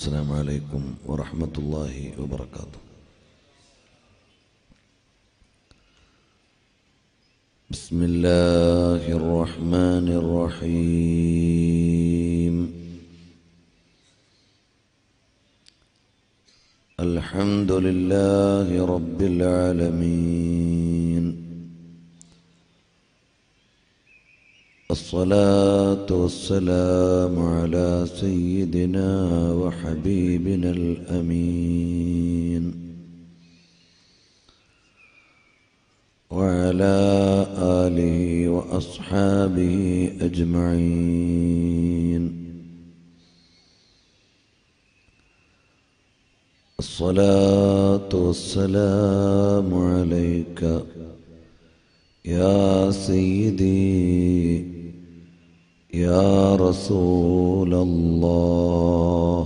السلام عليكم ورحمة الله وبركاته بسم الله الرحمن الرحيم الحمد لله رب العالمين الصلاة والسلام على سيدنا وحبيبنا الأمين وعلى آله وأصحابه أجمعين الصلاة والسلام عليك يا سيدي يا رسول الله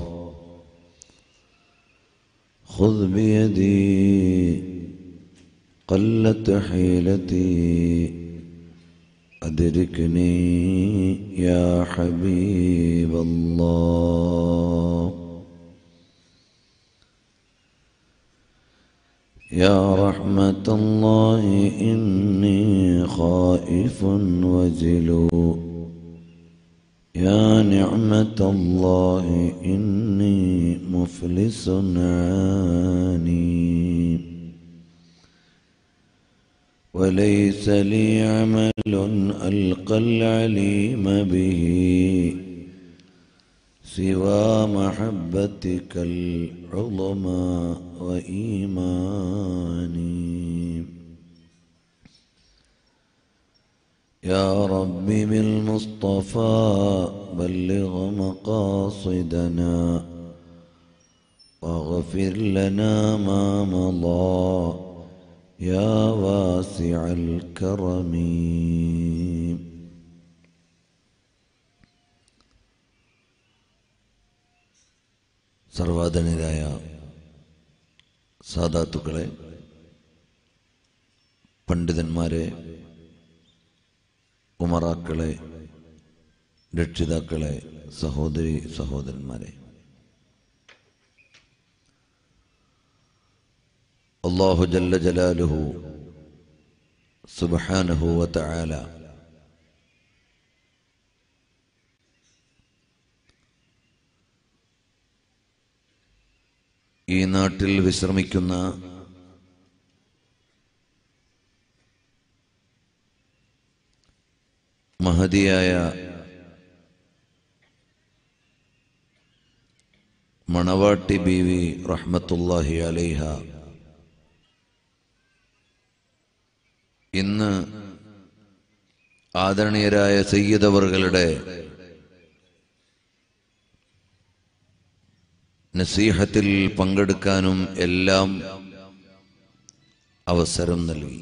خذ بيدي قلت حيلتي أدركني يا حبيب الله يا رحمة الله إني خائف وجلو يا نعمة الله إني مفلس عاني وليس لي عمل ألقى العليم به سوى محبتك العظمى وإيماني يا رب بالمصطفى بلغ مقاصدنا واغفر لنا ما مضى يا واسع الكرم സർവാധനരായ സാധാത്തുക്കളെ പണ്ഡിതന്മാരെ ഉമറാക്കളെ രക്ഷിതാക്കളെ സഹോദരി സഹോദരന്മാരെ അള്ളാഹു ജല്ല ജലാലുഹു സുബഹാനഹു വതആല ഈ നാട്ടിൽ വിശ്രമിക്കുന്ന മഹതിയായ മണവാട്ടി ബീവി റഹ്മത്തുല്ലാഹി അലൈഹ ഇന്ന് ആദരണീയരായ സയ്യിദവറുകളുടെ നസീഹത്തിൽ പങ്കെടുക്കാനും എല്ലാം അവസരം നൽകി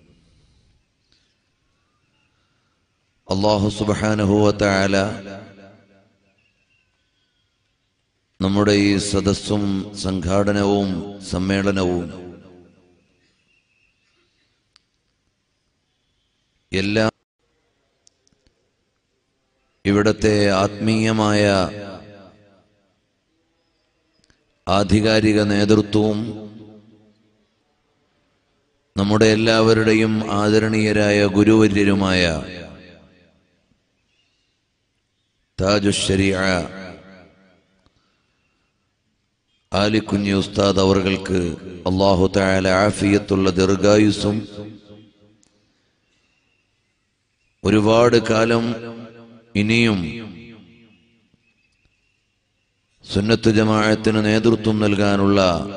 അള്ളാഹു സുബാനുഭവത്തായ നമ്മുടെ ഈ സദസ്സും സംഘാടനവും സമ്മേളനവും എല്ലാം ഇവിടത്തെ ആത്മീയമായ ആധികാരിക നേതൃത്വവും നമ്മുടെ എല്ലാവരുടെയും ആദരണീയരായ ഗുരുവര്യരുമായ താജുശരിയ ആലിക്കുഞ്ഞി ഉസ്താദ് അവർക്ക് അള്ളാഹു താല ആഫിയത്തുള്ള ദീർഘായുസും ഒരുപാട് കാലം ഇനിയും സുന്നത്ത് ജമാഅത്തിന് നേതൃത്വം നൽകാനുള്ള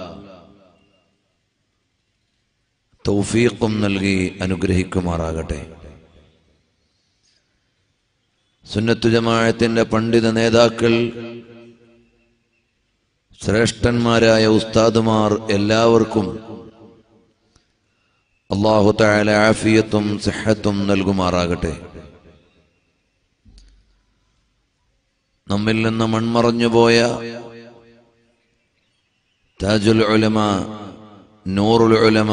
തൗഫീഖും നൽകി അനുഗ്രഹിക്കുമാറാകട്ടെ സുന്നത്തു ജമാഅത്തിന്റെ പണ്ഡിത നേതാക്കൾ ശ്രേഷ്ഠന്മാരായ ഉസ്താദുമാർ എല്ലാവർക്കും അള്ളാഹു താല ആഫിയത്തും സിഹത്തും നൽകുമാറാകട്ടെ നമ്മിൽ നിന്ന് മൺമറഞ്ഞു പോയ താജുൽ ഉലമ നൂറുൽ ഉലമ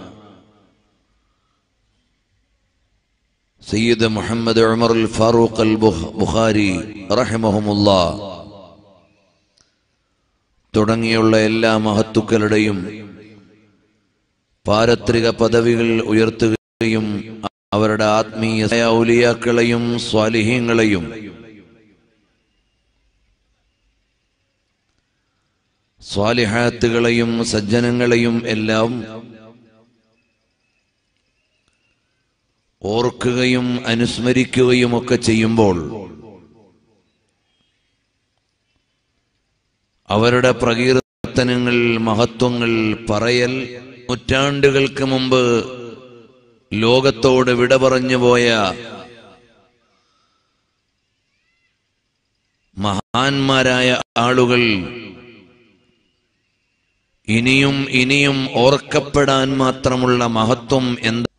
സയ്യിദ് മുഹമ്മദ് ഉമർ അൽ ഫാറൂഖ് അൽ ബുഖാരി റഹിമഹുമുല്ലാ തുടങ്ങിയുള്ള എല്ലാ മഹത്തുക്കളുടെയും പാരത്രിക പദവികൾ ഉയർത്തുകയും അവരുടെ ആത്മീയ ഔലിയാക്കളെയും സ്വാലിഹ്യങ്ങളെയും സ്വാലിഹാത്തുകളെയും സജ്ജനങ്ങളെയും എല്ലാം ഓർക്കുകയും അനുസ്മരിക്കുകയും ഒക്കെ ചെയ്യുമ്പോൾ അവരുടെ പ്രകീർത്തനങ്ങൾ മഹത്വങ്ങൾ പറയൽ നൂറ്റാണ്ടുകൾക്ക് മുമ്പ് ലോകത്തോട് വിട പറഞ്ഞു പോയ മഹാന്മാരായ ആളുകൾ ഇനിയും ഇനിയും ഓർക്കപ്പെടാൻ മാത്രമുള്ള മഹത്വം എന്താ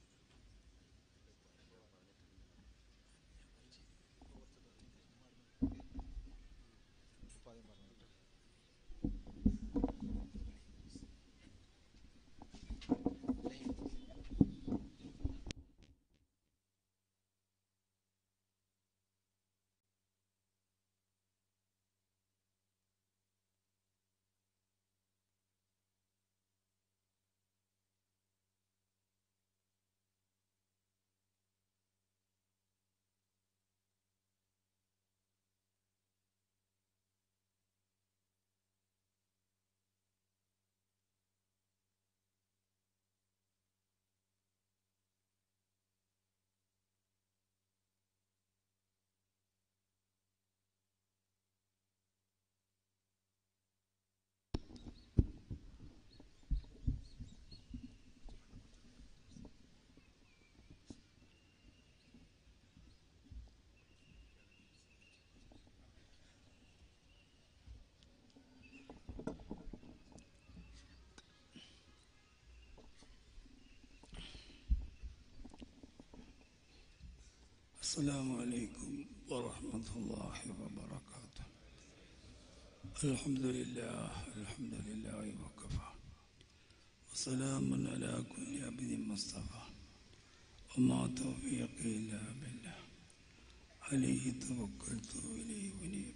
السلام عليكم ورحمة الله وبركاته الحمد لله الحمد لله وكفى وسلام على كل عبد مصطفى وما توفيقي إلا بالله عليه توكلت وإليه أنيب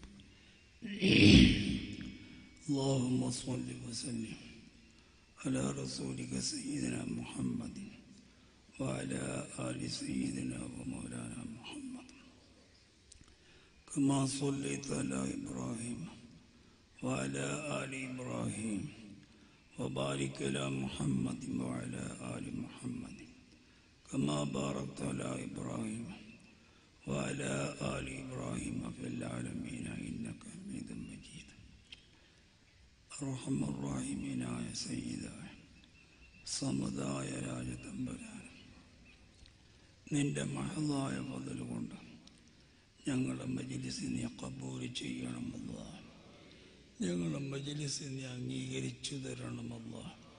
اللهم صل وسلم على رسولك سيدنا محمد وعلى آل سيدنا ومولانا محمد كما صليت على إبراهيم وعلى آل إبراهيم وبارك على محمد وعلى آل محمد كما باركت على إبراهيم وعلى آل إبراهيم في العالمين إنك حميد مجيد أرحم الراحمين يا سيدنا സമതായ രാജതമ്പരാൻ നിന്റെ മഹതായ പതിൽ കൊണ്ട് ഞങ്ങളുടെ മജിലിസിനെ കബൂൽ ചെയ്യണമല്ല ഞങ്ങളുടെ മജിലിസിനെ അംഗീകരിച്ചു തരണമല്ല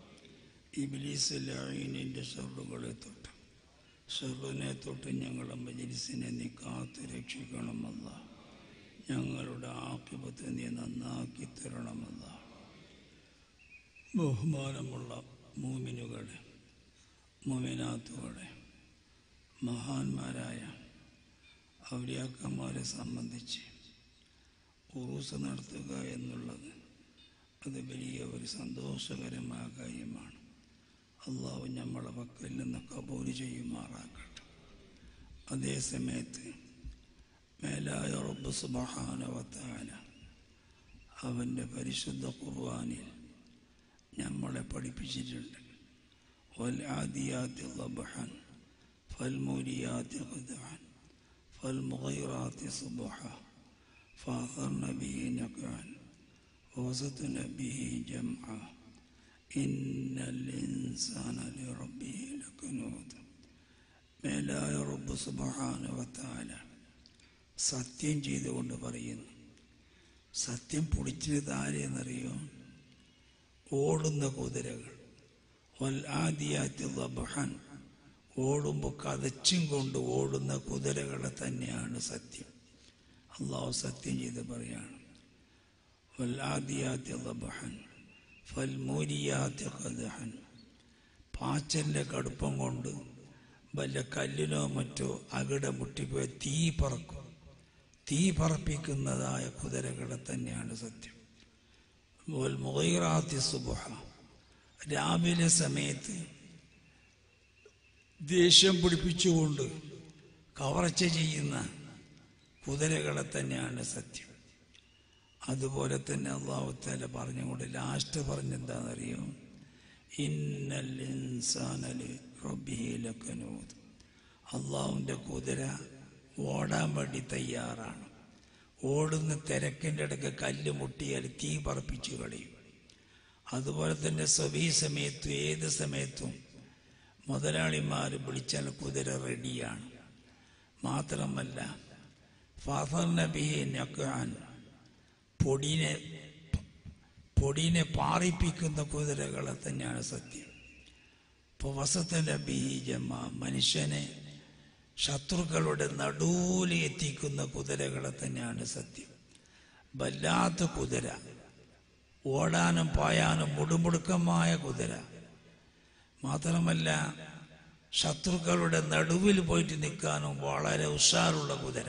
ഇബിലീസിൻ്റെ ഷെറുകളെ തൊട്ട് ഷെറിനെ തൊട്ട് ഞങ്ങളുടെ മജിലിസിനെ നീ കാത്തു രക്ഷിക്കണമല്ല ഞങ്ങളുടെ ആക്കിപത്ത് നീ നന്നാക്കി തരണമല്ല ബഹുമാനമുള്ള മൂമിനുകളെ മൂമിനാത്തുകളെ മഹാന്മാരായ ഔലിയാക്കന്മാരെ സംബന്ധിച്ച് ഉറൂസ് നടത്തുക എന്നുള്ളത് അത് വലിയ ഒരു സന്തോഷകരമായ കാര്യമാണ് അള്ളാഹു നമ്മളെ പക്കൽ നിന്ന് കബൂൽ ചെയ്യുമാറാക്കട്ടെ അതേ സമയത്ത് മേലായ റബ്ബ് സുബഹാനവത്താല അവൻ്റെ പരിശുദ്ധ ഖുർആാനിൽ നമ്മളെ പഠിപ്പിച്ചിട്ടുണ്ട് والعاديات ضبحا فالموريات قدحا فالمغيرات صبحا فأثرن به نقعا ووسطن به جمعا إن الإنسان لربه لكنود മേലായ റബ്ബ് സുബഹാനവത്താല സത്യം ചെയ്തുകൊണ്ട് പറയുന്നു സത്യം പൊളിച്ചത് ആരെയെന്നറിയോ ഓടുന്ന കുതിരകൾ വല്ലാദിയാത്തി ലബഹൻ ഓടുമ്പോൾ കതച്ചും കൊണ്ട് ഓടുന്ന കുതിരകളെ തന്നെയാണ് സത്യം അള്ളാഹു സത്യം ചെയ്ത് പറയാണ് വല്ലാദിയാത്തി ലബഹൻ ഫൽമൂരിയാത്തി കദഹൻ പാച്ചലിൻ്റെ കടുപ്പം കൊണ്ട് വല്ല കല്ലിനോ മറ്റോ അകിട മുട്ടിപ്പോയി തീ പറക്കും തീ പറപ്പിക്കുന്നതായ കുതിരകളെ തന്നെയാണ് സത്യം മുഗൈറാത്തി സുബുഹ രാവിലെ സമയത്ത് ദേഷ്യം പിടിപ്പിച്ചുകൊണ്ട് കവർച്ച ചെയ്യുന്ന കുതിരകളെ തന്നെയാണ് സത്യം അതുപോലെ തന്നെ അള്ളാഹുത്താല പറഞ്ഞുകൊണ്ട് ലാസ്റ്റ് പറഞ്ഞെന്താണെന്നറിയോ ഇന്നൽ ഇൻസാനല് റബ്ബിഹിലക്കനൂത് അള്ളാഹുവിൻ്റെ കുതിര ഓടാൻ വേണ്ടി തയ്യാറാണ് ഓടുന്ന തിരക്കിൻ്റെ ഇടയ്ക്ക് കല്ല് മുട്ടിയാൽ തീ പറപ്പിച്ചു കളയും അതുപോലെ തന്നെ സ്വഭീ സമയത്തും ഏത് സമയത്തും മുതലാളിമാർ വിളിച്ചാൽ കുതിര റെഡിയാണ് മാത്രമല്ല ഫാദർ നബിയെ നക്കാൻ പൊടിനെ പൊടിനെ പാറിപ്പിക്കുന്ന കുതിരകളെ തന്നെയാണ് സത്യം ഇപ്പോൾ വസത്തൻ്റെ ബീജമ്മ മനുഷ്യനെ ശത്രുക്കളുടെ നടുവിൽ എത്തിക്കുന്ന കുതിരകളെ തന്നെയാണ് സത്യം വല്ലാത്ത കുതിര ഓടാനും പായാനും മുടുമുടുക്കമായ കുതിര മാത്രമല്ല ശത്രുക്കളുടെ നടുവിൽ പോയിട്ട് നിൽക്കാനും വളരെ ഉഷാറുള്ള കുതിര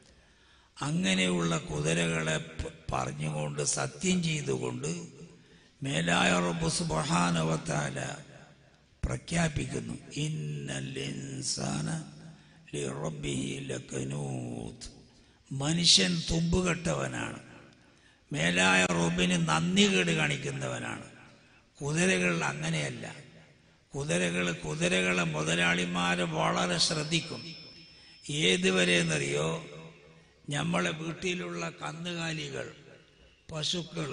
അങ്ങനെയുള്ള കുതിരകളെ പ- പറഞ്ഞുകൊണ്ട് സത്യം ചെയ്തുകൊണ്ട് മേലായ റബ്ബ് സുബ്ഹാനഹു പ്രഖ്യാപിക്കുന്നു ഇന്നൽ ഇൻസാന ലിറബ്ബിഹി ലകനൂത് മനുഷ്യൻ തുമ്പുകെട്ടവനാണ് മേലായ റബ്ബിന് നന്ദികേട് കാണിക്കുന്നവനാണ് കുതിരകൾ അങ്ങനെയല്ല കുതിരകൾ കുതിരകളെ മുതലാളിമാരെ വളരെ ശ്രദ്ധിക്കും ഏതുവരെ എന്നറിയോ നമ്മളെ വീട്ടിലുള്ള കന്നുകാലികൾ പശുക്കൾ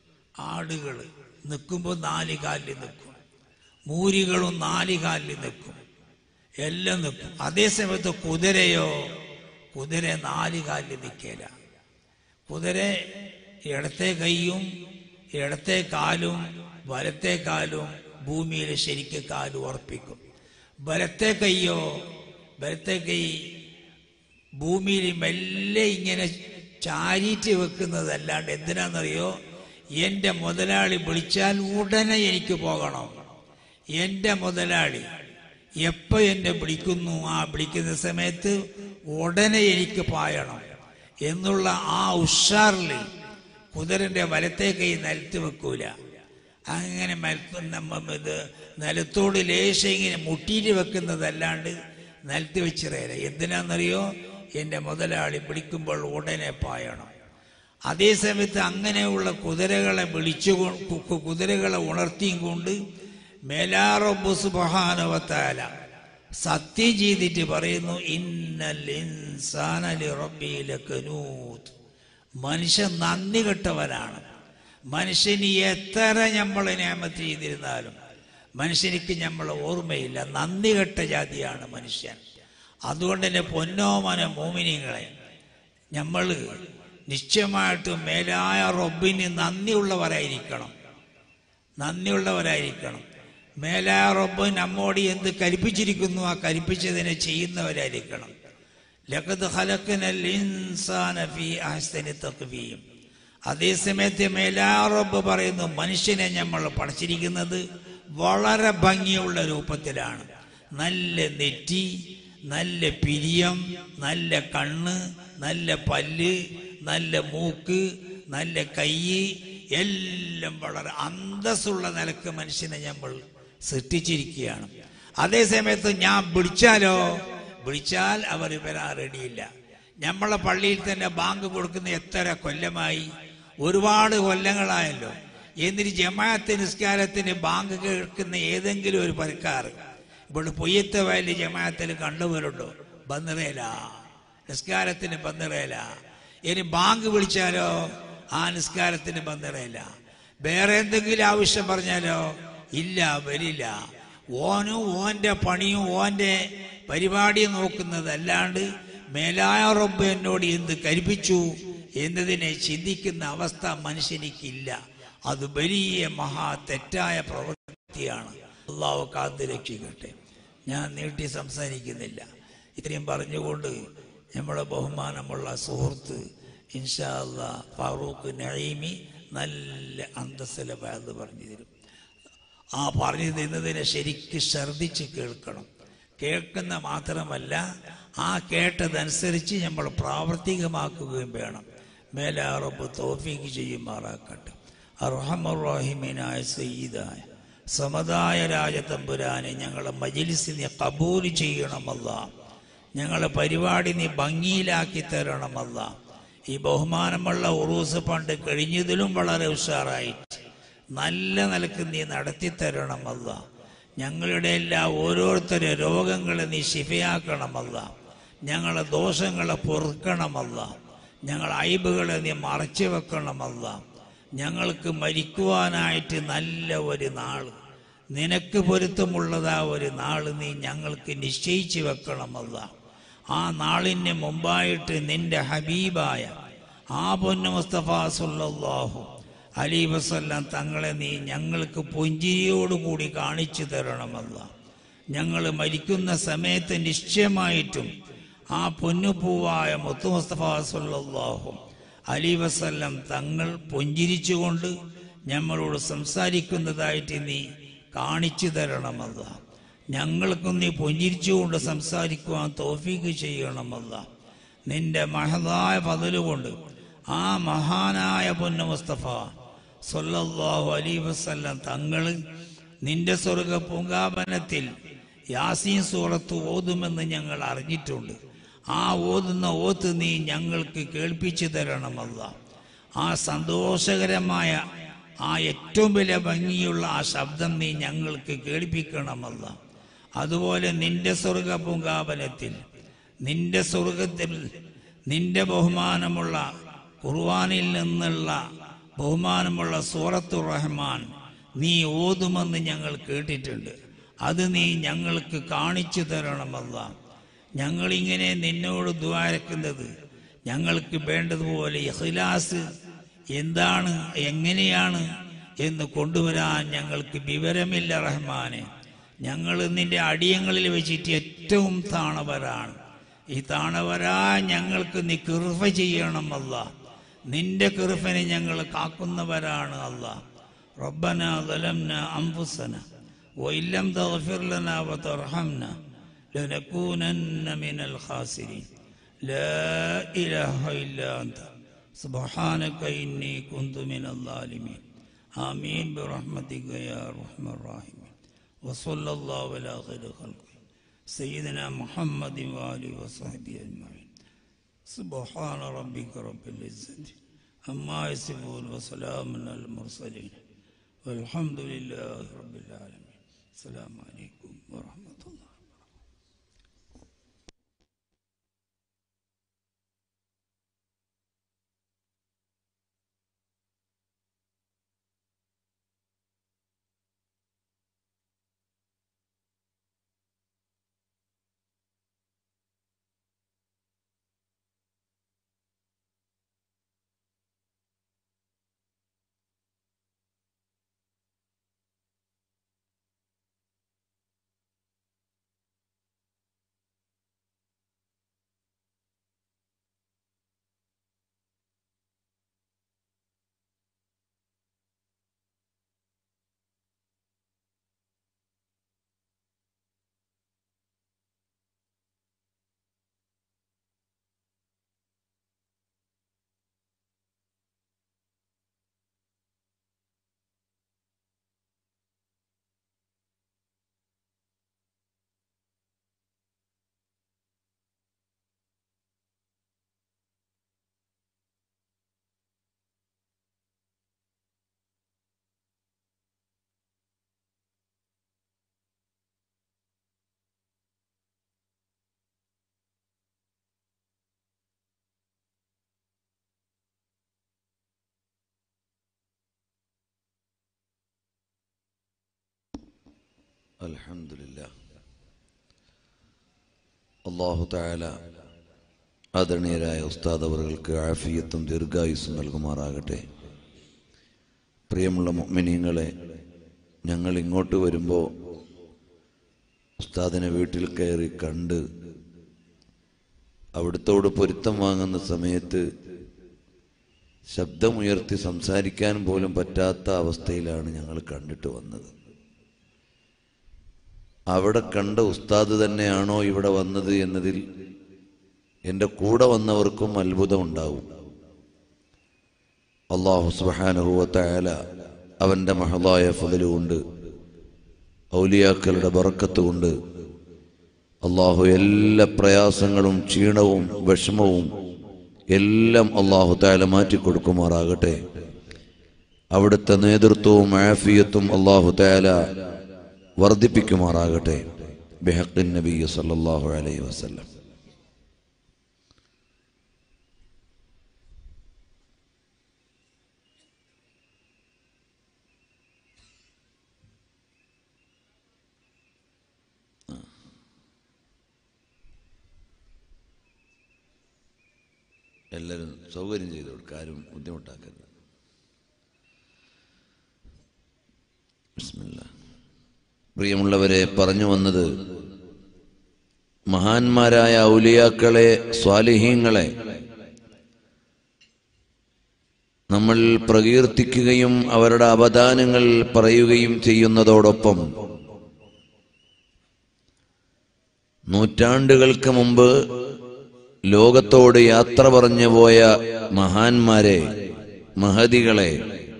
ആടുകൾ നിൽക്കുമ്പോൾ നാല് കാലിൽ നിൽക്കും മൂരികളും നാല് കാലിൽ നിൽക്കും എല്ലാം നിൽക്കും അതേസമയത്ത് കുതിരയോ കുതിര നാല് കാലിൽ നിൽക്കില്ല കുതിര ഇടത്തെ കൈയും ഇടത്തെ കാലും വലത്തെ കാലും ഭൂമിയിൽ ശരിക്ക് കാല് ഉറപ്പിക്കും വലത്തെ കൈയോ വലത്തെ കൈ ഭൂമിയിൽ മെല്ലെ ഇങ്ങനെ ചാരിയിട്ട് വെക്കുന്നതല്ലാണ്ട് എന്തിനാണെന്നറിയോ എന്റെ മുതലാളി വിളിച്ചാൽ ഉടനെ എനിക്ക് പോകണം എന്റെ മുതലാളി എപ്പോ എന്നെ വിളിക്കുന്നു ആ വിളിക്കുന്ന സമയത്ത് ഉടനെ എനിക്ക് പായണം എന്നുള്ള ആ ഉഷാറിൽ കുതിരന്റെ വലത്തെ കൈ നിലത്ത് വെക്കൂല അങ്ങനെ മലത്ത് നമ്മ ഇത് നിലത്തോട് ലേശം ഇങ്ങനെ മുട്ടിയിട്ട് വെക്കുന്നതല്ലാണ്ട് നിലത്ത് വെച്ചിറയില്ല എന്തിനാണെന്നറിയോ എന്റെ മുതലാളി പിടിക്കുമ്പോൾ ഉടനെ പായണം അതേ സമയത്ത് അങ്ങനെയുള്ള കുതിരകളെ വിളിച്ചു കുതിരകളെ ഉണർത്തിയും കൊണ്ട് മേലാറബു സുബഹാനവത്താല സത്യം ചെയ്തിട്ട് പറയുന്നു ഇന്നൽ ഇൻസാന ലിറബ്ബിഹി ലകനൂത് മനുഷ്യൻ നന്ദി കെട്ടവനാണ് മനുഷ്യന് എത്ര നമ്മൾ നിയമത്ത് ചെയ്തിരുന്നാലും മനുഷ്യനിക്ക് നമ്മൾ ഓർമ്മയില്ല നന്ദി കെട്ട ജാതിയാണ് മനുഷ്യൻ അതുകൊണ്ട് തന്നെ പൊന്നോമന മോമിനികളെ നമ്മൾ നിശ്ചയമായിട്ടും മേലായ റബ്ബിന് നന്ദിയുള്ളവരായിരിക്കണം നന്ദിയുള്ളവരായിരിക്കണം മേലായ റബ്ബ് നമ്മോട് എന്ത് കൽപ്പിച്ചിരിക്കുന്നു ആ കൽപ്പിച്ചതിനെ ചെയ്യുന്നവരായിരിക്കണം ലഖദ് ഖലഖനൽ ഇൻസാന ഫീ അഹ്സനി തഖ്വീം അതേസമയത്ത് മേലാ റബ്ബ് പറയുന്നു മനുഷ്യനെ നമ്മൾ പഠിച്ചിരിക്കുന്നത് വളരെ ഭംഗിയുള്ള രൂപത്തിലാണ് നല്ല നെറ്റി നല്ല പിരിയം നല്ല കണ്ണ് നല്ല പല്ല് നല്ല മൂക്ക് നല്ല കൈ എല്ലാം വളരെ അന്തസ്സുള്ള നിലക്ക് മനുഷ്യനെ നമ്മൾ സൃഷ്ടിച്ചിരിക്കുകയാണ് അതേ സമയത്ത് ഞാൻ വിളിച്ചാലോ വിളിച്ചാൽ അവർ വരാൻ റെഡിയില്ല നമ്മളെ പള്ളിയിൽ തന്നെ ബാങ്ക് കൊടുക്കുന്ന എത്ര കൊല്ലമായി ഒരുപാട് കൊല്ലങ്ങളായല്ലോ എന്നിട്ട് ജമാഅത്ത് നിസ്കാരത്തിന് ബാങ്ക് കേൾക്കുന്ന ഏതെങ്കിലും ഒരു പരക്കാർ ഇവിടെ പൊയ്യത്തെ വയലിൽ ജമാഅത്തിൽ കണ്ടുവരുണ്ടോ ബന്നിറയില നിസ്കാരത്തിന് ബന്നിറയില ഇനി ബാങ്ക് വിളിച്ചാലോ ആ നിസ്കാരത്തിന് ബന്നിറയില്ല വേറെ എന്തെങ്കിലും ആവശ്യം പറഞ്ഞാലോ ഇല്ല വരില്ല ഓനും ഓന്റെ പണിയും ഓന്റെ പരിപാടിയും നോക്കുന്നതല്ലാണ്ട് മേലായ റബ്ബ് എന്നോട് എന്ത് കൽപ്പിച്ചു എന്നതിനെ ചിന്തിക്കുന്ന അവസ്ഥ മനുഷ്യനിക്കില്ല അത് വലിയ മഹാ തെറ്റായ പ്രവൃത്തിയാണ് അള്ളാഹു കാത്തു രക്ഷിക്കട്ടെ ഞാൻ നീട്ടി സംസാരിക്കുന്നില്ല ഇത്രയും പറഞ്ഞുകൊണ്ട് നമ്മുടെ ബഹുമാനമുള്ള സുഹൃത്ത് ഇൻഷാ അല്ലാ ഫാറൂഖ് നഈമി നല്ല അന്തസ്സിലെ ബാധ പറഞ്ഞു തരും ആ പറഞ്ഞു തരുന്നതിനെ ശരിക്ക് ശ്രദ്ധിച്ച് കേൾക്കണം കേൾക്കുന്ന മാത്രമല്ല ആ കേട്ടതനുസരിച്ച് നമ്മൾ പ്രാവർത്തികമാക്കുകയും വേണം മേലാറബ് തോഫീക്ക് ചെയ്യുമാറാക്കട്ടെ അർഹമറാഹിമീനായ സയ്യിദായ സമതായ രാജതമ്പുരാനെ ഞങ്ങളെ മജിലിസിനെ കബൂൽ ചെയ്യണമല്ല ഞങ്ങളെ പരിപാടി നീ ഭംഗിയിലാക്കി തരണമല്ല ഈ ബഹുമാനമുള്ള ഉറൂസ് പണ്ട് കഴിഞ്ഞതിലും വളരെ ഉഷാറായിട്ട് നല്ല നിലക്ക് നീ നടത്തി തരണമല്ല ഞങ്ങളുടെ എല്ലാ ഓരോരുത്തരുടെ രോഗങ്ങളെ നീ ശിഫയാക്കണമല്ല ഞങ്ങളെ ദോഷങ്ങളെ പൊറുക്കണമല്ല ഞങ്ങൾ അയബുകളെ നീ മറച്ചു വെക്കണമല്ല ഞങ്ങൾക്ക് മരിക്കുവാനായിട്ട് നല്ല ഒരു നാള് നിനക്ക് പൊരുത്തമുള്ളതാ ഒരു നാള് നീ ഞങ്ങൾക്ക് നിശ്ചയിച്ചു വെക്കണമല്ല ആ നാളിന് മുമ്പായിട്ട് നിന്റെ ഹബീബായ ആ പൊന്നു മുസ്തഫ സുല്ലാഹു അലി വസല്ലാം തങ്ങളെ നീ ഞങ്ങൾക്ക് പുഞ്ചിരിയോടുകൂടി കാണിച്ചു തരണമല്ല ഞങ്ങൾ മരിക്കുന്ന സമയത്ത് നിശ്ചയമായിട്ടും ആ പൊന്നുപൂവായ മുത്തു മുസ്തഫ സുല്ലാഹു അലി വസല്ലം തങ്ങൾ പുഞ്ചിരിച്ചുകൊണ്ട് ഞങ്ങളോട് സംസാരിക്കുന്നതായിട്ട് നീ കാണിച്ചു തരണമല്ല ഞങ്ങൾക്കും നീ പുഞ്ചിരിച്ചുകൊണ്ട് സംസാരിക്കുവാൻ തോഫീക്ക് ചെയ്യണമല്ല നിന്റെ മഹതായ പതലുകൊണ്ട് ആ മഹാനായ പൊന്നു മുസ്തഫ സൊല്ലാഹു അലി വസ്ല്ലാം തങ്ങൾ നിന്റെ സ്വർഗ പൂങ്കാപനത്തിൽ യാസീൻ സൂറത്ത് ഓതുമെന്ന് ഞങ്ങൾ അറിഞ്ഞിട്ടുണ്ട് ആ ഓതുന്ന ഓത്ത് നീ ഞങ്ങൾക്ക് കേൾപ്പിച്ചു തരണമല്ല ആ സന്തോഷകരമായ ആ ഏറ്റവും വലിയ ഭംഗിയുള്ള ആ ശബ്ദം നീ ഞങ്ങൾക്ക് കേൾപ്പിക്കണമല്ല അതുപോലെ നിന്റെ സ്വർഗ പൂങ്കാപനത്തിൽ നിന്റെ സ്വർഗത്തിൽ നിന്റെ ബഹുമാനമുള്ള ഖുർവാനിൽ നിന്നുള്ള ബഹുമാനമുള്ള സൂറത്തു റഹ്മാൻ നീ ഓതുമെന്ന് ഞങ്ങൾ കേട്ടിട്ടുണ്ട് അത് നീ ഞങ്ങൾക്ക് കാണിച്ചു തരണമല്ല ഞങ്ങളിങ്ങനെ നിന്നോട് ദ്വാരക്കുന്നത് ഞങ്ങൾക്ക് വേണ്ടതുപോലെ ഇഖ്ലാസ് എന്താണ് എങ്ങനെയാണ് എന്ന് കൊണ്ടുവരാൻ ഞങ്ങൾക്ക് വിവരമില്ല റഹ്മാനെ ഞങ്ങൾ നിന്റെ അടിയങ്ങളിൽ വെച്ചിട്ട് ഏറ്റവും താണവരാണ് ഈ താണവരാ ഞങ്ങൾക്ക് നീ കിർഫ ചെയ്യണം അല്ല നിന്റെ കിർഫനെ ഞങ്ങൾ കാക്കുന്നവരാണ് അല്ല റബ്ബന ظلمنا أنفسنا وإن لم تغفر لنا وترحمنا لنكونن من الخاسرين لا إله إلا أنت سبحانك إني كنت من الظالمين آمين برحمتك يا أرحم الراحمين وصلى الله على خير خلقه سيدنا محمد وآله وصحبه أجمعين سبحان ربك رب العزة عما يصفون وسلام على المرسلين والحمد لله رب العالمين السلام عليكم ورحمة الله അൽഹംദുലില്ല അള്ളാഹു താല ആദരണീയരായ ഉസ്താദ് അവർക്ക് ആഫിയത്തും ദീർഘായുസ്സും നൽകുമാറാകട്ടെ പ്രിയമുള്ള മുഅ്മിനീങ്ങളെ ഞങ്ങൾ ഇങ്ങോട്ട് വരുമ്പോൾ ഉസ്താദിനെ വീട്ടിൽ കയറി കണ്ട് അവിടുത്തോട് പൊരുത്തം വാങ്ങുന്ന സമയത്ത് ശബ്ദമുയർത്തി സംസാരിക്കാൻ പോലും പറ്റാത്ത അവസ്ഥയിലാണ് ഞങ്ങൾ കണ്ടിട്ട് വന്നത് അവിടെ കണ്ട ഉസ്താദ് തന്നെയാണോ ഇവിടെ വന്നത് എന്നതിൽ എൻ്റെ കൂടെ വന്നവർക്കും അത്ഭുതമുണ്ടാവും അള്ളാഹു സുബാനുഹുവത്തായാല അവൻ്റെ മഹളായ ഫതിലുകൊണ്ട് ഔലിയാക്കളുടെ ബറക്കത്ത് കൊണ്ട് അള്ളാഹു എല്ലാ പ്രയാസങ്ങളും ക്ഷീണവും വിഷമവും എല്ലാം അള്ളാഹു താല മാറ്റിക്കൊടുക്കുമാറാകട്ടെ അവിടുത്തെ നേതൃത്വവും ആഫിയത്തും അള്ളാഹു താല വർദ്ധിപ്പിക്കുമാറാകട്ടെ ബെഹക്കിൻ നബി സല്ലല്ലാഹു അലൈഹി വസല്ലം എല്ലാവരും സൗകര്യം ചെയ്തു കൊടുക്കുക ആരും ബുദ്ധിമുട്ടാക്കരുത് ബിസ്മില്ലാ. പ്രിയമുള്ളവരെ പറഞ്ഞു വന്നത് മഹാന്മാരായ ഔലിയാക്കളെ സ്വാലിഹീങ്ങളെ നമ്മൾ പ്രകീർത്തിക്കുകയും അവരുടെ അവദാനങ്ങൾ പറയുകയും ചെയ്യുന്നതോടൊപ്പം നൂറ്റാണ്ടുകൾക്ക് മുമ്പ് ലോകത്തോട് യാത്ര പറഞ്ഞു പോയ മഹാന്മാരെ മഹതികളെ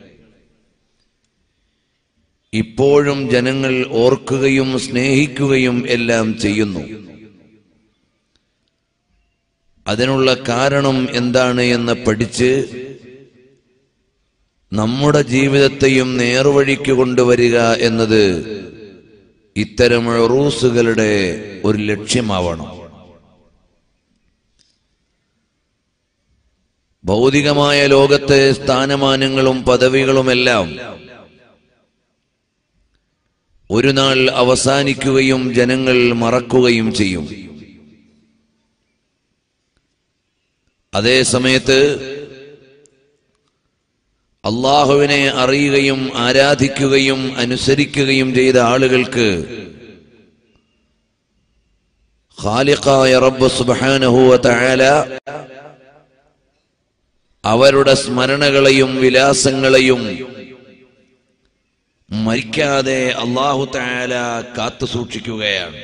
ഇപ്പോഴും ജനങ്ങൾ ഓർക്കുകയും സ്നേഹിക്കുകയും എല്ലാം ചെയ്യുന്നു അതിനുള്ള കാരണം എന്താണ് എന്ന് പഠിച്ച് നമ്മുടെ ജീവിതത്തെയും നേർവഴിക്ക് കൊണ്ടുവരിക എന്നത് ഇത്തരം റൂസുകളുടെ ഒരു ലക്ഷ്യമാവണം ഭൗതികമായ ലോകത്തെ സ്ഥാനമാനങ്ങളും പദവികളുമെല്ലാം ഒരു നാൾ അവസാനിക്കുകയും ജനങ്ങൾ മറക്കുകയും ചെയ്യും അതേ സമയത്ത് അള്ളാഹുവിനെ അറിയുകയും ആരാധിക്കുകയും അനുസരിക്കുകയും ചെയ്ത ആളുകൾക്ക് ഖാലിഖായ റബ്ബ് സുബ്ഹാനഹു തആല അവരുടെ സ്മരണകളെയും വിലാസങ്ങളെയും മരിക്കാതെ അള്ളാഹു താല കാത്തു സൂക്ഷിക്കുകയാണ്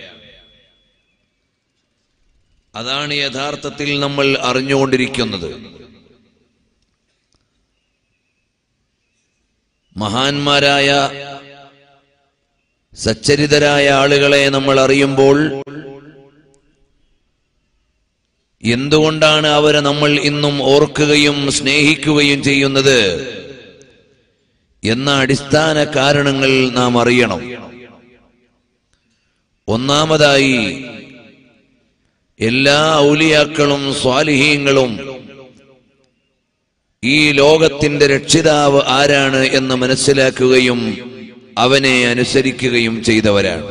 അതാണ് യഥാർത്ഥത്തിൽ നമ്മൾ അറിഞ്ഞുകൊണ്ടിരിക്കുന്നത് മഹാന്മാരായ സച്ചരിതരായ ആളുകളെ നമ്മൾ അറിയുമ്പോൾ എന്തുകൊണ്ടാണ് അവരെ നമ്മൾ ഇന്നും ഓർക്കുകയും സ്നേഹിക്കുകയും ചെയ്യുന്നത് എന്ന അടിസ്ഥാന കാരണങ്ങൾ നാം അറിയണം ഒന്നാമതായി എല്ലാ ഔലിയാക്കളും സ്വാലിഹീങ്ങളും ഈ ലോകത്തിന്റെ രക്ഷിതാവ് ആരാണ് എന്ന് മനസ്സിലാക്കുകയും അവനെ അനുസരിക്കുകയും ചെയ്തവരാണ്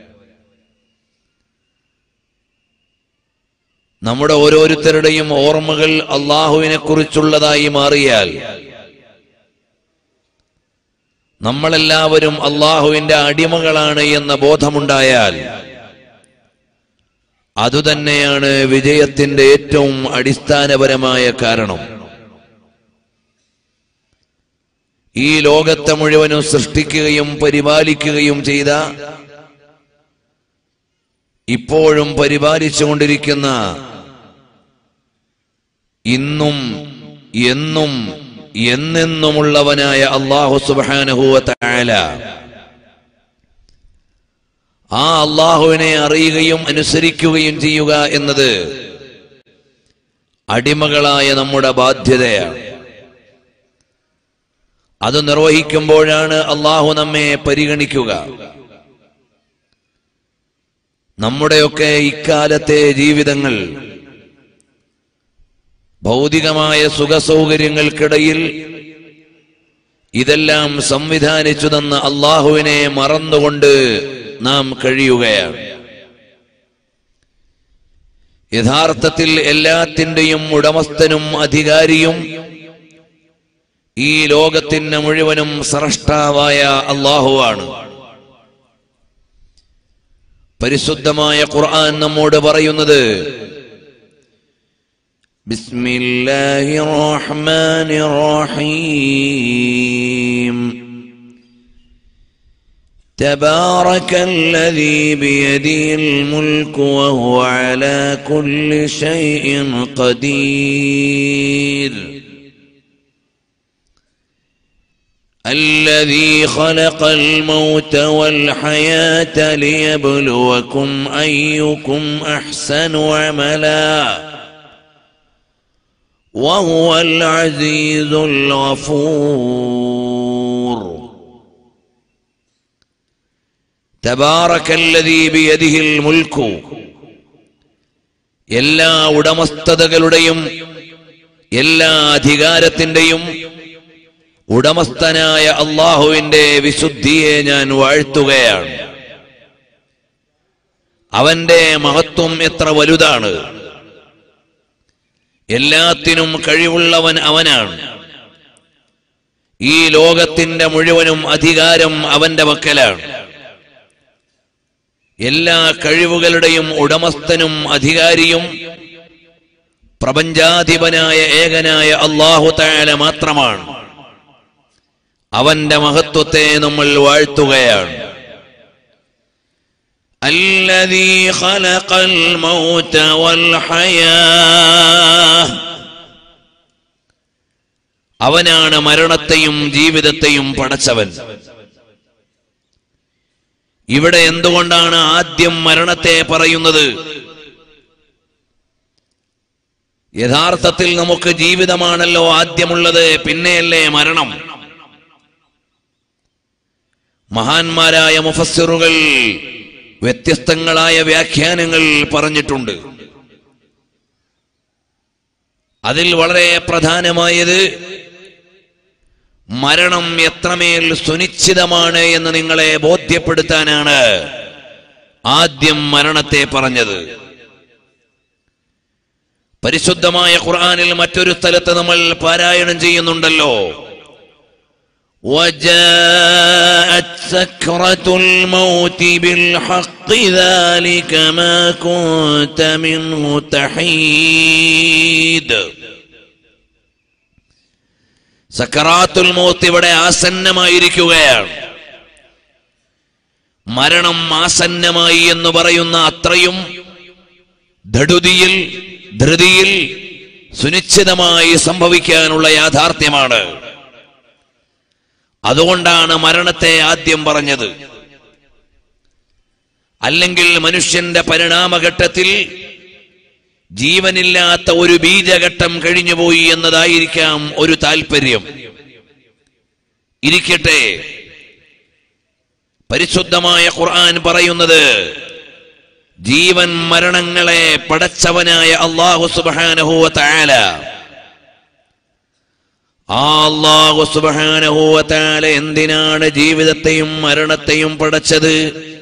നമ്മുടെ ഓരോരുത്തരുടെയും ഓർമ്മകൾ അള്ളാഹുവിനെ കുറിച്ചുള്ളതായി മാറിയാൽ നമ്മളെല്ലാവരും അള്ളാഹുവിന്റെ അടിമകളാണ് എന്ന ബോധമുണ്ടായാൽ അതുതന്നെയാണ് വിജയത്തിന്റെ ഏറ്റവും അടിസ്ഥാനപരമായ കാരണം ഈ ലോകത്തെ മുഴുവനും സൃഷ്ടിക്കുകയും പരിപാലിക്കുകയും ചെയ്ത ഇപ്പോഴും പരിപാലിച്ചുകൊണ്ടിരിക്കുന്ന ഇന്നും എന്നും എന്നെന്നുമുള്ളവനായ അള്ളാഹു സുബാനഹുവ തആല ആ അള്ളാഹുവിനെ അറിയുകയും അനുസരിക്കുകയും ചെയ്യുക എന്നത് അടിമകളായ നമ്മുടെ ബാധ്യതയാണ് അത് നിർവഹിക്കുമ്പോഴാണ് അള്ളാഹു നമ്മെ പരിഗണിക്കുക നമ്മുടെയൊക്കെ ഇക്കാലത്തെ ജീവിതങ്ങൾ ഭൗതികമായ സുഖസൗകര്യങ്ങൾക്കിടയിൽ ഇതെല്ലാം സംവിധാനിച്ചു തന്ന അള്ളാഹുവിനെ മറന്നുകൊണ്ട് നാം കഴിയുകയാണ് യഥാർത്ഥത്തിൽ എല്ലാത്തിന്റെയും ഉടമസ്ഥനും അധികാരിയും ഈ ലോകത്തിന് മുഴുവനും സ്രഷ്ടാവായ അള്ളാഹുവാണ് പരിശുദ്ധമായ ഖുർആൻ നമ്മോട് പറയുന്നത് بسم الله الرحمن الرحيم تبارك الذي بيده الملك وهو على كل شيء قدير الذي خلق الموت والحياة ليبلوكم أيكم أحسن عملا وهو العزيز الغفور تبارك الذي بيده الملك എല്ലാ ഉടമസ്ഥതകളുടെയും എല്ലാ അധികാരത്തിന്റെയും ഉടമസ്ഥനായ അള്ളാഹുവിന്റെ വിശുദ്ധിയെ ഞാൻ വാഴ്ത്തുകയാണ് അവന്റെ മഹത്വം എത്ര വലുതാണ് എല്ലാത്തിനും കഴിവുള്ളവൻ അവനാണ് ഈ ലോകത്തിന്റെ മുഴുവനും അധികാരം അവന്റെ പക്കലാണ് എല്ലാ കഴിവുകളുടെയും ഉടമസ്ഥനും അധികാരിയും പ്രപഞ്ചാധിപനായ ഏകനായ അള്ളാഹു താല മാത്രമാണ് അവന്റെ മഹത്വത്തെ നമ്മൾ വാഴ്ത്തുകയാണ് الذي خلق الموت والحياة അവനാണ് മരണത്തെയും ജീവിതത്തെയും പടച്ചവൻ ഇവിടെ എന്തുകൊണ്ടാണ് ആദ്യം മരണത്തെ പറയുന്നത് യഥാർത്ഥത്തിൽ നമുക്ക് ജീവിതമാണല്ലോ ആദ്യമുള്ളത് പിന്നെയല്ലേ മരണം മഹാന്മാരായ മുഫസ്സിറുകൾ വ്യത്യസ്തങ്ങളായ വ്യാഖ്യാനങ്ങൾ പറഞ്ഞിട്ടുണ്ട് അതിൽ വളരെ പ്രധാനമായത് മരണം എത്രമേൽ സുനിശ്ചിതമാണ് എന്ന് നിങ്ങളെ ബോധ്യപ്പെടുത്താനാണ് ആദ്യം മരണത്തെ പറഞ്ഞത് പരിശുദ്ധമായ ഖുർആനിൽ മറ്റൊരു സ്ഥലത്ത് നമ്മൾ പാരായണം ചെയ്യുന്നുണ്ടല്ലോ وجاءت سكرة الموت بالحق ذلك ما كنت منه تحيد സക്കറാത്തുൽ മൗത്ത് ഇവിടെ ആസന്നമായിരിക്കുകയാണ് മരണം ആസന്നമായി എന്ന് പറയുന്ന അത്രയും ധടുതിയിൽ ധൃതിയിൽ സുനിശ്ചിതമായി സംഭവിക്കാനുള്ള യാഥാർത്ഥ്യമാണ് അതുകൊണ്ടാണ് മരണത്തെ ആദ്യം പറഞ്ഞത് അല്ലെങ്കിൽ മനുഷ്യന്റെ പരിണാമഘട്ടത്തിൽ ജീവനില്ലാത്ത ഒരു ബീജഘട്ടം കഴിഞ്ഞുപോയി എന്നതായിരിക്കാം ഒരു താല്പര്യം ഇരിക്കട്ടെ പരിശുദ്ധമായ ഖുർആൻ പറയുന്നത് ജീവൻ മരണങ്ങളെ പടച്ചവനായ അള്ളാഹു സുബാനഹുവ താല ആ അള്ളാഹു സുബാനഹുവ താല എന്തിനാണ് ജീവിതത്തെയും മരണത്തെയും പടച്ചത്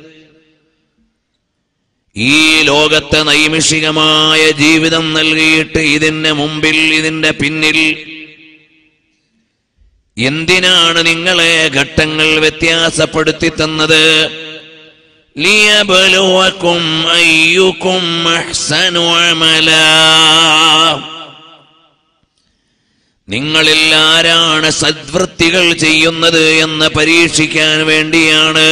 ഈ ലോകത്തെ നൈമിഷികമായ ജീവിതം നൽകിയിട്ട് ഇതിന്റെ മുമ്പിൽ ഇതിന്റെ പിന്നിൽ എന്തിനാണ് നിങ്ങളെ ഘട്ടങ്ങൾ വ്യത്യാസപ്പെടുത്തി തന്നത് ലിയബലുവക്കും അയ്യുക്കും അഹ്സനു അമലാ നിങ്ങളിൽ ആരാണ് സദ്വൃത്തികൾ ചെയ്യുന്നത് എന്ന് പരീക്ഷിക്കാൻ വേണ്ടിയാണ്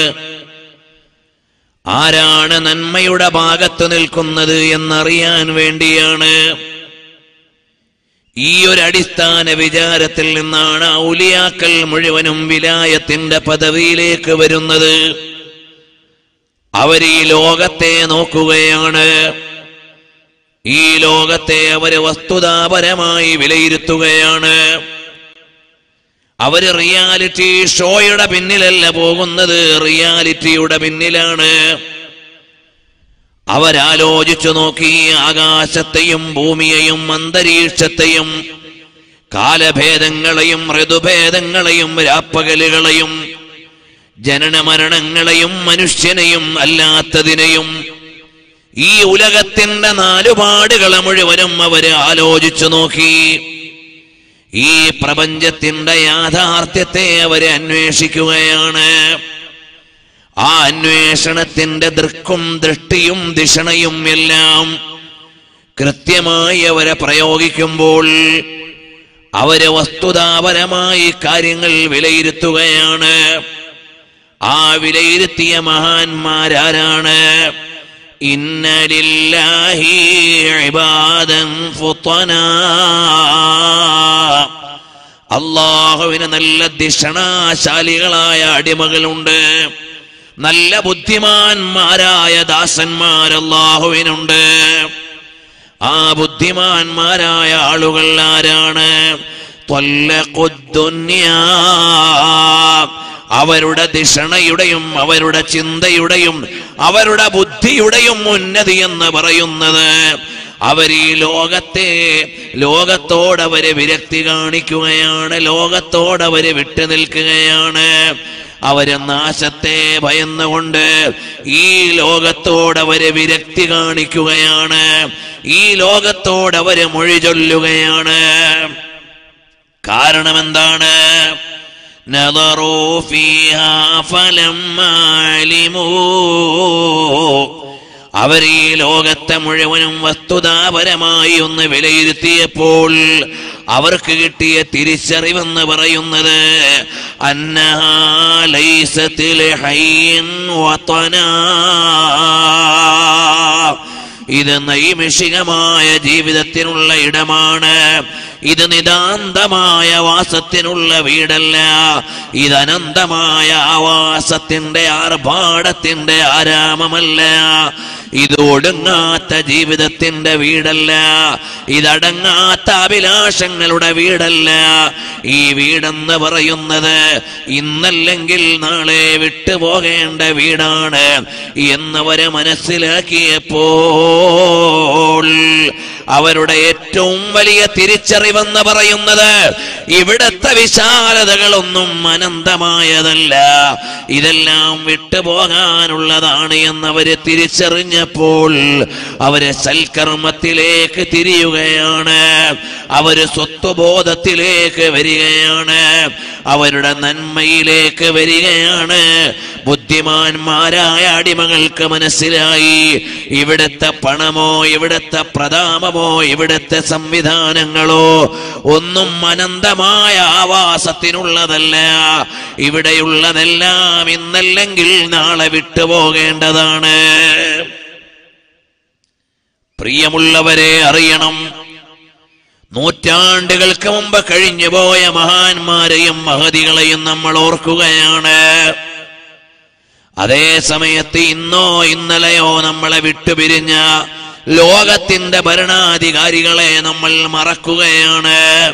ആരാണ് നന്മയുടെ ഭാഗത്ത് നിൽക്കുന്നത് എന്നറിയാൻ വേണ്ടിയാണ് ഈ ഒരു അടിസ്ഥാന വിചാരത്തിൽ നിന്നാണ് ഔലിയാക്കൾ മുഴുവനും വിലായത്തിന്റെ പദവിയിലേക്ക് വരുന്നത് അവർ ഈ ലോകത്തെ നോക്കുകയാണ് ഈ ലോകത്തെ അവര് വസ്തുതാപരമായി വിലയിരുത്തുകയാണ് അവര് റിയാലിറ്റി ഷോയുടെ പിന്നിലല്ല പോകുന്നത് റിയാലിറ്റിയുടെ പിന്നിലാണ് അവരാലോചിച്ചു നോക്കി ആകാശത്തെയും ഭൂമിയെയും അന്തരീക്ഷത്തെയും കാലഭേദങ്ങളെയും ഋതുഭേദങ്ങളെയും രാപ്പകലുകളെയും ജനനമരണങ്ങളെയും മനുഷ്യനെയും അല്ലാത്തതിനെയും ഈ ഉലകത്തിന്റെ നാലുപാടുകളെ മുഴുവനും അവര് ആലോചിച്ചു നോക്കി ഈ പ്രപഞ്ചത്തിന്റെ യാഥാർത്ഥ്യത്തെ അവര് അന്വേഷിക്കുകയാണ് ആ അന്വേഷണത്തിന്റെ ദൃക്കും ദൃഷ്ടിയും ദിഷണയും എല്ലാം കൃത്യമായി അവരെ പ്രയോഗിക്കുമ്പോൾ അവര് വസ്തുതാപരമായി കാര്യങ്ങൾ വിലയിരുത്തുകയാണ് ആ വിലയിരുത്തിയ മഹാന്മാരാരാണ് ഇന്നലില്ലാഹി ഇബാദൻ ഫുത്തനാ അള്ളാഹുവിന് നല്ല ദിഷണാശാലികളായ അടിമകളുണ്ട് നല്ല ബുദ്ധിമാന്മാരായ ദാസന്മാർ അള്ളാഹുവിനുണ്ട് ആ ബുദ്ധിമാന്മാരായ ആളുകൾ ആരാണ് ത്വല്ലഖുദ്ദുന്യാ. അവരുടെ ദിഷണയുടെയും അവരുടെ ചിന്തയുടെയും അവരുടെ ബുദ്ധിയുടെയും ഉന്നതി എന്ന് പറയുന്നത് അവർ ഈ ലോകത്തെ ലോകത്തോടവര് വിരക്തി കാണിക്കുകയാണ് ലോകത്തോടവര് വിട്ടു നിൽക്കുകയാണ് അവര് നാശത്തെ ഭയന്നുകൊണ്ട് ഈ ലോകത്തോടവര് വിരക്തി കാണിക്കുകയാണ് ഈ ലോകത്തോടവര് മൊഴി ചൊല്ലുകയാണ് കാരണം എന്താണ് نظروا فيها فلما علموا അവർ ഈ ലോകത്തെ മുഴുവനും വസ്തുതാപരമായി ഒന്ന് വിലയിരുത്തിയപ്പോൾ അവർക്ക് കിട്ടിയ തിരിച്ചറിവെന്ന് പറയുന്നത് അന്നഹാ ലൈസത്തിൽ ഹൈൻ വതനാ ഇത് നൈമിഷികമായ ജീവിതത്തിനുള്ള ഇടമാണ് ഇത് നിതാന്തമായ വാസത്തിനുള്ള വീടല്ല ഇത് അനന്തമായ ആവാസത്തിന്റെ ആർഭാടത്തിന്റെ ആരാമമല്ല ഇത് ഒടുങ്ങാത്ത ജീവിതത്തിന്റെ വീടല്ല ഇതടങ്ങാത്ത അഭിലാഷങ്ങളുടെ വീടല്ല ഈ വീടെന്ന് പറയുന്നത് ഇന്നല്ലെങ്കിൽ നാളെ വിട്ടുപോകേണ്ട വീടാണ് എന്നവരെ മനസ്സിലാക്കിയപ്പോൾ അവരുടെ ഏറ്റവും വലിയ തിരിച്ചറിവെന്ന് പറയുന്നത് ഇവിടത്തെ വിശാലതകളൊന്നും അനന്തമായതല്ല ഇതെല്ലാം വിട്ടുപോകാനുള്ളതാണ് എന്നവര് തിരിച്ചറിഞ്ഞപ്പോൾ അവര് സൽക്കർമ്മത്തിലേക്ക് തിരിയുകയാണ് അവര് സ്വത്വബോധത്തിലേക്ക് വരികയാണ് അവരുടെ നന്മയിലേക്ക് വരികയാണ് ബുദ്ധിമാന്മാരായ അടിമകൾക്ക് മനസ്സിലായി ഇവിടുത്തെ പണമോ ഇവിടുത്തെ പ്രതാപമോ ഇവിടുത്തെ സംവിധാനങ്ങളോ ഒന്നും അനന്തമായ ആവാസത്തിനുള്ളതല്ല ഇവിടെയുള്ളതെല്ലാം ഇന്നല്ലെങ്കിൽ നാളെ വിട്ടുപോകേണ്ടതാണ് പ്രിയമുള്ളവരെ അറിയണം നൂറ്റാണ്ടുകൾക്ക് മുമ്പ് കഴിഞ്ഞുപോയ മഹാന്മാരെയും മഹതികളെയും നമ്മൾ ഓർക്കുകയാണ് അതേ സമയത്ത് ഇന്നോ ഇന്നലെയോ നമ്മളെ വിട്ടുപിരിഞ്ഞ ലോകത്തിന്റെ ഭരണാധികാരികളെ നമ്മൾ മറക്കുകയാണ്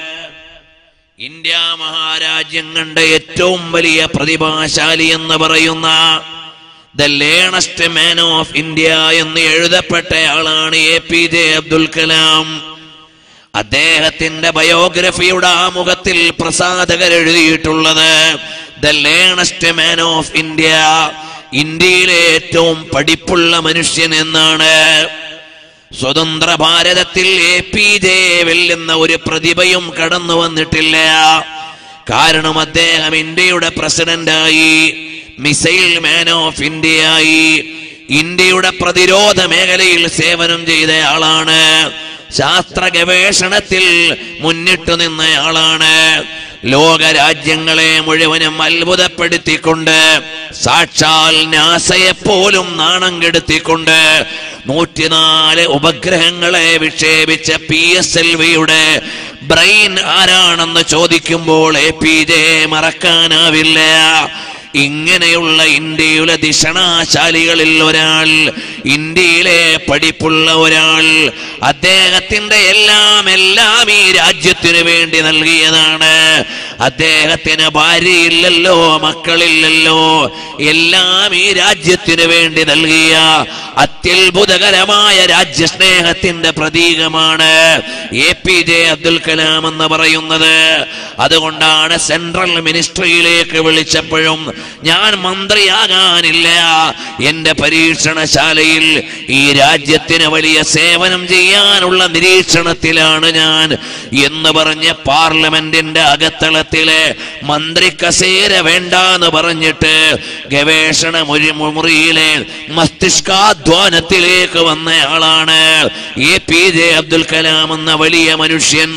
ഇന്ത്യ മഹാരാജ്യം കണ്ട ഏറ്റവും വലിയ പ്രതിഭാശാലി എന്ന് പറയുന്ന the learnest man of India എന്ന് എഴുതപ്പെട്ട ആളാണ് A P J Abdul Kalam അദ്ദേഹത്തിന്റെ ബയോഗ്രഫിയുടെ ആമുഖത്തിൽ പ്രസാധകർ എഴുതിയിട്ടുള്ളത് the learnest man of India ഇന്ത്യയിലെ ഏറ്റവും പഠിപ്പുള്ള മനുഷ്യൻ എന്നാണ് സ്വതന്ത്ര ഭാരതത്തിൽ എ പി ജെ വെല്ലുന്ന ഒരു പ്രതിഭയും കടന്നു വന്നിട്ടില്ല കാരണം അദ്ദേഹം ഇന്ത്യയുടെ പ്രസിഡന്റായി മിസൈൽ മാൻ ഓഫ് ഇന്ത്യയായി ഇന്ത്യയുടെ പ്രതിരോധ മേഖലയിൽ സേവനം ചെയ്ത ആളാണ് ശാസ്ത്ര ഗവേഷണത്തിൽ മുന്നിട്ടു നിന്നയാളാണ് ലോക രാജ്യങ്ങളെ മുഴുവനും അത്ഭുതപ്പെടുത്തിക്കൊണ്ട് സാക്ഷാൽ നാസയെ പോലും നാണം കെടുത്തിക്കൊണ്ട് നൂറ്റിനാല് ഉപഗ്രഹങ്ങളെ വിക്ഷേപിച്ച പി എസ് എൽ വിയുടെ ബ്രെയിൻ ആരാണെന്ന് ചോദിക്കുമ്പോൾ എ പി ജെ മറക്കാനാവില്ല ഇങ്ങനെയുള്ള ഇന്ത്യയിലെ ദിഷണാശാലികളിൽ ഒരാൾ ഇന്ത്യയിലെ പഠിപ്പുള്ള ഒരാൾ അദ്ദേഹത്തിന്റെ എല്ലാം എല്ലാം ഈ രാജ്യത്തിനു വേണ്ടി നൽകിയതാണ് അദ്ദേഹത്തിന് ഭാര്യയില്ലല്ലോ മക്കളില്ലല്ലോ എല്ലാം ഈ രാജ്യത്തിനു വേണ്ടി നൽകിയ അത്യത്ഭുതകരമായ രാജ്യസ്നേഹത്തിന്റെ പ്രതീകമാണ് A P J Abdul Kalam എന്ന് പറയുന്നത് അതുകൊണ്ടാണ് സെൻട്രൽ മിനിസ്ട്രിയിലേക്ക് വിളിച്ചപ്പോഴും ഞാൻ മന്ത്രിയാകാനില്ല എന്റെ പരീക്ഷണശാലയിൽ ഈ രാജ്യത്തിന് വലിയ സേവനം ചെയ്യാനുള്ള നിരീക്ഷണത്തിലാണ് ഞാൻ എന്ന് പറഞ്ഞ് പാർലമെന്റിന്റെ അകത്തളത്തിലെ മന്ത്രി കസേര വേണ്ടാന്ന് പറഞ്ഞിട്ട് ഗവേഷണ മുറി മുറിയിലെ മസ്തിഷ്കാധ്വാനത്തിലേക്ക് വന്നയാളാണ് A P J Abdul Kalam എന്ന വലിയ മനുഷ്യൻ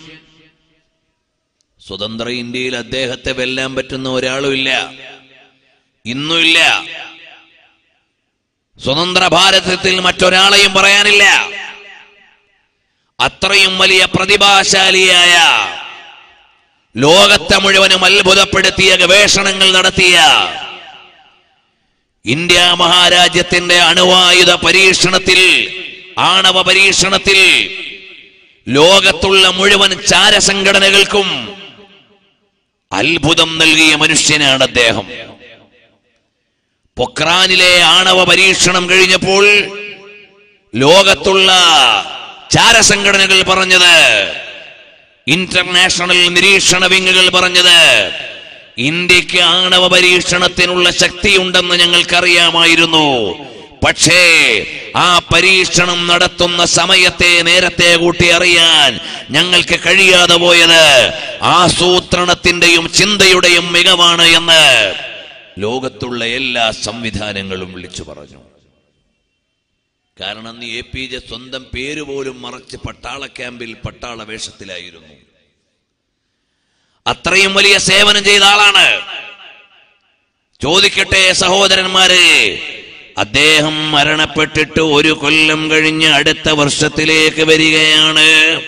സ്വതന്ത്ര ഇന്ത്യയിൽ അദ്ദേഹത്തെ വെല്ലാൻ പറ്റുന്ന ഒരാളുമില്ല ഇന്നുമില്ല സ്വതന്ത്ര ഭാരതത്തിൽ മറ്റൊരാളെയും പറയാനില്ല അത്രയും വലിയ പ്രതിഭാശാലിയായ ലോകത്തെ മുഴുവനും അത്ഭുതപ്പെടുത്തിയ ഗവേഷണങ്ങൾ നടത്തിയ ഇന്ത്യ മഹാരാജ്യത്തിന്റെ അണുവായുധ പരീക്ഷണത്തിൽ ആണവ പരീക്ഷണത്തിൽ ലോകത്തുള്ള മുഴുവൻ ചാരസംഘടനകൾക്കും അത്ഭുതം നൽകിയ മനുഷ്യനാണ് അദ്ദേഹം പൊക്രാനിലെ ആണവ പരീക്ഷണം കഴിഞ്ഞപ്പോൾ ലോകത്തുള്ള ചാരസംഘടനകൾ പറഞ്ഞത് ഇന്റർനാഷണൽ നിരീക്ഷണ വിങ്ങുകൾ പറഞ്ഞത് ഇന്ത്യക്ക് ആണവ പരീക്ഷണത്തിനുള്ള ശക്തിയുണ്ടെന്ന് ഞങ്ങൾക്കറിയാമായിരുന്നു പക്ഷേ ആ പരീക്ഷണം നടത്തുന്ന സമയത്തെ നേരത്തെ കൂട്ടി അറിയാൻ ഞങ്ങൾക്ക് കഴിയാതെ പോയത് ആസൂത്രണത്തിന്റെയും ചിന്തയുടെയും മികവാണ് എന്ന് ലോകത്തുള്ള എല്ലാ സംവിധാനങ്ങളും വിളിച്ചു പറഞ്ഞു കാരണം അന്ന് എ പി ജെ സ്വന്തം പേര് പോലും മറച്ച് പട്ടാള ക്യാമ്പിൽ പട്ടാള വേഷത്തിലായിരുന്നു അത്രയും വലിയ സേവനം ചെയ്ത ആളാണ് ചോദിക്കട്ടെ സഹോദരന്മാരെ അദ്ദേഹം മരണപ്പെട്ടിട്ട് ഒരു കൊല്ലം കഴിഞ്ഞ് അടുത്ത വർഷത്തിലേക്ക് വരികയാണ്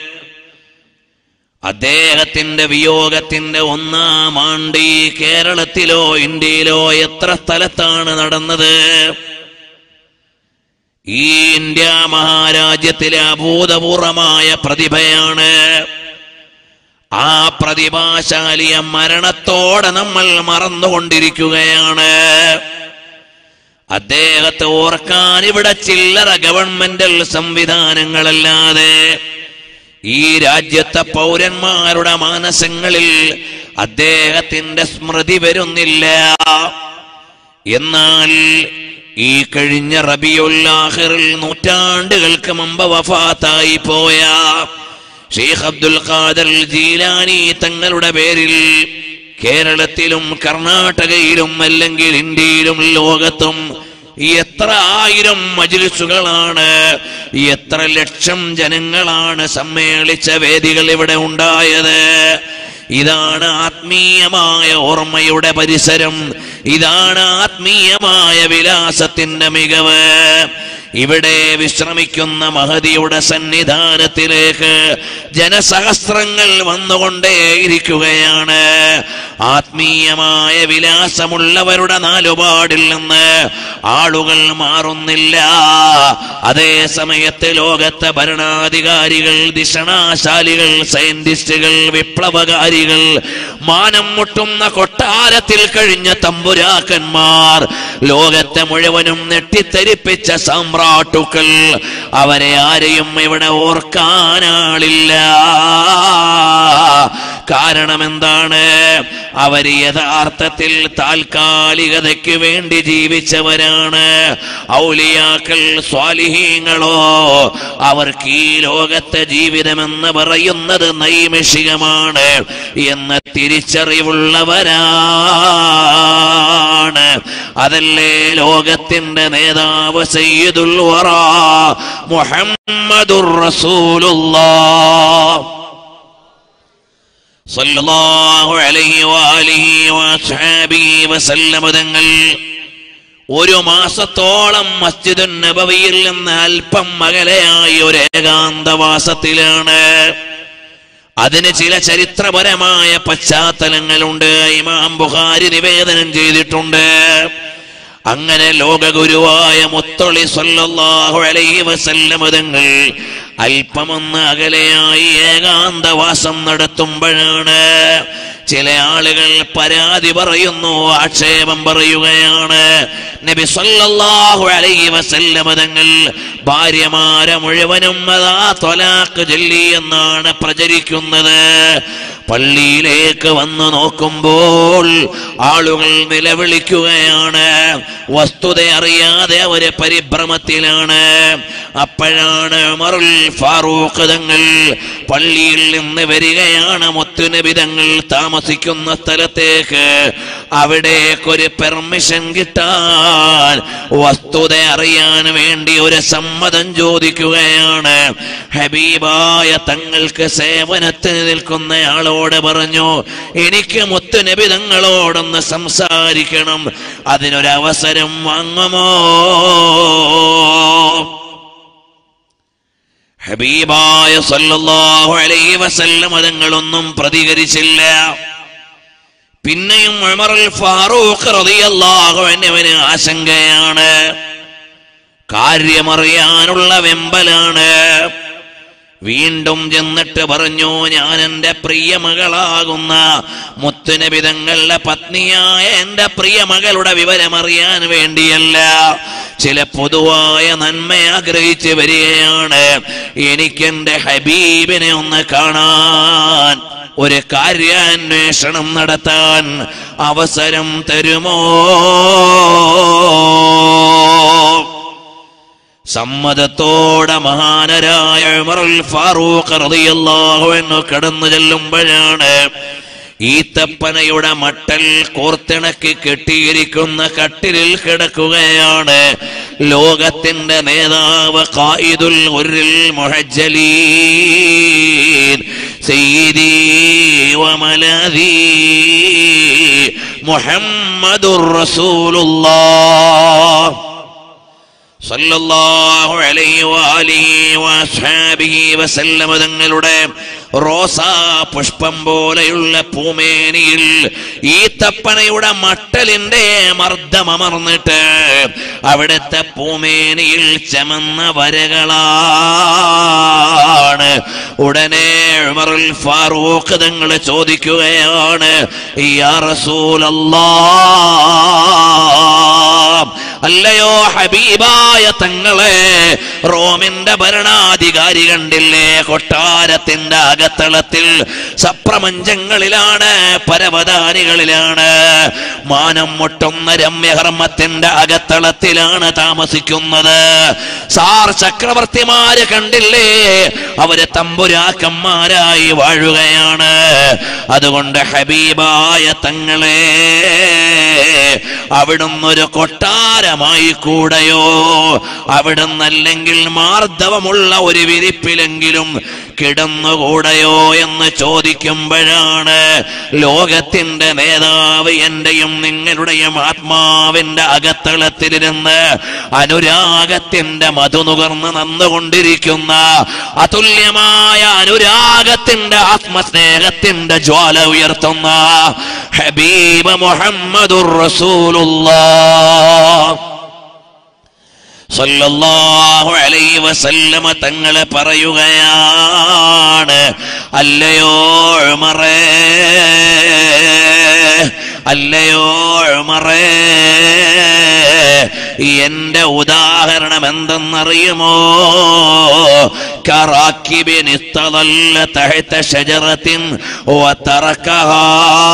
അദ്ദേഹത്തിന്റെ വിയോഗത്തിന്റെ ഒന്നാം ആണ്ട് ഈ കേരളത്തിലോ ഇന്ത്യയിലോ എത്ര സ്ഥലത്താണ് നടന്നത് ഈ ഇന്ത്യ മഹാരാജ്യത്തിലെ അഭൂതപൂർവമായ പ്രതിഭയാണ് ആ പ്രതിഭാശാലിയ മരണത്തോടെ നമ്മൾ മറന്നുകൊണ്ടിരിക്കുകയാണ് അദ്ദേഹത്തെ ഓർക്കാൻ ഇവിടെ ചില്ലറ ഗവൺമെന്റൽ സംവിധാനങ്ങളല്ലാതെ ഈ രാജ്യത്തെ പൗരന്മാരുടെ മാനസങ്ങളിൽ അദ്ദേഹത്തിന്റെ സ്മൃതി വരുന്നില്ല എന്നാൽ ഈ കഴിഞ്ഞ റബിയുല്ലാഹിറിൽ നൂറ്റാണ്ടുകൾക്ക് മുമ്പ് വഫാത്തായി പോയ ഷെയ്ഖ് അബ്ദുൽ ഖാദർ ജീലാനി തങ്ങളുടെ പേരിൽ കേരളത്തിലും കർണാടകയിലും അല്ലെങ്കിൽ ഇന്ത്യയിലും ലോകത്തും എത്ര ആയിരം മജിലിസുകളാണ് എത്ര ലക്ഷം ജനങ്ങളാണ് സമ്മേളിച്ച വേദികൾ ഇവിടെ ഉണ്ടായത് ഇതാണ് ആത്മീയമായ ഓർമ്മയുടെ പരിസരം ഇതാണ് ആത്മീയമായ വിലാസത്തിന്റെ മികവ് ഇവിടെ വിശ്രമിക്കുന്ന മഹതിയുടെ സന്നിധാനത്തിലേക്ക് ജനസഹസ്രങ്ങൾ വന്നുകൊണ്ടേയിരിക്കുകയാണ് ആത്മീയമായ വിലാസമുള്ളവരുടെ നാലുപാടിൽ നിന്ന് ആളുകൾ മാറുന്നില്ല അതേ സമയത്ത് ലോകത്തെ ഭരണാധികാരികൾ ദിഷണാശാലികൾ സയന്റിസ്റ്റുകൾ വിപ്ലവകാരികൾ മാനം മുട്ടുന്ന കൊട്ടാരത്തിൽ കഴിഞ്ഞ തമ്പുരാക്കന്മാർ ലോകത്തെ മുഴുവനും നെട്ടിത്തെരിപ്പിച്ച സാമ്രാട്ടുക്കൾ അവരെ ആരെയും ഇവിടെ ഓർക്കാനാളില്ല കാരണം എന്താണ് അവര് യഥാർത്ഥത്തിൽ താൽക്കാലികതയ്ക്ക് വേണ്ടി ജീവിച്ചവരാണ് ഔലിയാക്കൾ സ്വാലിഹീങ്ങളോ അവർക്ക് ഈ ലോകത്തെ ജീവിതമെന്ന് പറയുന്നത് നൈമിഷികമാണ് എന്ന തിരിച്ചറിവുള്ളവരാണ് അതല്ലേ ലോകത്തിന്റെ നേതാവ് സയ്യിദുൽ വറ മുഹമ്മദുർ റസൂലുള്ളാഹ് സല്ലല്ലാഹു അലൈഹി വആലിഹി വഅസ്ഹാബിഹി വസല്ലമ തങ്ങൾ ഒരു മാസത്തോളം മസ്ജിദുൻ നബവിയിൽ നിന്ന് അല്പം അകലെയായി ഒരു ഏകാന്തവാസത്തിലാണ് അതിന് ചില ചരിത്രപരമായ പശ്ചാത്തലങ്ങളുണ്ട് ഇമാം ബുഖാരി നിവേദനം ചെയ്തിട്ടുണ്ട് അങ്ങനെ ലോകഗുരുവായ മുത്തൊളി സല്ലല്ലാഹു അലൈഹി വസല്ലമ തങ്ങൾ അല്പമൊന്ന് അകലെയായി ഏകാന്തവാസം നടത്തുമ്പോഴാണ് ചില ആളുകൾ പരാതി പറയുന്നു ആക്ഷേപം പറയുകയാണ് നബി സല്ലല്ലാഹു അലൈഹി വസല്ലമ തങ്ങൾ ഭാര്യമാരെ മുഴുവനും അതാ തൊലാക്ക് ചൊല്ലി എന്നാണ് പ്രചരിക്കുന്നത് പള്ളിയിലേക്ക് വന്നു നോക്കുമ്പോൾ ആളുകൾ നിലവിളിക്കുകയാണ് വസ്തുത അറിയാതെ അവര് പരിഭ്രമത്തിലാണ് അപ്പോഴാണ് ഉമറുൽ ഫാറൂഖ് തങ്ങൾ പള്ളിയിൽ നിന്ന് വരികയാണ് മുത്തുനബി തങ്ങൾ താമസിക്കുന്ന സ്ഥലത്തേക്ക് അവിടേക്കൊരു പെർമിഷൻ കിട്ടാൻ വസ്തുത അറിയാൻ വേണ്ടി ഒരു സമ്മതം ചോദിക്കുകയാണ് ഹബീബായ തങ്ങൾക്ക് സേവനത്തിന് നിൽക്കുന്ന ആളോട് പറഞ്ഞു എനിക്ക് മുത്തുനബി തങ്ങളോടൊന്ന് സംസാരിക്കണം അതിനൊരവസരം വാങ്ങുമോ ഹബീബായ സല്ലല്ലാഹു അലൈഹി വസല്ലം അതുങ്ങളൊന്നും പ്രതികരിച്ചില്ല പിന്നെയും ഉമറുൽ ഫാറൂഖ് റളിയല്ലാഹു അൻഹുവിന് ആശങ്കയാണ് കാര്യമറിയാനുള്ള വെമ്പലാണ് വീണ്ടും ചെന്നിട്ട് പറഞ്ഞു ഞാൻ എന്റെ പ്രിയമകളാകുന്ന മുത്തുനബിതങ്ങളുടെ പത്നിയായ എന്റെ പ്രിയമകളുടെ വിവരമറിയാൻ വേണ്ടിയല്ല ചില പൊതുവായ നന്മ ആഗ്രഹിച്ച് വരികയാണ് എനിക്കെന്റെ ഹബീബിനെ ഒന്ന് കാണാൻ ഒരു കാര്യാന്വേഷണം നടത്താൻ അവസരം തരുമോ സമ്മതത്തോടെ മഹാനരായ ഉമറുൽ ഫാറൂഖ് റളിയല്ലാഹു അൻഹു കടന്നു ചെല്ലുമ്പോഴാണ് ഈത്തപ്പനയുടെ മട്ടൽ കോർത്തിണക്കി കെട്ടിയിരിക്കുന്ന കട്ടിലിൽ കിടക്കുകയാണ് ലോകത്തിന്റെ നേതാവ് ഖായിദുൽ ഉരുൽ മുഹജ്ജലീൻ സയ്യിദി വമലദി മുഹമ്മദുർ റസൂലുള്ളാഹ് സല്ലല്ലാഹു അലൈഹി വആലിഹി വഅസ്ഹാബിഹി വസല്ലമ തങ്ങളുടെ റോസാ പുഷ്പം പോലെയുള്ള പൂമേനിയിൽ ഈ തപ്പനയുടെ മട്ടലിന്റെ മർദ്ദമർന്നിട്ട് അവിടുത്തെ പൂമേനിയിൽ ചമന്ന വരകളാണ് ഉടനെ ഉമറുൽ ഫാറൂഖ് തങ്ങൾ ചോദിക്കുകയാണ് യാ റസൂലല്ലാഹ് അല്ലയോ ഹബീബായ തങ്ങളെ റോമിന്റെ ഭരണാധികാരി കണ്ടില്ലേ കൊട്ടാരത്തിന്റെ അകത്തളത്തിൽ സപ്രമഞ്ചങ്ങളിലാണ് പരവതാനികളിലാണ് മാനം മുട്ടുന്ന രമ്യഹർമ്മത്തിന്റെ അകത്തളത്തിലാണ് താമസിക്കുന്നത് സാർ ചക്രവർത്തിമാര് കണ്ടില്ലേ അവര് തമ്പുരാക്കന്മാരായി വാഴുകയാണ് അതുകൊണ്ട് ഹബീബായ തങ്ങളെ അവിടുന്ന് ഒരു കൊട്ടാരമായി കൂടയോ അവിടുന്നല്ലെങ്കിൽ മാർദ്ദവമുള്ള ഒരു വിരിപ്പിലെങ്കിലും കിടന്നുകൂടയോ എന്ന് ചോദിക്കുമ്പോഴാണ് ലോകത്തിന്റെ നേതാവ് എന്റെയും നിങ്ങളുടെയും ആത്മാവിന്റെ അകത്തളത്തിലിരുന്ന് അനുരാഗത്തിന്റെ മധുനുകർന്ന് നന്നുകൊണ്ടിരിക്കുന്ന അതുല്യമായ അനുരാഗത്തിന്റെ ആത്മസ്നേഹത്തിന്റെ ജ്വാല ഉയർത്തുന്ന ഹബീബ് മുഹമ്മദുർ റസൂലുള്ളാഹ് സല്ലല്ലാഹു അലൈഹി വസല്ലമ തങ്ങളെ പറയുകയാണ് അല്ലയോ ഉമറേ അല്ലയോ ഉമറേ എന്റെ ഉദാഹരണം എന്തെന്നറിയുമോ كراكب استظل تحت شجرة وتركها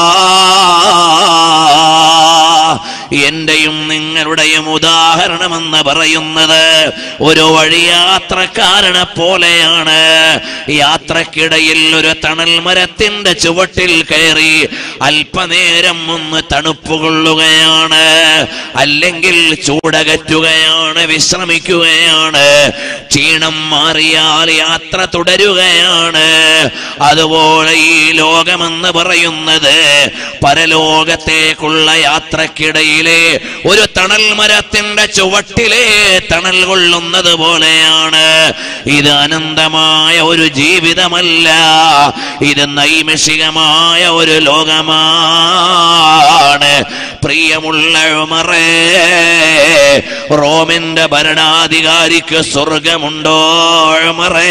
എന്റെയും നിങ്ങളുടെയും ഉദാഹരണമെന്ന് പറയുന്നത് ഒരു വഴിയാത്രക്കാരനെ പോലെയാണ് യാത്രക്കിടയിൽ ഒരു തണൽ മരത്തിന്റെ ചുവട്ടിൽ കയറി അല്പനേരം ഒന്ന് തണുപ്പ് കൊള്ളുകയാണ് അല്ലെങ്കിൽ ചൂടകറ്റുകയാണ് വിശ്രമിക്കുകയാണ് ക്ഷീണം മാറിയാൽ യാത്ര തുടരുകയാണ് അതുപോലെ ഈ ലോകമെന്ന് പറയുന്നത് പരലോകത്തേക്കുള്ള യാത്രക്കിടയിലെ ഒരു തണൽ മരത്തിന്റെ ചുവട്ടിലെ തണൽ കൊള്ളുന്നത് പോലെയാണ് ഇത് അനന്തമായ ഒരു ജീവിതമല്ല ഇത് നൈമിഷികമായ ഒരു ലോകമാണ് പ്രിയമുള്ള ഉമറേ റോമിന്റെ ഭരണാധികാരിക്ക് സ്വർഗമുണ്ടോ ഉമറേ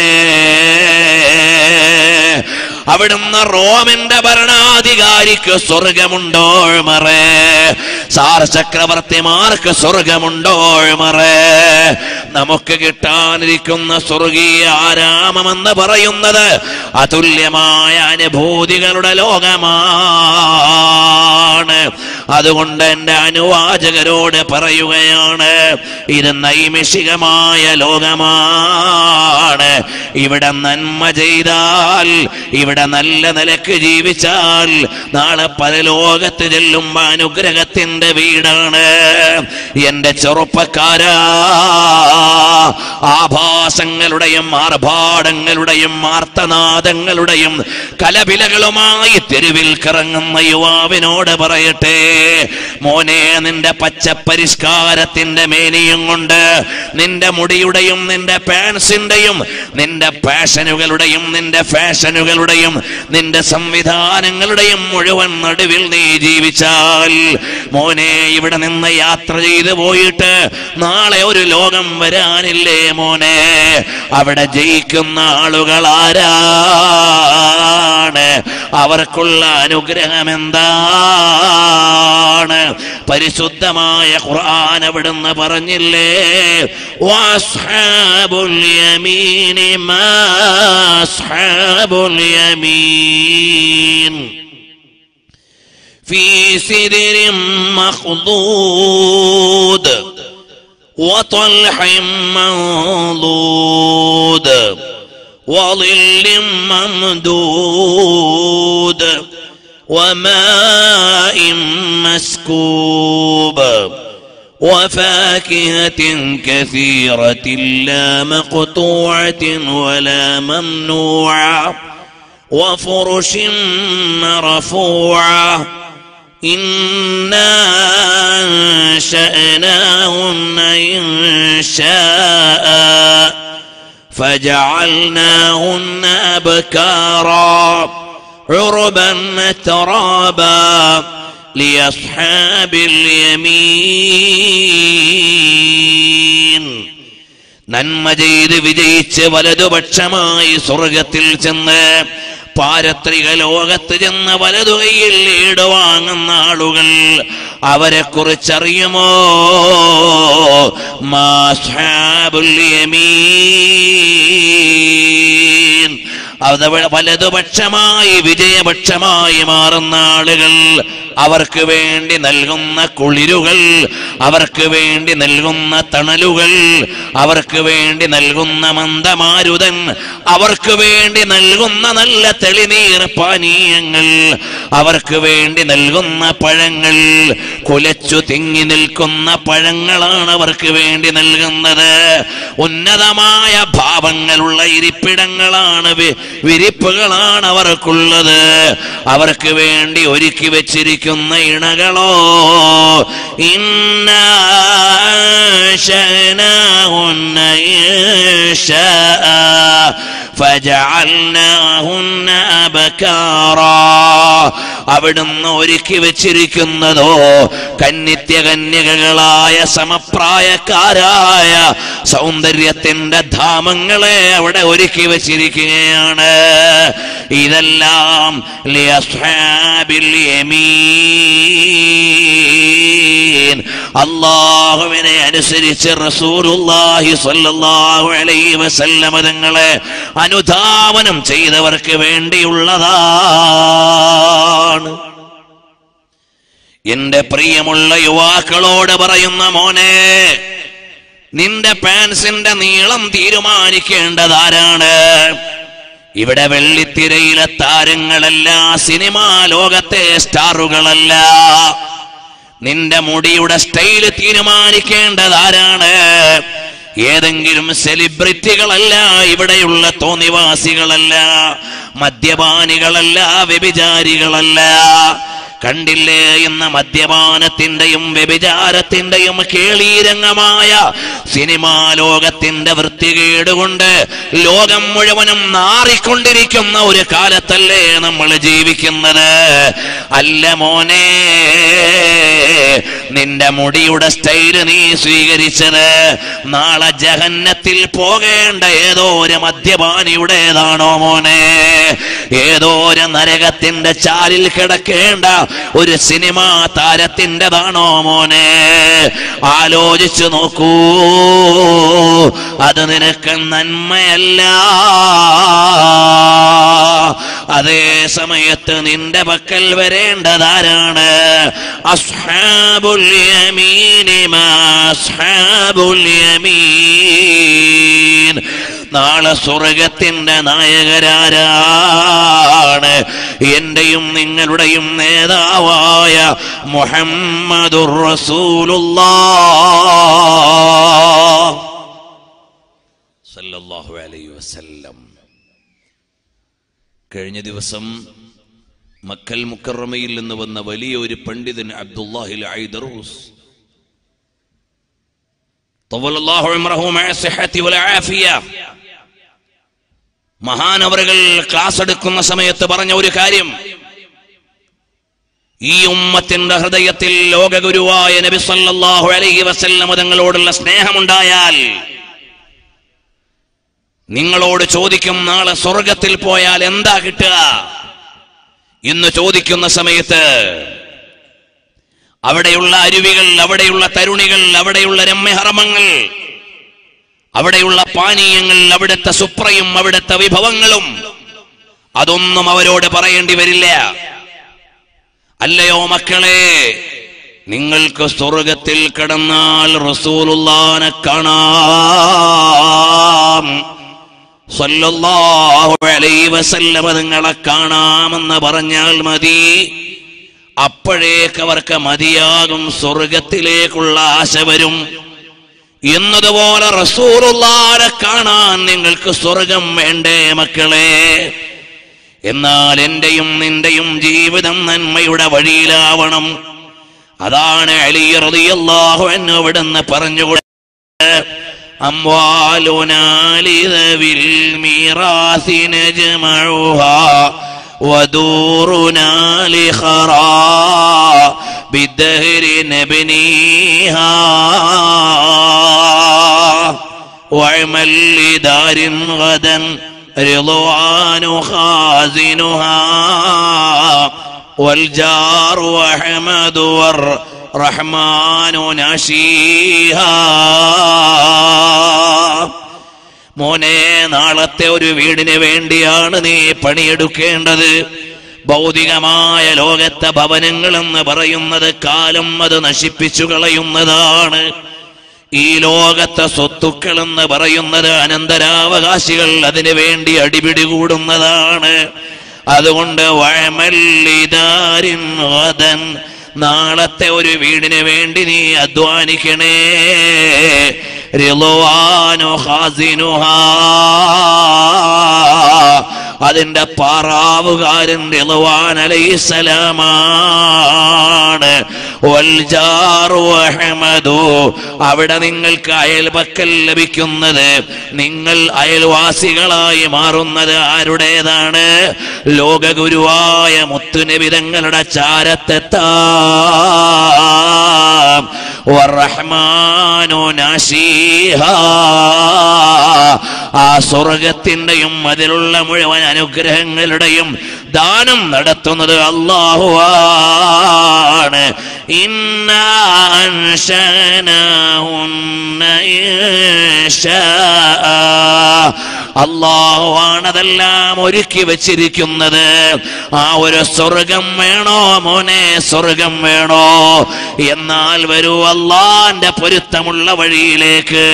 അവിടുന്ന് റോമിന്റെ ഭരണാധികാരിക്ക് സ്വർഗമുണ്ടോ ഉമറേ സാർ ചക്രവർത്തിമാർക്ക് സ്വർഗമുണ്ടോ ഉമറേ നമുക്ക് കിട്ടാനിരിക്കുന്ന സ്വർഗീയ ആരാമമെന്ന് പറയുന്നത് അതുല്യമായ അനുഭൂതികളുടെ ലോകമാണ് അതുകൊണ്ട് എന്റെ അനുവാചകരോട് പറയുകയാണ് ഇത് നൈമിഷികമായ ലോകമാണ് ഇവിടെ നന്മ ചെയ്താൽ ഇവിടെ നല്ല നിലക്ക് ജീവിച്ചാൽ നാളെ പരലോകത്ത് ചെല്ലുമ്പോ അനുഗ്രഹത്തിന്റെ വീടാണ് എന്റെ ചെറുപ്പക്കാരാ ആഭാസങ്ങളുടെയും ആർഭാടങ്ങളുടെയും ആർത്തനാദങ്ങളുടെയും കലപിലകളുമായി തെരുവിൽ കറങ്ങുന്ന യുവാവിനോട് പറയട്ടെ മോനെ നിന്റെ പച്ചപ്പരിഷ്കാരത്തിന്റെ മേനിയും കൊണ്ട് നിന്റെ മുടിയുടെയും നിന്റെ പാൻസിന്റെയും നിന്റെ പാഷനുകളുടെയും നിന്റെ ഫാഷനുകളുടെയും നിന്റെ സംവിധാനങ്ങളുടെയും മുഴുവൻ നടുവിൽ നീ ജീവിച്ചാൽ മോനെ ഇവിടെ നിന്ന് യാത്ര ചെയ്തു പോയിട്ട് നാളെ ഒരു ലോകം വരാനില്ലേ മോനെ അവിടെ ജയിക്കുന്ന ആളുകൾ ആരാണ് അവർക്കുള്ള അനുഗ്രഹം എന്താണ് പരിശുദ്ധമായ ഖുർആൻ അവിടുന്ന് പറഞ്ഞില്ലേ വഅസ്ഹാബുൽ യമീനി മാ അസ്ഹാബുൽ യമീൻ في سدر مخضود وطلح منضود وظل ممدود وماء مسكوب وفاكهة كثيرة لا مقطوعة ولا ممنوعة وفرش مرفوعة إنا أنشأناهن إنشاء فجعلناهن أبكارا عربا ترابا لأصحاب اليمين നന്മ ചെയ്ത് വിജയിച്ച് വലതുപക്ഷമായി സ്വർഗത്തിൽ ചെന്ന് പാരത്രിക ലോകത്ത് ചെന്ന് വലതു കൈയിൽ ഈടുവാങ്ങുന്ന ആളുകൾ അവരെ കുറിച്ചറിയുമോ മാസ്ഹാബുൽ യമീൻ അത് വലതുപക്ഷമായി വിജയപക്ഷമായി മാറുന്ന ആളുകൾ അവർക്ക് വേണ്ടി നൽകുന്ന കുളിരുകൾ അവർക്ക് വേണ്ടി നൽകുന്ന തണലുകൾ അവർക്ക് വേണ്ടി നൽകുന്ന മന്ദമാരുതൻ അവർക്ക് വേണ്ടി നൽകുന്ന നല്ല തെളിനീർ പാനീയങ്ങൾ അവർക്ക് വേണ്ടി നൽകുന്ന പഴങ്ങൾ കുലച്ചു തിങ്ങി നിൽക്കുന്ന പഴങ്ങളാണ് അവർക്ക് വേണ്ടി നൽകുന്നത് ഉന്നതമായ ഭാവങ്ങളുള്ള ഇരിപ്പിടങ്ങളാണ് വി- വിരിപ്പുകളാണ് അവർക്കുള്ളത് അവർക്ക് വേണ്ടി ഒരുക്കി വെച്ചിരിക്കുന്ന ഇണകളോ ഇന്ന فجعلناهن أبكارا അവിടുന്ന് ഒരുക്കി വെച്ചിരിക്കുന്നതോ കന്നിത്യ കന്യകകളായ സമപ്രായക്കാരായ സൗന്ദര്യത്തിന്റെ ധാമങ്ങളെ അവിടെ ഒരുക്കി വെച്ചിരിക്കുകയാണ് ഇതെല്ലാം ലിയസ്ഹാബിൽ യമീൻ അള്ളാഹുവിനെ അനുസരിച്ച് റസൂലുള്ളാഹി സ്വല്ലല്ലാഹു അലൈഹി വസല്ലമ തങ്ങളെ അനുധാവനം ചെയ്തവർക്ക് വേണ്ടിയുള്ളതാണ് എന്റെ പ്രിയമുള്ള യുവാക്കളോട് പറയുന്ന മോനെ നിന്റെ പാൻസിന്റെ നീളം തീരുമാനിക്കേണ്ടതാരാണ് ഇവിടെ വെള്ളിത്തിരയിലെ താരങ്ങളല്ല സിനിമാ ലോകത്തെ സ്റ്റാറുകളല്ല നിന്റെ മുടിയുടെ സ്റ്റൈല് തീരുമാനിക്കേണ്ടതാരാണ് ഏതെങ്കിലും സെലിബ്രിറ്റികളല്ല ഇവിടെയുള്ള തോന്നിവാസികളല്ല മദ്യപാനികളല്ല വ്യഭിചാരികളല്ല കണ്ടില്ലേ എന്ന മദ്യപാനത്തിന്റെയും വ്യഭിചാരത്തിന്റെയും കേളീരംഗമായ സിനിമാ ലോകത്തിന്റെ വൃത്തികേടുകൊണ്ട് ലോകം മുഴുവനും നാറിക്കൊണ്ടിരിക്കുന്ന ഒരു കാലത്തല്ലേ നമ്മൾ ജീവിക്കുന്നത് അല്ല മോനെ നിന്റെ മുടിയുടെ സ്റ്റൈല് നീ സ്വീകരിച്ചത് നാളെ ജഹന്നത്തിൽ പോകേണ്ട ഏതോ ഒരു മദ്യപാനിയുടേതാണോ മോനെ ഏതോ ഒരു നരകത്തിന്റെ ചാലിൽ കിടക്കേണ്ട ഒരു സിനിമാ താരത്തിൻ്റെതാണോ മോനെ ആലോചിച്ചു നോക്കൂ അത് നിനക്ക് നന്മയല്ല അതേ സമയത്ത് നിന്റെ പക്കൽ വരേണ്ടതാരാണ് അസ്ഹാബുൽ യമീനി മാ അസ്ഹാബുൽ യമീൻ നാളെ സ്വർഗത്തിന്റെ നായകരാരാണ് എന്റെയും നിങ്ങളുടെയും നേതാവായ മുഹമ്മദുർ റസൂലുള്ളാഹ് സല്ലല്ലാഹു അലൈഹി വസല്ലം കഴിഞ്ഞ ദിവസം മക്കൽ മുക്കറമയിൽ നിന്ന് വന്ന വലിയ ഒരു പണ്ഡിതൻ അബ്ദുല്ലാഹിൽ ഐദറൂസ് طول الله عمره مع الصحة والعافية മഹാനവറുകൾ ക്ലാസ് എടുക്കുന്ന സമയത്ത് പറഞ്ഞ ഒരു കാര്യം ഈ ഉമ്മത്തിന്റെ ഹൃദയത്തിൽ ലോകഗുരുവായ നബി സല്ലല്ലാഹു അലൈഹി വസല്ലം തങ്ങളോടുള്ള സ്നേഹമുണ്ടായാൽ നിങ്ങളോട് ചോദിക്കും നാളെ സ്വർഗത്തിൽ പോയാൽ എന്താ കിട്ടുക എന്ന് ചോദിക്കുന്ന സമയത്ത് അവിടെയുള്ള അരുവികൾ അവിടെയുള്ള തരുണികൾ അവിടെയുള്ള രമ്യഹർമ്മങ്ങൾ അവിടെയുള്ള പാനീയങ്ങൾ അവിടുത്തെ സുപ്രയും അവിടുത്തെ വിഭവങ്ങളും അതൊന്നും അവരോട് പറയേണ്ടി വരില്ല അല്ലയോ മക്കളെ നിങ്ങൾക്ക് സ്വർഗത്തിൽ കിടന്നാൽ റസൂലുള്ളാനെ കാണാം സല്ലല്ലാഹു അലൈഹി വസല്ലമ നിങ്ങളെ കാണാമെന്ന് പറഞ്ഞാൽ മതി അപ്പോഴേക്ക് അവർക്ക് മതിയാകും സ്വർഗത്തിലേക്കുള്ള ആശ വരും എന്നതുപോലെ റസൂലുള്ളാരെ കാണാൻ നിങ്ങൾക്ക് സ്വർഗം വേണ്ടേ മക്കളെ എന്നാൽ എന്റെയും നിന്റെയും ജീവിതം നന്മയുടെ വഴിയിലാവണം അതാണ് അലി റളിയല്ലാഹു അൻഹു ഇവിടുന്ന് പറഞ്ഞുകൊണ്ട് أموالنا لذوي الميراث نجمعها ودورنا لخراء بالدهر نبنيها واعمل لدار غدا رضوان خازنها والجار أحمد والرحمن نشيها മോനെ നാളത്തെ ഒരു വീടിന് വേണ്ടിയാണ് നീ പണിയെടുക്കേണ്ടത് ഭൗതികമായ ലോകത്തെ ഭവനങ്ങൾ എന്ന് പറയുന്നത് കാലം അത് നശിപ്പിച്ചു കളയുന്നതാണ് ഈ ലോകത്തെ സ്വത്തുക്കൾ എന്ന് പറയുന്നത് അനന്തരാവകാശികൾ അതിനു വേണ്ടി അടിപിടി കൂടുന്നതാണ് അതുകൊണ്ട് വഴമല്ലിതാരിൻ വദൻ നാളത്തെ ഒരു വീടിന് വേണ്ടി നീ അധ്വാനിക്കണേ റിളുവാനു ഖാസിനുഹാ അതിന്റെ പാറാവുകാരൻ റിളുവാൻ അലൈസലാമാണ് വൽജാറു അഹ്മദു അവിടെ നിങ്ങൾക്ക് അയൽപക്കൽ ലഭിക്കുന്നത് നിങ്ങൾ അയൽവാസികളായി മാറുന്നത് ആരുടേതാണ് ലോകഗുരുവായ മുത്തുനിബിതങ്ങളുടെ ചാരത്തെത്താം വറഹ്മാനു നാശീഹാ ആ സ്വർഗത്തിന്റെയും അതിലുള്ള മുഴുവൻ അനുഗ്രഹങ്ങളുടെയും ദാനം നടത്തുന്നത് അള്ളാഹുവാണ് അള്ളാഹുവാണ് അതെല്ലാം ഒരുക്കി വെച്ചിരിക്കുന്നത് ആ ഒരു സ്വർഗം വേണോ മോനെ സ്വർഗം വേണോ എന്നാൽ വരൂ അള്ളാന്റെ പൊരുത്തമുള്ള വഴിയിലേക്ക്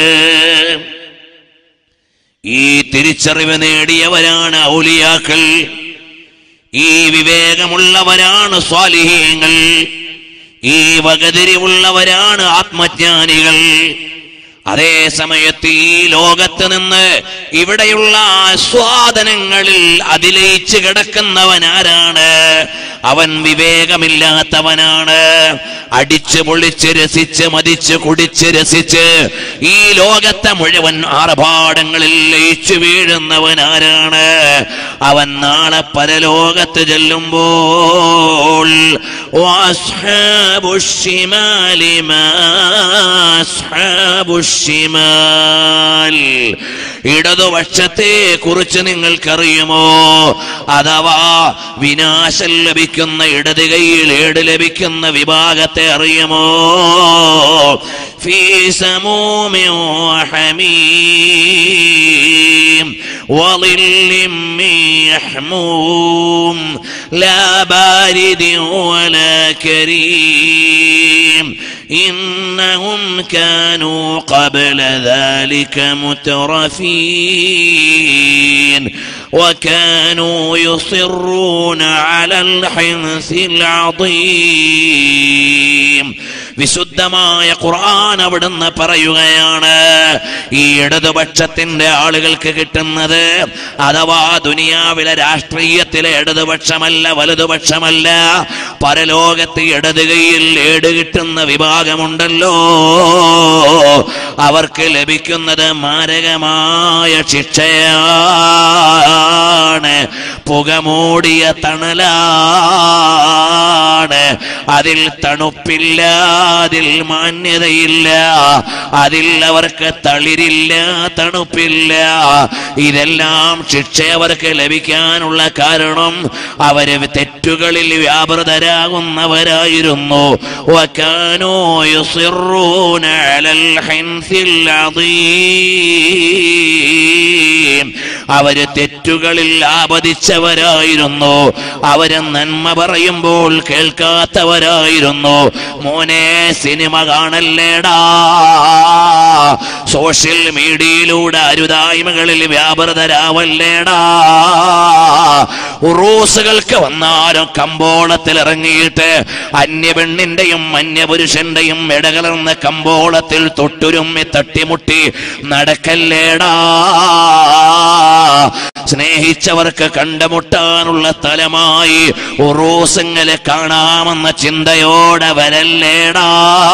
ഈ തിരിച്ചറിവ് നേടിയവരാണ് ഔലിയാക്കൾ ഈ വിവേകമുള്ളവരാണ് സ്വാലിഹീങ്ങൾ ഈ വകതിരിവുള്ളവരാണ് ആത്മജ്ഞാനികൾ അതേ സമയത്ത് ഈ ലോകത്ത് നിന്ന് ഇവിടെയുള്ള ആസ്വാദനങ്ങളിൽ അതിലയിച്ച് കിടക്കുന്നവൻ ആരാണ് അവൻ വിവേകമില്ലാത്തവനാണ് അടിച്ച് പൊളിച്ച് രസിച്ച് മതിച്ച് കുടിച്ച് രസിച്ച് ഈ ലോകത്തെ മുഴുവൻ ആർഭാടങ്ങളിൽ ലയിച്ചു വീഴുന്നവൻ ആരാണ് അവൻ നാളെ പരലോകത്ത് ചെല്ലുമ്പോൾ وأصحاب الشمال ما أصحاب الشمال ഇടതുപക്ഷത്തെ കുറിച്ച് നിങ്ങൾക്കറിയുമോ അഥവാ വിനാശം ലഭിക്കുന്ന ഇടത് കൈയിൽ ഏട് ലഭിക്കുന്ന വിഭാഗത്തെ അറിയുമോ في سموم وحميم وظل من يحموم لا بارد ولا كريم إنهم كانوا قبل ذلك مترفين وكانوا يصرون على الحنث العظيم വിശുദ്ധമായ ഖുർആൻ അവിടുന്ന് പറയുകയാണ് ഈ ഇടതുപക്ഷത്തിന്റെ ആളുകൾക്ക് കിട്ടുന്നത് അഥവാ ദുനിയാവിലെ രാഷ്ട്രീയത്തിലെ ഇടതുപക്ഷമല്ല വലതുപക്ഷമല്ല പരലോകത്ത് ഇടത് കൈയിൽ ഏട് കിട്ടുന്ന വിഭാഗമുണ്ടല്ലോ അവർക്ക് ലഭിക്കുന്നത് മാരകമായ ശിക്ഷയാണ് പുകമൂടിയ തണലാണ് അതിൽ തണുപ്പില്ല അതിൽ മാന്യതയില്ല അതിൽ അവർക്ക് തളിരില്ല തണുപ്പില്ല ഇതെല്ലാം ശിക്ഷ അവർക്ക് ലഭിക്കാനുള്ള കാരണം അവര് തെറ്റുകളിൽ വ്യാപൃതരാകുന്നവരായിരുന്നു വക്കാനോ യുസിറൂന അലൽ ഹിൻസിൽ അദീം. അവര് തെറ്റുകളിൽ ആപതിച്ചവരായിരുന്നു അവര് നന്മ പറയുമ്പോൾ കേൾക്കാത്തവരായിരുന്നു മോനെ സിനിമ കാണല്ലേടാ സോഷ്യൽ മീഡിയയിലൂടെ അരുതായ്മകളിൽ വ്യാപൃതരാവല്ലേടാ ഉറൂസുകൾക്ക് വന്നാലും കമ്പോളത്തിൽ ഇറങ്ങിയിട്ട് അന്യപെണ്ണിന്റെയും അന്യപുരുഷന്റെയും ഇടകലർന്ന കമ്പോളത്തിൽ തൊട്ടുരുമ്മി തട്ടിമുട്ടി നടക്കല്ലേടാ സ്നേഹിച്ചവർക്ക് കണ്ടുമുട്ടാനുള്ള സ്ഥലമായി ഉറൂസങ്ങളെ കാണാമെന്ന ചിന്തയോടെ വരല്ലേടാ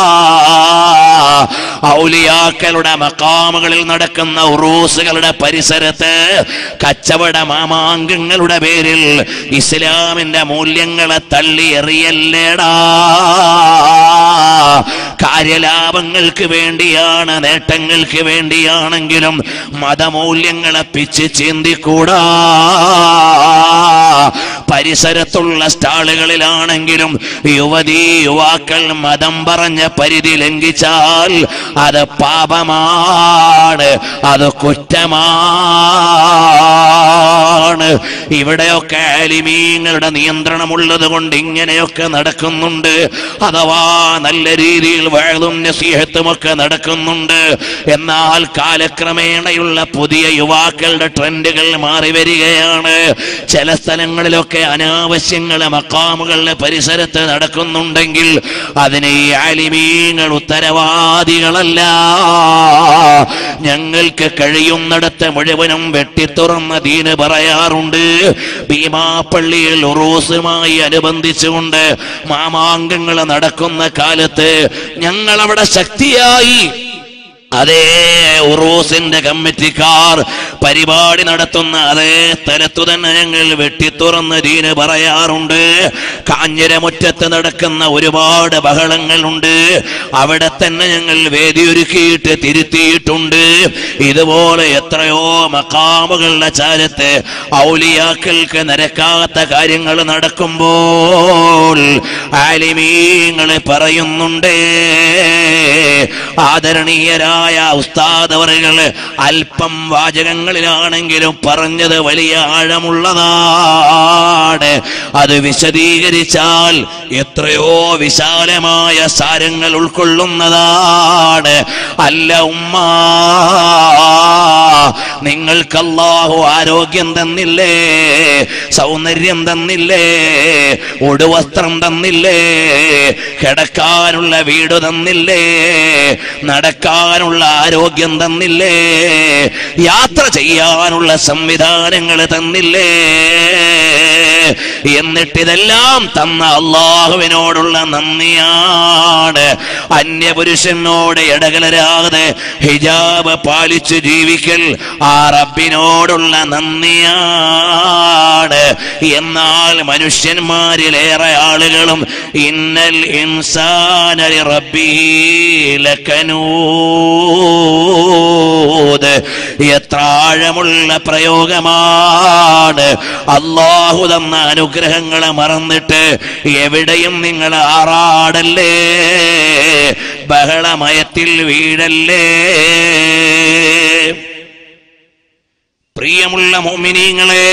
ഔലിയാക്കളുടെ മക്കാമുകളിൽ നടക്കുന്ന ഉറൂസുകളുടെ പരിസരത്ത് കച്ചവട മാമാങ്കങ്ങളുടെ പേരിൽ ഇസ്ലാമിന്റെ മൂല്യങ്ങളെ തള്ളി എറിയല്ലേടാ കാര്യലാഭങ്ങൾക്ക് വേണ്ടിയാണ് നേട്ടങ്ങൾക്ക് വേണ്ടിയാണെങ്കിലും മതമൂല്യങ്ങളെ പിച്ച് ചിന്തിക്കൂടാ പരിസരത്തുള്ള സ്റ്റാളുകളിലാണെങ്കിലും യുവതീ യുവാക്കൾ മതം പറഞ്ഞ പരിധി ലംഘിച്ചാൽ അത് പാപമാണ് അത് കുറ്റമാണ് ഇവിടെയൊക്കെ ആലിമീങ്ങളുടെ നിയന്ത്രണമുള്ളത് കൊണ്ട് ഇങ്ങനെയൊക്കെ നടക്കുന്നുണ്ട് അഥവാ നല്ല രീതിയിൽ വാഴും നസീഹത്തുമൊക്കെ നടക്കുന്നുണ്ട് എന്നാൽ കാലക്രമേണയുള്ള പുതിയ യുവാക്കളുടെ ട്രെൻഡുകൾ മാറി വരികയാണ് ചില സ്ഥലങ്ങളിലൊക്കെ അനാവശ്യങ്ങളെ മക്കാമുകളുടെ പരിസരത്ത് നടക്കുന്നുണ്ടെങ്കിൽ അതിന് ഈ ആലിമീങ്ങൾ ഉത്തരവാദികളല്ല ഞങ്ങൾക്ക് കഴിയുന്നിടത്ത് മുഴുവനും വെട്ടിത്തുറന്ന ദീന് പറയാറുണ്ട് ഭീമാപ്പള്ളിയിൽ ഉറൂസുമായി അനുബന്ധിച്ചുകൊണ്ട് മാമാങ്കങ്ങൾ നടക്കുന്ന കാലത്ത് ഞങ്ങൾ അവിടെ ശക്തിയായി അതേ ഉറൂസിന്റെ കമ്മിറ്റിക്കാർ പരിപാടി നടത്തുന്ന അതേ സ്ഥലത്തു തന്നെ ഞങ്ങൾ വെട്ടിത്തുറന്ന് ദീന് പറയാറുണ്ട് കാഞ്ഞിരമുറ്റത്ത് നടക്കുന്ന ഒരുപാട് ബഹളങ്ങളുണ്ട് അവിടെ തന്നെ ഞങ്ങൾ വേദിയൊരുക്കിയിട്ട് തിരുത്തിയിട്ടുണ്ട് ഇതുപോലെ എത്രയോ മക്കാമുകളുടെ ചാരത്ത് ഔലിയാക്കൾക്ക് നിരക്കാത്ത കാര്യങ്ങൾ നടക്കുമ്പോൾ ആലിമീങ്ങളെ പറയുന്നുണ്ടേ ആദരണീയരായ ഉസ്താദ് അവറുകള് അല്പം വാചകങ്ങളിലാണെങ്കിലും പറഞ്ഞത് വലിയ ആഴമുള്ളതാണ് അത് വിശദീകരിച്ചാൽ എത്രയോ വിശാലമായ സാരങ്ങൾ ഉൾക്കൊള്ളുന്നതാണ് അല്ല ഉമ്മ നിങ്ങൾക്ക് അല്ലാഹു ആരോഗ്യം തന്നില്ലേ സൗന്ദര്യം തന്നില്ലേ ഉടുവസ്ത്രം തന്നില്ലേ കിടക്കാനുള്ള വീട് തന്നില്ലേ നടക്കാനുള്ള ആരോഗ്യം തന്നില്ലേ യാത്ര ചെയ്യാനുള്ള സംവിധാനങ്ങൾ തന്നില്ലേ എന്നിട്ടിതെല്ലാം തന്ന അള്ളാഹുവിനോടുള്ള നന്ദിയാണ് അന്യപുരുഷനോട് ഇടകലരാതെ ഹിജാബ് പാലിച്ചു ജീവിക്കൽ ആ റബ്ബിനോടുള്ള നന്ദിയാണ് എന്നാൽ മനുഷ്യന്മാരിലേറെ ആളുകളും ഇന്നൽ ഇൻസാനലി റബ്ബീലക്കനൂത് എത്ര ആഴമുള്ള പ്രയോഗമാണ് അള്ളാഹു തന്ന അനുഗ്രഹങ്ങളെ മറന്നിട്ട് എവിടെയും നിങ്ങൾ ആറാടല്ലേ ബഹളമയത്തിൽ വീഴല്ലേ പ്രിയമുള്ള മോമിനീങ്ങളെ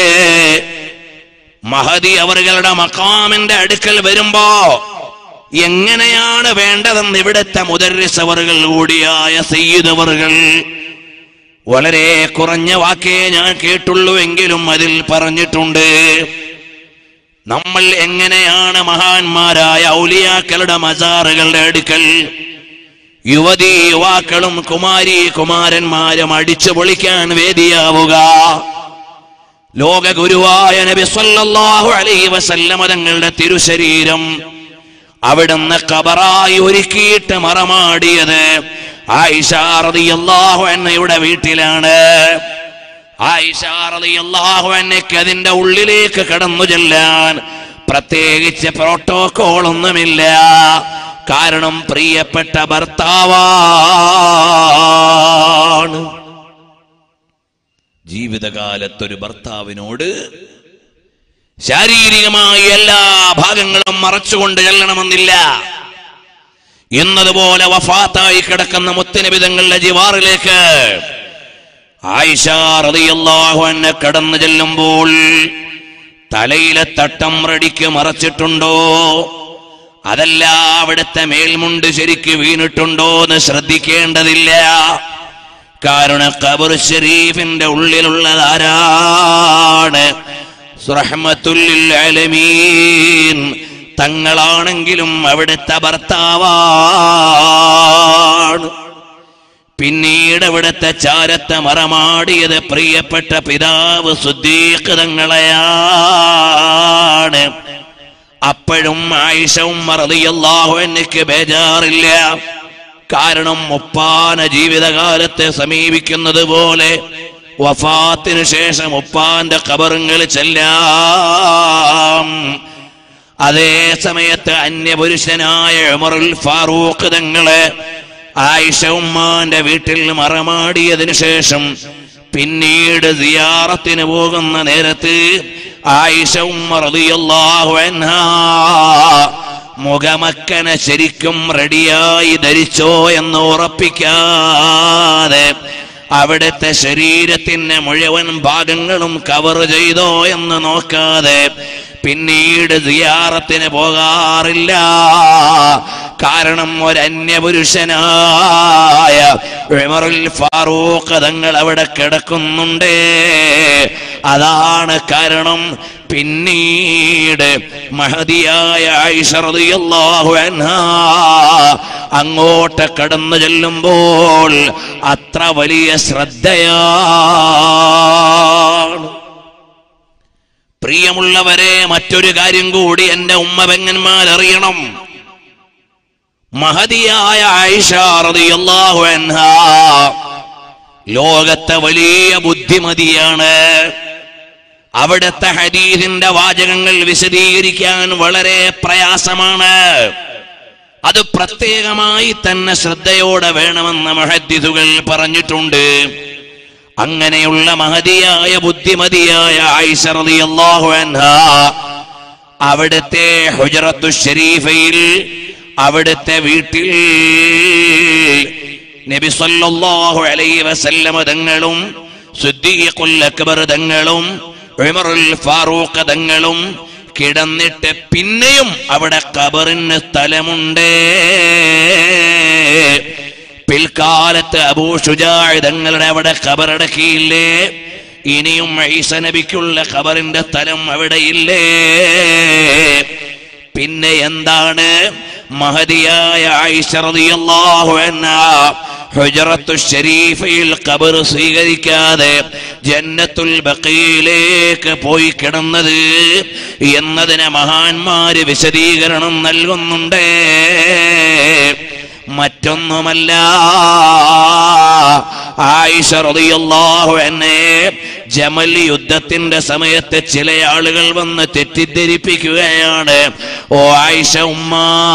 മഹതി അവറുകളുടെ മക്കാമിന്റെ അടുക്കൽ വരുമ്പോ എങ്ങനെയാണ് വേണ്ടതെന്ന് ഇവിടുത്തെ മുദരിസവറുകൾ കൂടിയായ സയ്യിദവറുകൾ വളരെ കുറഞ്ഞ വാക്കേ ഞാൻ കേട്ടുള്ളൂ എങ്കിലും അതിൽ പറഞ്ഞിട്ടുണ്ട് നമ്മൾ എങ്ങനെയാണ് മഹാന്മാരായ ഔലിയാക്കളുടെ മസാറുകളുടെ അടുക്കൽ യുവതി യുവാക്കളും കുമാരി കുമാരന്മാരും അടിച്ചു പൊളിക്കാൻ വേദിയാവുക ലോക ഗുരുവായ നബി സല്ലല്ലാഹു അലൈഹി വസല്ലമ തങ്ങളുടെ തിരുശരീരം അവിടുന്ന് കബറായി ഒരുക്കിയിട്ട് മറമാടിയത് ആയിഷ റളിയല്ലാഹു അൻഹയുടെ വീട്ടിലാണ് ആയിഷ റളിയല്ലാഹു അൻഹയ്ക്ക് അതിന്റെ ഉള്ളിലേക്ക് കടന്നു ചെല്ലാൻ പ്രത്യേകിച്ച് പ്രോട്ടോകോൾ ഒന്നുമില്ല കാരണം പ്രിയപ്പെട്ട ഭർത്താവാണ് ജീവിതകാലത്തൊരു ഭർത്താവിനോട് ശാരീരികമായി എല്ലാ ഭാഗങ്ങളും മറച്ചുകൊണ്ട് ചെല്ലണമെന്നില്ല എന്നതുപോലെ വഫാത്തായി കിടക്കുന്ന മുത്തനബിതങ്ങളുടെ ജിവാറിലേക്ക് ആയിഷ റളിയല്ലാഹു അൻഹ കടന്നു ചെല്ലുമ്പോൾ തലയിലെ തട്ടം റെഡിക്ക് മറച്ചിട്ടുണ്ടോ അതല്ല അവിടുത്തെ മേൽമുണ്ട് ശരിക്ക് വീണിട്ടുണ്ടോ എന്ന് ശ്രദ്ധിക്കേണ്ടതില്ല കാരണം ഖബർ ഷരീഫിന്റെ ഉള്ളിലുള്ളതാരാണ് റഹ്മത്തുല്ലിൽ ആലമീൻ തങ്ങളാണെങ്കിലും അവിടുത്തെ ഭർത്താവാണ് പിന്നീട് അവിടുത്തെ ചാരത്തെ മറമാടിയത് പ്രിയപ്പെട്ട പിതാവ് സുദ്ദീഖ് തങ്ങളെയാണ് അപ്പോഴും ആയിഷവും മറതിയല്ലാഹു എനിക്ക് ബേജാറില്ല കാരണം ഉപ്പാന ജീവിതകാലത്തെ സമീപിക്കുന്നത് പോലെ വഫാത്തിന് ശേഷം ഉപ്പാന്റെ കബറുങ്ങൾ ചെല്ലാം അതേ സമയത്ത് അന്യപുരുഷനായ ഉമറുൽ ഫാറൂഖ് തങ്ങളെ ആയിഷ ഉമ്മാന്റെ വീട്ടിൽ മറമാടിയതിനു ശേഷം പിന്നീട് സിയാറത്തിന് പോകുന്ന നേരത്ത് ആയിഷ ഉമ്മ റളിയല്ലാഹു അൻഹാ മുഖമക്കനെ ശരിക്കും റെഡിയായി ധരിച്ചോ എന്ന് ഉറപ്പിക്കാതെ അവിടുത്തെ ശരീരത്തിന്റെ മുഴുവൻ ഭാഗങ്ങളും കവർ ചെയ്തോ എന്ന് നോക്കാതെ പിന്നീട് സിയാറത്തിന് പോകാറില്ല കാരണം ഒരു അന്യപുരുഷനായ ഉമറുൽ ഫാറൂഖ് തങ്ങൾ അവിടെ കിടക്കുന്നുണ്ട് അതാണ് കാരണം പിന്നീട് മഹതിയായ ആയിഷ റളിയല്ലാഹു അൻഹാ അങ്ങോട്ട് കടന്നു ചെല്ലുമ്പോൾ അത്ര വലിയ ശ്രദ്ധയാണ് പ്രിയമുള്ളവരെ മറ്റൊരു കാര്യം കൂടി എന്റെ ഉമ്മ പെങ്ങന്മാർ അറിയണം മഹതിയായ ആയിഷ റളിയല്ലാഹു അൻഹാ ലോകത്തെ വലിയ ബുദ്ധിമതിയാണ് അവിടുത്തെ ഹദീസിന്റെ വാചകങ്ങൾ വിശദീകരിക്കാൻ വളരെ പ്രയാസമാണ് അത് പ്രത്യേകമായി തന്നെ ശ്രദ്ധയോടെ വേണമെന്ന് മഹദ്ദിസുകൾ പറഞ്ഞിട്ടുണ്ട് അങ്ങനെയുള്ള മഹതിയായ ബുദ്ധിമതിയായ ആയിഷ റളിയല്ലാഹു അൻഹാ അവിടുത്തെ ഹുജറത്തു ഷരീഫയിൽ അവിടുത്തെ വീട്ടിൽ നബി സല്ലല്ലാഹു അലൈഹി വസല്ലമ തങ്ങളും സിദ്ദീഖുൽ അക്ബർ തങ്ങളും ഉമറുൽ ഫാറൂഖ് തങ്ങളും കിടന്നിട്ട് പിന്നെയും അവിടെ ഖബറിന് സ്ഥലമുണ്ട് പിൽക്കാലത്ത് അബൂ ഷുജാഅ് തങ്ങളുടെ അവിടെ ഖബറടക്കിയില്ലേ ഇനിയും ഈസ നബിക്കുള്ള ഖബറിന്റെ സ്ഥലം അവിടെയില്ലേ പിന്നെ എന്താണ് മഹതിയായ ആയിഷ റളിയല്ലാഹു അൻഹാ ഹുജറത്തു ഷരീഫയിൽ ഖബർ സ്വീകരിക്കാതെ ജന്നത്തുൽ ബഖീലേക്ക് പോയി കിടന്നത് എന്നതിന് മഹാന്മാര് വിശദീകരണം നൽകുന്നുണ്ട് മറ്റൊന്നുമല്ല ആയിഷ റളിയല്ലാഹു അൻഹെ ജമൽ യുദ്ധത്തിന്റെ സമയത്ത് ചില ആളുകൾ വന്ന് തെറ്റിദ്ധരിപ്പിക്കുകയാണ് ഓ ആയിഷ ഉമ്മ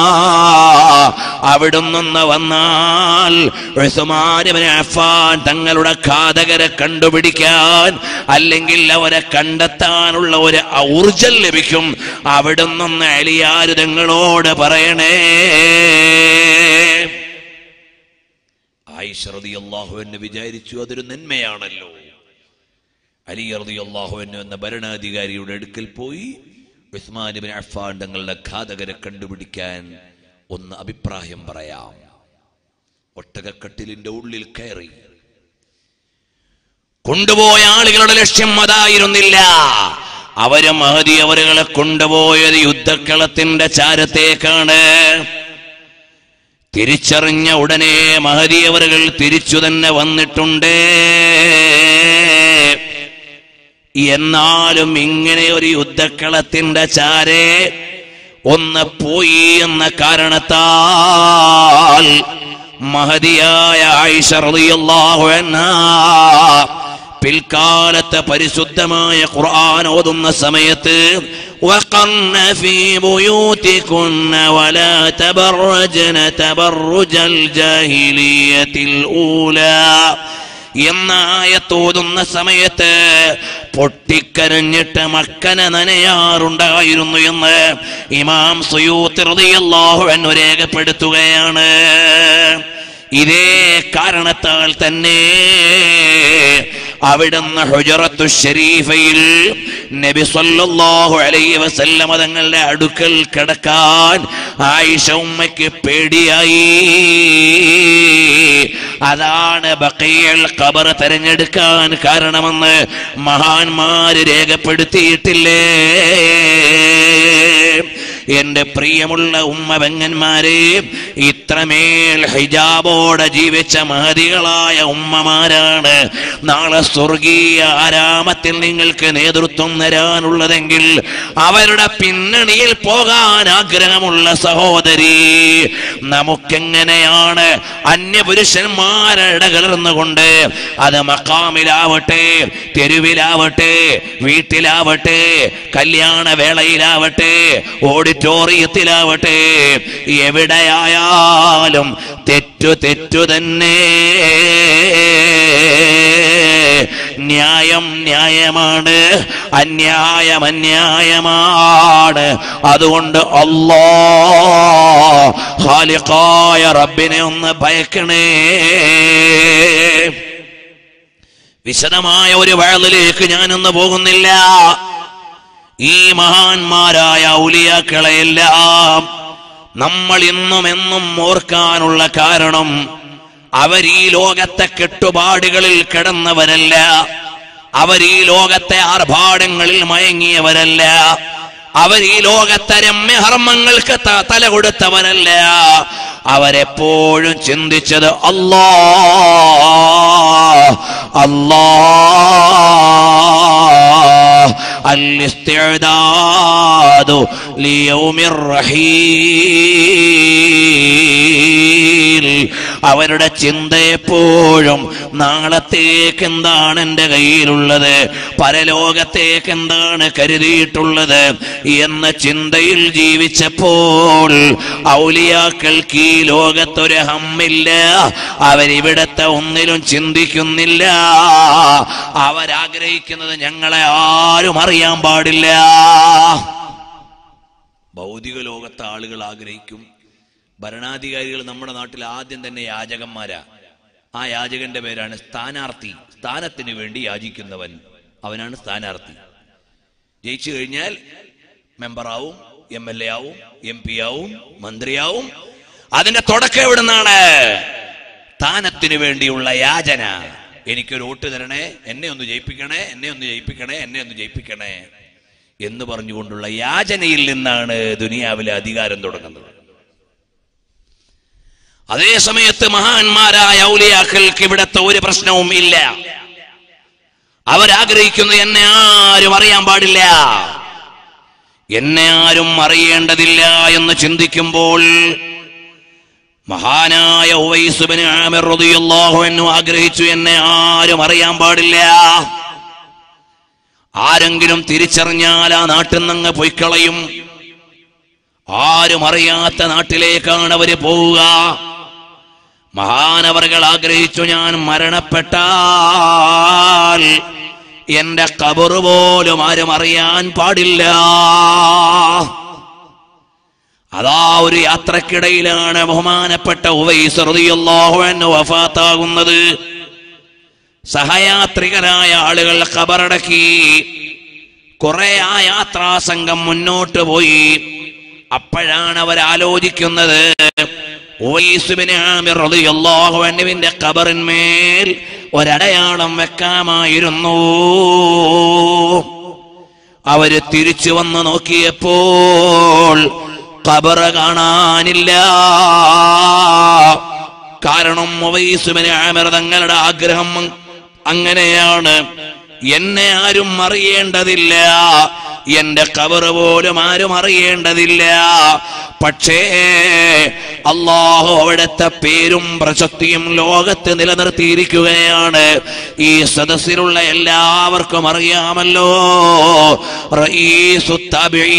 അവിടുന്ന് വന്നാൽ ഉസ്മാൻ ഇബ്നു അഫ്ഫാൻ തങ്ങളുടെ ഘാതകരെ കണ്ടുപിടിക്കാൻ അല്ലെങ്കിൽ അവരെ കണ്ടെത്താനുള്ള ഒരു ഊർജം ലഭിക്കും അവിടുന്ന് അലിയാര് തങ്ങളോട് പറയണേ ആയിഷ റളിയല്ലാഹു എന്ന് വിചാരിച്ചു അതൊരു നന്മയാണല്ലോ അലി റളിയല്ലാഹു അൻഹു എന്ന ഭരണാധികാരിയുടെ അടുക്കൽ പോയി ഉസ്മാൻ ഇബ്നു അഫ്ഫാൻ തങ്ങളുടെ ഘാതകരെ കണ്ടുപിടിക്കാൻ ഒന്ന് അഭിപ്രായം പറയാം ഒട്ടകക്കട്ടിലിന്റെ ഉള്ളിൽ കയറി കൊണ്ടുപോയ ആളുകളുടെ ലക്ഷ്യം അതായിരുന്നില്ല അവര് മഹതി അവരുകളെ കൊണ്ടുപോയത് യുദ്ധക്കളത്തിന്റെ ചാരത്തേക്കാണ് തിരിച്ചറിഞ്ഞ ഉടനെ മഹതി അവരുകൾ തിരിച്ചു തന്നെ വന്നിട്ടുണ്ട് എന്നാലും ഇങ്ങനെ ഒരു യുദ്ധക്കളത്തിന്റെ ചാരെ ഒന്ന് പോയി എന്ന കാരണത്താൽ മഹതിയായ ആയിഷ റളിയല്ലാഹു അൻഹാ പിൽക്കാലത്ത് പരിശുദ്ധമായ ഖുർആൻ ഓതുന്ന സമയത്ത് وقرن في بيوتكن ولا تبرجن تبرج الجاهلية الأولى എന്ന ആയത്തോതുന്ന സമയത്ത് പൊട്ടിക്കരഞ്ഞിട്ട് മക്കനെ നനയാറുണ്ടായിരുന്നു എന്ന് ഇമാം സുയൂത്ത് റളിയല്ലാഹു അൻഹു രേഖപ്പെടുത്തുകയാണ് ഇതേ കാരണത്താൽ തന്നെ അവിടുന്ന് ഹുജറത്തു ഷരീഫയിൽ നബി സല്ലല്ലാഹു അലൈഹി വസല്ലമ തങ്ങളുടെ അടുക്കൽ കിടക്കാൻ ആയിഷ ഉമ്മയ്ക്ക് പേടിയായി അതാണ് ബക്കീൽ ഖബർ തെരഞ്ഞെടുക്കാൻ കാരണമെന്ന് മഹാന്മാര് രേഖപ്പെടുത്തിയിട്ടില്ലേ എന്റെ പ്രിയമുള്ള ഉമ്മ പെങ്ങന്മാരെ ഇത്രമേൽ ഹിജാബോടെ ജീവിച്ച മഹതികളായ ഉമ്മമാരാണ് നാളെ സ്വർഗീയ ആരാമത്തിൽ നിങ്ങൾക്ക് നേതൃത്വം തരാനുള്ളതെങ്കിൽ അവരുടെ പിന്നണിയിൽ പോകാൻ ആഗ്രഹമുള്ള സഹോദരി നമുക്കെങ്ങനെയാണ് അന്യപുരുഷന്മാരെ ഇടകലർന്നുകൊണ്ട് അത് മക്കാമിലാവട്ടെ തെരുവിലാവട്ടെ വീട്ടിലാവട്ടെ കല്യാണ വേളയിലാവട്ടെ ഓഡിറ്റോറിയത്തിലാവട്ടെ എവിടെയായാലും തെറ്റു തെറ്റു തന്നെ ന്യായം ന്യായമാണ് അന്യായം അന്യായമാണ് അതുകൊണ്ട് അല്ലോ ഹാലിക്കായ റബ്ബിനെ ഒന്ന് ഭയക്കണേ വിശദമായ ഒരു വഴലിലേക്ക് ഞാനൊന്ന് പോകുന്നില്ല ഈ മഹാന്മാരായ ഔലിയാക്കളെയെല്ലാം നമ്മൾ ഇന്നും എന്നും ഓർക്കാനുള്ള കാരണം അവർ ഈ ലോകത്തെ കെട്ടുപാടുകളിൽ കിടന്നവരല്ല അവർ ഈ ലോകത്തെ ആർഭാടങ്ങളിൽ മയങ്ങിയവരല്ല അവർ ഈ ലോകത്തെ രമ്യഹർമ്മങ്ങൾക്ക് ത- തല കൊടുത്തവരല്ല അവരെപ്പോഴും ചിന്തിച്ചത് അല്ലാ അല്ലാ الاستعداد ليوم الرحيل അവരുടെ ചിന്ത എപ്പോഴും നാളത്തേക്ക് എന്താണ് എൻ്റെ കയ്യിലുള്ളത് പരലോകത്തേക്ക് എന്താണ് കരുതിയിട്ടുള്ളത് എന്ന ചിന്തയിൽ ജീവിച്ചപ്പോൾ ഔലിയാക്കൾക്ക് ഈ ലോകത്തൊരു ഹമ്മില്ല അവരിവിടത്തെ ഒന്നിലും ചിന്തിക്കുന്നില്ല അവരാഗ്രഹിക്കുന്നത് ഞങ്ങളെ ആരും അറിയാൻ പാടില്ല ഭൗതിക ലോകത്തെ ആളുകൾ ആഗ്രഹിക്കും ഭരണാധികാരികൾ നമ്മുടെ നാട്ടിൽ ആദ്യം തന്നെ യാചകന്മാരാ ആ യാചകന്റെ പേരാണ് സ്ഥാനാർത്ഥി സ്ഥാനത്തിന് വേണ്ടി യാചിക്കുന്നവൻ അവനാണ് സ്ഥാനാർത്ഥി ജയിച്ചു കഴിഞ്ഞാൽ മെമ്പറാവും എം എൽ എ ആവും എം പി ആവും മന്ത്രിയാവും അതിന്റെ തുടക്കം എവിടുന്നാണ് സ്ഥാനത്തിന് വേണ്ടിയുള്ള യാചന എനിക്കൊരു വോട്ട് തരണേ എന്നെ ഒന്ന് ജയിപ്പിക്കണേ എന്നെ ഒന്ന് ജയിപ്പിക്കണേ എന്നെ ഒന്ന് ജയിപ്പിക്കണേ എന്ന് പറഞ്ഞുകൊണ്ടുള്ള യാചനയിൽ നിന്നാണ് ദുനിയാവിലെ അധികാരം തുടങ്ങുന്നത് അതേ സമയത്ത് മഹാന്മാരായ ഔലിയാക്കൾക്ക് ഇവിടത്തെ ഒരു പ്രശ്നവും ഇല്ല അവരാഗ്രഹിക്കുന്നു എന്നെ ആരും അറിയാൻ പാടില്ല എന്നെ ആരും അറിയേണ്ടതില്ല എന്ന് ചിന്തിക്കുമ്പോൾ മഹാനായ ഉവൈസുബിന് ആമിർ റളിയല്ലാഹു അൻഹു ആഗ്രഹിച്ചു എന്നെ ആരും അറിയാൻ പാടില്ല ആരെങ്കിലും തിരിച്ചറിഞ്ഞാൽ ആ നാട്ടിൽ നിന്ന് പൊയ്ക്കളയും ആരും അറിയാത്ത നാട്ടിലേക്കാണ് അവര് പോവുക മഹാനവറുകൾ ആഗ്രഹിച്ചു ഞാൻ മരണപ്പെട്ടാൽ എന്റെ കബറ് പോലും ആരും അറിയാൻ പാടില്ല അതാ ഒരു യാത്രക്കിടയിലാണ് ബഹുമാനപ്പെട്ട ഉവൈസ് റളിയല്ലാഹു അൻഹു വഫാത്താകുന്നത് സഹയാത്രികരായ ആളുകൾ ഖബറടക്കി കുറെ ആ യാത്രാ സംഘം മുന്നോട്ട് പോയി അപ്പോഴാണ് അവർ ആലോചിക്കുന്നത് ഉവൈസുബിന് ആമിർ റളിയല്ലാഹു അൻഹുവിന്റെ ഖബറിന്മേൽ ഒരടയാളം വെക്കാമായിരുന്നു അവര് തിരിച്ചു വന്ന് നോക്കിയപ്പോൾ കബറ കാണാനില്ല കാരണം ഉവൈസുബിന് ആമിർ തങ്ങളുടെ ആഗ്രഹം അങ്ങനെയാണ് എന്നെ ആരും അറിയേണ്ടതില്ല എന്റെ കബറ് പോലും ആരും അറിയേണ്ടതില്ല പക്ഷേ അള്ളാഹു അവിടുത്തെ പേരും പ്രശസ്തിയും ലോകത്ത് നിലനിർത്തിയിരിക്കുകയാണ് ഈ സദസ്സിലുള്ള എല്ലാവർക്കും അറിയാമല്ലോ റഈസു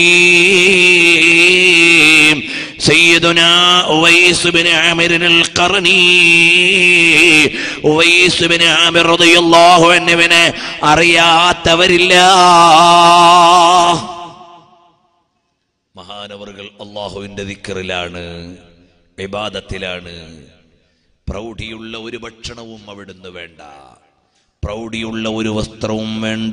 തബഈൻ سيدنا أويس بن عامر القرني أويس بن عامر رضي الله عنه അറിയാത്തവരില്ല മഹാനവറുകൾ അള്ളാഹുവിന്റെ ദിക്കറിലാണ് വിവാദത്തിലാണ് പ്രൗഢിയുള്ള ഒരു ഭക്ഷണവും അവിടുന്ന് വേണ്ട പ്രൗഢിയുള്ള ഒരു വസ്ത്രവും വേണ്ട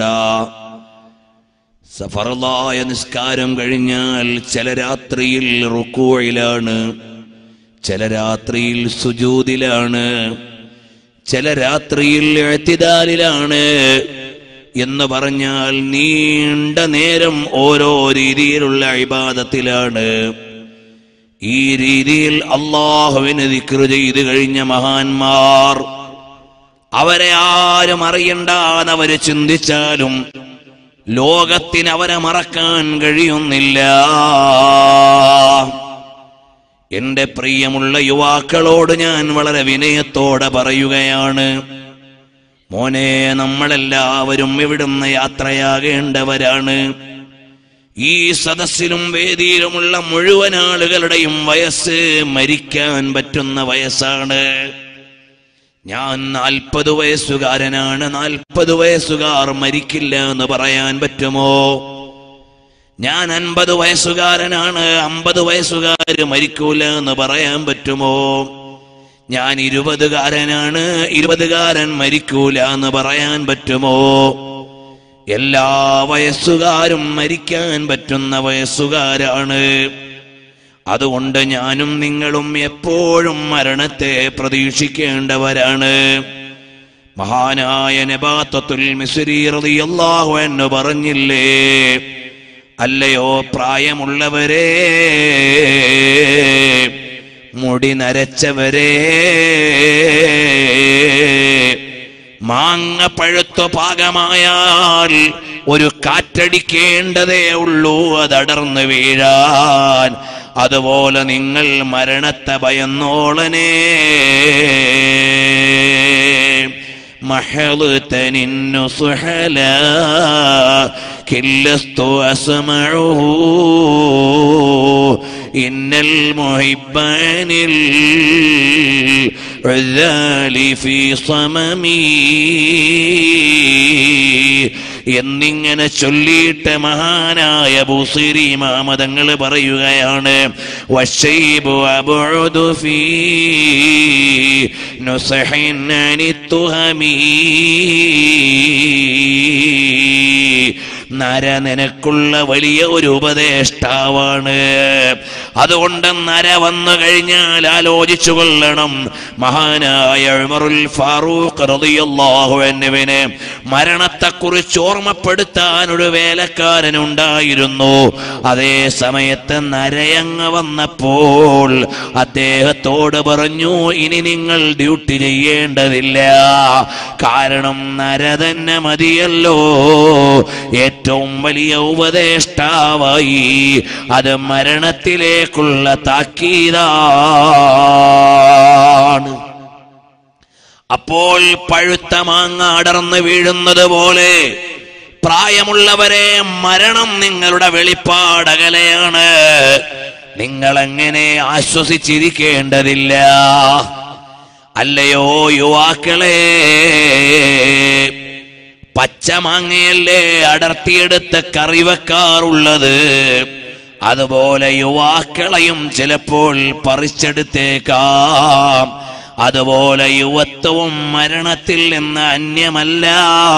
സഫറലായ നിസ്കാരം കഴിഞ്ഞാൽ ചില രാത്രിയിൽ റുക്കോയിലാണ് ചില രാത്രിയിൽ സുജൂതിലാണ് ചില രാത്രിയിൽ എത്തിദാലിലാണ് എന്ന് പറഞ്ഞാൽ നീണ്ട നേരം ഓരോ രീതിയിലുള്ള ഇബാദത്തിലാണ് ഈ രീതിയിൽ അള്ളാഹുവിന് ദിക്ർ ചെയ്ത് കഴിഞ്ഞ മഹാന്മാർ അവരെ ആരും അറിയണ്ടെന്ന് അവര് ചിന്തിച്ചാലും ലോകത്തിന് അവരെ മറക്കാൻ കഴിയുന്നില്ല എന്റെ പ്രിയമുള്ള യുവാക്കളോട് ഞാൻ വളരെ വിനയത്തോടെ പറയുകയാണ് മോനെ നമ്മളെല്ലാവരും ഇവിടുന്ന് യാത്രയാകേണ്ടവരാണ് ഈ സദസ്സിലും വേദിയിലുമുള്ള മുഴുവൻ ആളുകളുടെയും വയസ്സ് മരിക്കാൻ പറ്റുന്ന വയസ്സാണ് ഞാൻ നാൽപ്പത് വയസ്സുകാരനാണ് നാൽപ്പത് വയസ്സുകാർ മരിക്കില്ല എന്ന് പറയാൻ പറ്റുമോ ഞാൻ അൻപത് വയസ്സുകാരനാണ് അമ്പത് വയസ്സുകാർ മരിക്കൂല എന്ന് പറയാൻ പറ്റുമോ ഞാൻ ഇരുപതുകാരനാണ് ഇരുപതുകാരൻ മരിക്കൂല എന്ന് പറയാൻ പറ്റുമോ എല്ലാ വയസ്സുകാരും മരിക്കാൻ പറ്റുന്ന വയസ്സുകാരാണ് അതുകൊണ്ട് ഞാനും നിങ്ങളും എപ്പോഴും മരണത്തെ പ്രതീക്ഷിക്കേണ്ടവരാണ് മഹാനായ നബാത്തത്തുൽ മിസ്രി റളിയല്ലാഹു എന്ന് പറഞ്ഞില്ലേ അല്ലയോ പ്രായമുള്ളവരെ മുടി നരച്ചവരെ മാങ്ങ പഴുത്തു പാകമായാൽ ഒരു കാറ്റടിക്കേണ്ടതേ ഉള്ളൂ അതടർന്ന് വീഴാൻ അതുപോലെ നിങ്ങൾ മരണത്തെ ഭയന്നോളനെ محضتني النصح لكن لست أسمعه إن المحب عن العذال في صممي എന്നിങ്ങനെ ചൊല്ലിയിട്ട് മഹാനായ ബുസിരി മാമതങ്ങൾ പറയുകയാണ് വശൈബു അബുദു ഫീ നുസഹിൻ അനിത്തുഹമീ നര നിനക്കുള്ള വലിയ ഒരു ഉപദേഷ്ടാവാണ് അതുകൊണ്ട് നര വന്നു കഴിഞ്ഞാൽ ആലോചിച്ചു കൊള്ളണം മഹാനായ ഉമറുൽ ഫാറൂഖ് റളിയല്ലാഹു അൻഹുവിന് മരണത്തെക്കുറിച്ച് ഓർമ്മപ്പെടുത്താൻ ഒരു വേലക്കാരൻ ഉണ്ടായിരുന്നു അതേ സമയത്ത് നരയങ്ങ് വന്നപ്പോൾ അദ്ദേഹത്തോട് പറഞ്ഞു ഇനി നിങ്ങൾ ഡ്യൂട്ടി ചെയ്യേണ്ടതില്ല കാരണം നര തന്നെ മതിയല്ലോ ഏറ്റവും വലിയ ഉപദേഷ്ടാവായി അത് മരണത്തിലേക്കുള്ള താക്കീതാണ് അപ്പോൾ പഴുത്ത മാങ്ങ അടർന്ന് വീഴുന്നത് പോലെ പ്രായമുള്ളവരെ മരണം നിങ്ങളുടെ വെളിപ്പാടകലെയാണ് നിങ്ങൾ എങ്ങനെ ആശ്വസിച്ചിരിക്കേണ്ടതില്ല അല്ലയോ യുവാക്കളെ പച്ചമാങ്ങയല്ലേ അടർത്തിയെടുത്ത് കറി വെക്കാറുള്ളത് അതുപോലെ യുവാക്കളെയും ചിലപ്പോൾ പറിച്ചെടുത്തേക്കാം അതുപോലെ യുവത്വവും മരണത്തിൽ നിന്ന് അന്യമല്ല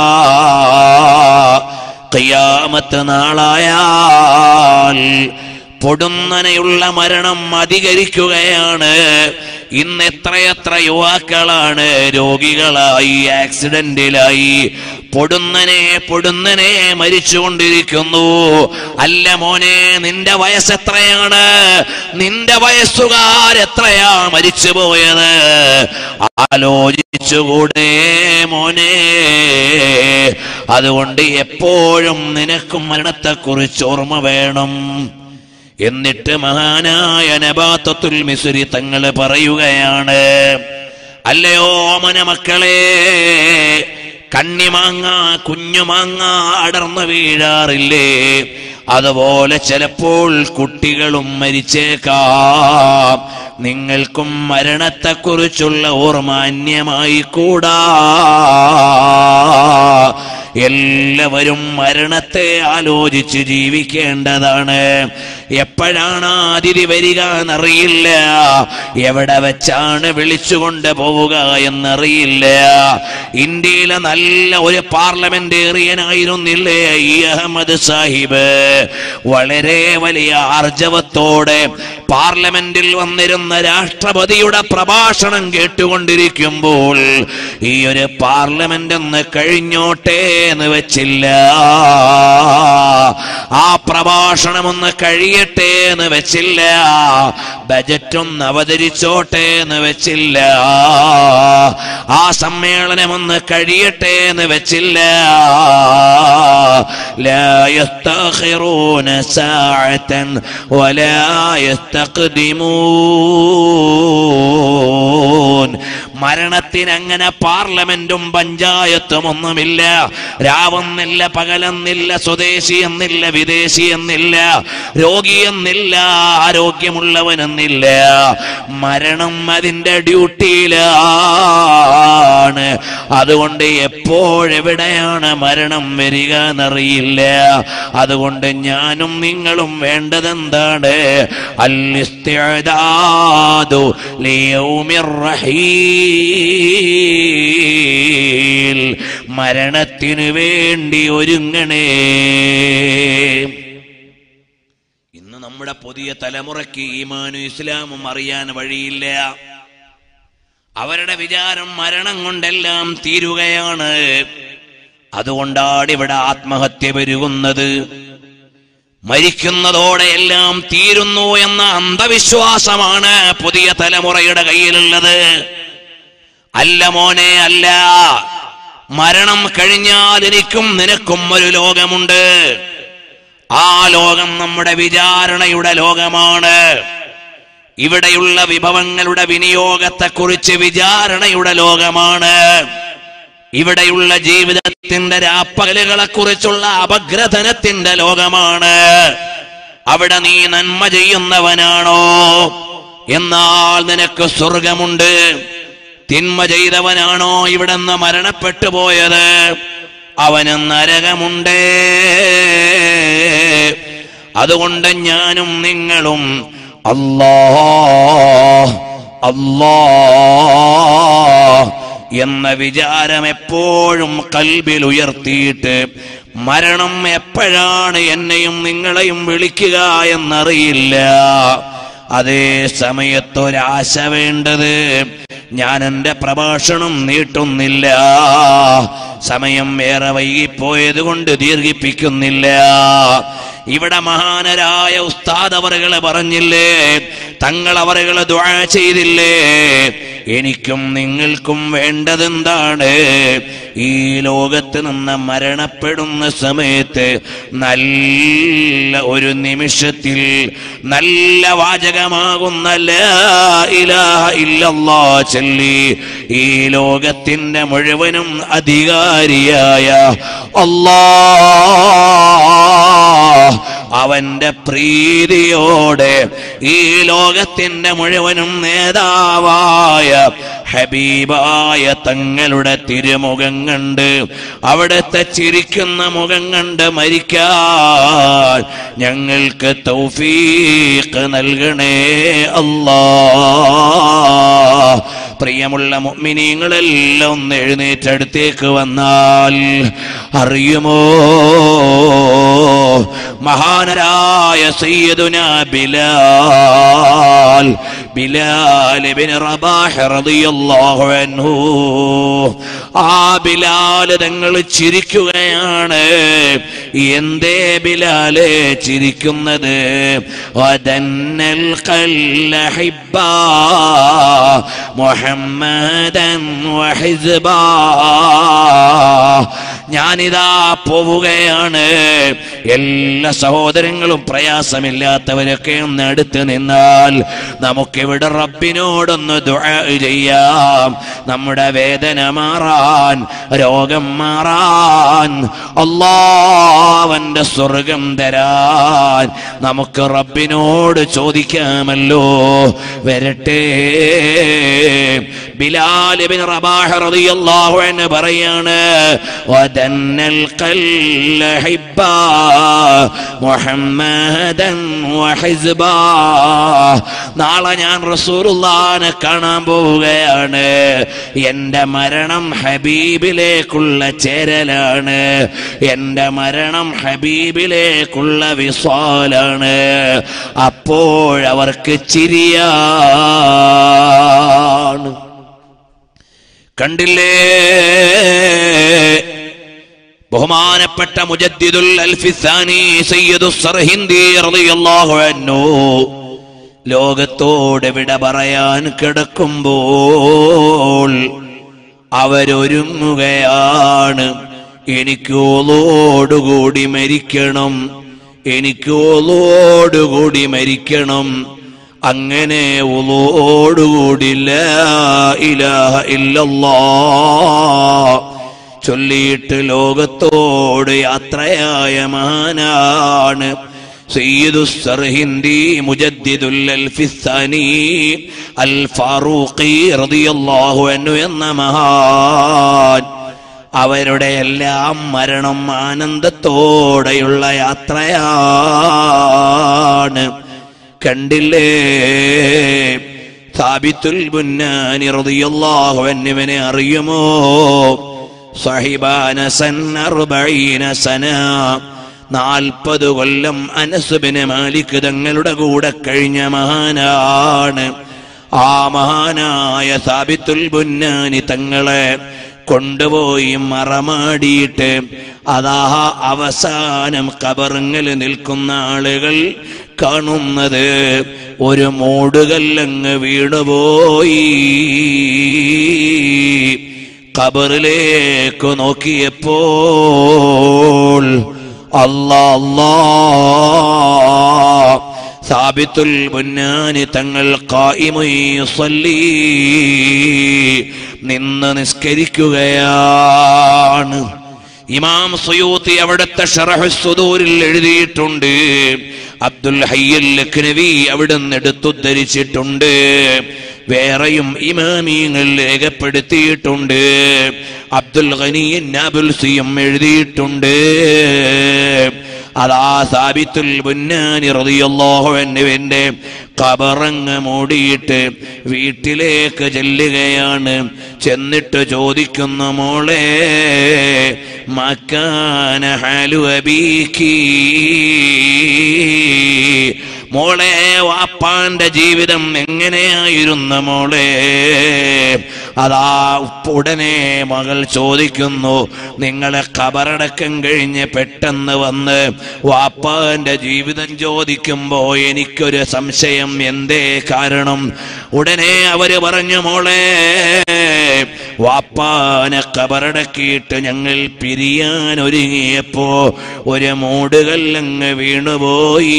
ഖിയാമത്ത് നാളായാൽ പൊടുന്നനെയുള്ള മരണം അധികരിക്കുകയാണ് ഇന്ന് എത്രയെത്ര യുവാക്കളാണ് രോഗികളായി ആക്സിഡന്റിലായി പൊടുന്നനെ പൊടുന്നനെ മരിച്ചുകൊണ്ടിരിക്കുന്നു അല്ല മോനെ നിന്റെ വയസ്സ് എത്രയാണ് നിന്റെ വയസ്സുകാരെത്രയാ മരിച്ചു പോയത് ആലോചിച്ചുകൂടെ മോനെ അതുകൊണ്ട് എപ്പോഴും നിനക്കും മരണത്തെക്കുറിച്ച് ഓർമ്മ വേണം എന്നിട്ട് മഹാനായ നബാത്തത്തുൽ മിസുരി തങ്ങൾ പറയുകയാണ് അല്ലയോ ഓമന മക്കളെ കണ്ണിമാങ്ങ കുഞ്ഞുമാങ്ങ അടർന്നു വീഴാറില്ലേ അതുപോലെ ചിലപ്പോൾ കുട്ടികളും മരിച്ചേക്കാം നിങ്ങൾക്കും മരണത്തെക്കുറിച്ചുള്ള ഓർമ്മ അന്യമായി കൂടാ എല്ലാവരും മരണത്തെ ആലോചിച്ച് ജീവിക്കേണ്ടതാണ് എപ്പോഴാണ് അതിഥി വരിക എന്നറിയില്ല എവിടെ വെച്ചാണ് വിളിച്ചുകൊണ്ട് പോവുക എന്നറിയില്ല ഇന്ത്യയിലെ നല്ല ഒരു പാർലമെന്റേറിയനായിരുന്നില്ലേ ഈ അഹമ്മദ് സാഹിബ് വളരെ വലിയ ആർജവത്തോടെ പാർലമെന്റിൽ വന്നിരുന്ന രാഷ്ട്രപതിയുടെ പ്രഭാഷണം കേട്ടുകൊണ്ടിരിക്കുമ്പോൾ ഈ ഒരു പാർലമെന്റ് ഒന്ന് കഴിഞ്ഞോട്ടെ എന്ന് വെച്ചില്ല ആ പ്രഭാഷണം ഒന്ന് കഴിയട്ടെ എന്ന് വെച്ചില്ല ബജറ്റ് ഒന്ന് അവതരിച്ചോട്ടെ എന്ന് വെച്ചില്ല ആ സമ്മേളനം ഒന്ന് കഴിയട്ടെ എന്ന് വെച്ചില്ല لا يستأخرون ساعة ولا يستقدمون മരണത്തിന് അങ്ങനെ പാർലമെന്റും പഞ്ചായത്തും ഒന്നുമില്ല രാവെന്നില്ല പകലെന്നില്ല സ്വദേശി എന്നില്ല വിദേശി എന്നില്ല രോഗി എന്നില്ല ആരോഗ്യമുള്ളവനെന്നില്ല മരണം അതിന്റെ ഡ്യൂട്ടിയിലാണ് അതുകൊണ്ട് എപ്പോഴെവിടെയാണ് മരണം വരിക എന്നറിയില്ല അതുകൊണ്ട് ഞാനും നിങ്ങളും വേണ്ടതെന്താണ് അല്ലിസ്തിഅദാദു ലിയൗമിർ റഹീൽ മരണത്തിനു വേണ്ടി ഒരുങ്ങണേ ഇന്ന് നമ്മുടെ പുതിയ തലമുറയ്ക്ക് ഈമാനും ഇസ്ലാമും അറിയാൻ വഴിയില്ല അവരുടെ വിചാരം മരണം കൊണ്ടെല്ലാം തീരുകയാണ് അതുകൊണ്ടാണ് ഇവിടെ ആത്മഹത്യ പെരുകുന്നത് മരിക്കുന്നതോടെ എല്ലാം തീരുന്നു എന്ന അന്ധവിശ്വാസമാണ് പുതിയ തലമുറയുടെ കയ്യിലുള്ളത് അല്ല മോനെ അല്ല മരണം കഴിഞ്ഞാൽ എനിക്കും നിനക്കും ഒരു ലോകമുണ്ട് ആ ലോകം നമ്മുടെ വിചാരണയുടെ ലോകമാണ് ഇവിടെയുള്ള വിഭവങ്ങളുടെ വിനിയോഗത്തെക്കുറിച്ച് വിചാരണയുടെ ലോകമാണ് ഇവിടെയുള്ള ജീവിതത്തിന്റെ രാപ്പകലുകളെ കുറിച്ചുള്ള അപഗ്രഥനത്തിന്റെ ലോകമാണ് അവിടെ നീ നന്മ ചെയ്യുന്നവനാണോ എന്നാൽ നിനക്ക് സ്വർഗമുണ്ട് തിന്മ ചെയ്തവനാണോ ഇവിടുന്ന് മരണപ്പെട്ടു പോയത് അവന് നരകമുണ്ട് അതുകൊണ്ട് ഞാനും നിങ്ങളും അല്ലാ അല്ലാ എന്ന വിചാരം എപ്പോഴും കൽബിൽ ഉയർത്തിയിട്ട് മരണം എപ്പോഴാണ് എന്നെയും നിങ്ങളെയും വിളിക്കുക എന്നറിയില്ല അതേ സമയത്തൊരാശ വേണ്ടത് ഞാൻ എന്റെ പ്രഭാഷണം നീട്ടുന്നില്ല സമയം ഏറെ വൈകിപ്പോയത് കൊണ്ട് ദീർഘിപ്പിക്കുന്നില്ല ഇവിടെ മഹാനരായ ഉസ്താദ് അവറുകളെ പറഞ്ഞില്ലേ തങ്ങൾ അവറുകളെ ദുആ ചെയ്തില്ലേ എനിക്കും നിങ്ങൾക്കും വേണ്ടതെന്താണ് ഈ ലോകത്ത് നിന്ന് മരണപ്പെടുന്ന സമയത്ത് നല്ല ഒരു നിമിഷത്തിൽ നല്ല വാചകമാകുന്ന ലാ ഇലാഹ ഇല്ലല്ലാ ചൊല്ലി ഈ ലോകത്തിന്റെ മുഴുവനും അധികാരിയായ അല്ലാ അവന്റെ പ്രീതിയോടെ ഈ ലോകത്തിന്റെ മുഴുവനും നേതാവായ ഹബീബായ തങ്ങളുടെ തിരുമുഖം കണ്ട് അവിടുത്തെ ചിരിക്കുന്ന മുഖം കണ്ട് മരിക്കാൻ ഞങ്ങൾക്ക് തൗഫീഖ് നൽകണേ അല്ലാ പ്രിയമുള്ള മുഅ്മിനീങ്ങളെല്ലാം ഒന്ന് എഴുന്നേറ്റടുത്തേക്ക് വന്നാൽ അറിയുമോ മഹാനരായ സയ്യിദുന ബിലാൽ ബിലാൽ ഇബ്നു റബാഹ് റളിയല്ലാഹു അൻഹു ആ ബിലാൽ തങ്ങൾ ചിരിക്കുകയാണ് എന്തേ ബിലാലെ ചിരിക്കുന്നത് വദന്നൽ ഖല്ലഹിബ്ബ മുഹമ്മദൻ വഹിസ്ബാ ഞാനിതാ പോവുകയാണ് എല്ലാ സഹോദരങ്ങളും പ്രയാസമില്ലാത്തവരൊക്കെ ഒന്ന് അടുത്ത് നിന്നാൽ നമുക്കിവിടെ റബ്ബിനോടൊന്ന് ദുആ ചെയ്യാം നമ്മുടെ വേദന മാറാൻ രോഗം മാറാൻ അള്ളാവന്റെ സ്വർഗം തരാൻ നമുക്ക് റബ്ബിനോട് ചോദിക്കാമല്ലോ വരട്ടെ ബിലാൽ ബിൻ റബാഹ് റളിയല്ലാഹു അൻഹു പറയാണ് വദന്നൽ ഖല്ലഹിബ്ബ മുഹമ്മദൻ വഹിസ്ബാ നാളെ ഞാൻ റസൂലുള്ളാഹിനെ കാണാൻ പോവുകയാണ് എന്റെ മരണം ഹബീബിലേക്കുള്ള ചേരലാണ് എന്റെ മരണം ഹബീബിലേക്കുള്ള വിസ്വാലാണ് അപ്പോഴവർക്ക് ചിരിയാണ് കണ്ടില്ലേ ബഹുമാനപ്പെട്ട മുജദ്ദിദുൽ അൽഫിസാനി സയ്യിദു സർഹിന്ദി റളിയല്ലാഹു അൻഹു ലോകത്തോട് വിട പറയാൻ കിടക്കുമ്പോൾ അവരൊരുങ്ങുകയാണ് എനിക്ക് ഓളോടുകൂടി മരിക്കണം എനിക്ക് ഓളോടുകൂടി മരിക്കണം അങ്ങനെ ഉളോടുകൂടി ലാ ഇലാഹ ഇല്ലല്ലാ ചൊല്ലിയിട്ട് ലോകത്തോട് യാത്രയായ മഹാനാണ് സയ്യിദു സർഹിന്ദി മുജദ്ദിദുൽ അൽഫിസാനി അൽ ഫാറൂഖി റളിയല്ലാഹു അൻഹു എന്ന മഹാൻ അവരുടെ എല്ലാം മരണം ആനന്ദത്തോടെയുള്ള യാത്രയാണ് കണ്ടില്ലേ സാബിത്തുൽ ബുന്നാനി റളിയല്ലാഹു അൻഹുവിനെ അറിയുമോ സഹിബാന സൻ അർബഈന സന നാൽപ്പത് കൊല്ലം അനസുബിന് മാലിക് തങ്ങളുടെ കൂടെ കഴിഞ്ഞ മഹാനാണ് ആ മഹാനായ സാബിത്തുൽ ബുന്നാനി തങ്ങളെ കൊണ്ടുപോയി മറമാടിയിട്ട് അതാ അവസാനം കബറുങ്ങൽ നിൽക്കുന്ന ആളുകൾ കാണുന്നത് ഒരു മൂടുകല്ലങ്ങ് വീണുപോയി കബറിലേക്ക് നോക്കിയപ്പോൾ അല്ലാ അല്ലാ സാബിത്തുൽ ബുന്നാനി തങ്ങൾ കായിമുസല്ലി നിന്ന് നിസ്കരിക്കുകയാണ് ഇമാം സുയൂത്തി അവിടുത്തെ ഷറഹുസുദൂരിൽ എഴുതിയിട്ടുണ്ട് അബ്ദുൽ ഹയ്യൽ ലഖ്നവി അവിടുന്ന് എടുത്തുദ്ധരിച്ചിട്ടുണ്ട് വേറെയും ഇമാമിയങ്ങൾ രേഖപ്പെടുത്തിയിട്ടുണ്ട് അബ്ദുൽ ഖനിയൻ നാബുൽസിയും എഴുതിയിട്ടുണ്ട് അതാ സാബിത്തുൽ ബുന്നാനി റളിയല്ലാഹു അൻഹുവിന്റെ കബറങ്ങ് മൂടിയിട്ട് വീട്ടിലേക്ക് ചെല്ലുകയാണ് ചെന്നിട്ട് ചോദിക്കുന്നു മോളെ മക്കാന ഹാലു അബീക്കി മോളെ വാപ്പാന്റെ ജീവിതം എങ്ങനെയായിരുന്നു മോളെ അതാ ഉടനെ മകൾ ചോദിക്കുന്നു നിങ്ങളെ കബറടക്കം കഴിഞ്ഞ് പെട്ടെന്ന് വന്ന് വാപ്പാന്റെ ജീവിതം ചോദിക്കുമ്പോ എനിക്കൊരു സംശയം എന്തേ കാരണം ഉടനെ അവര് പറഞ്ഞു മോളെ വാപ്പാനെ കബറടക്കിയിട്ട് ഞങ്ങൾ പിരിയാൻ ഒരുങ്ങിയപ്പോ ഒരു മൂടുകല്ലങ്ങ് വീണുപോയി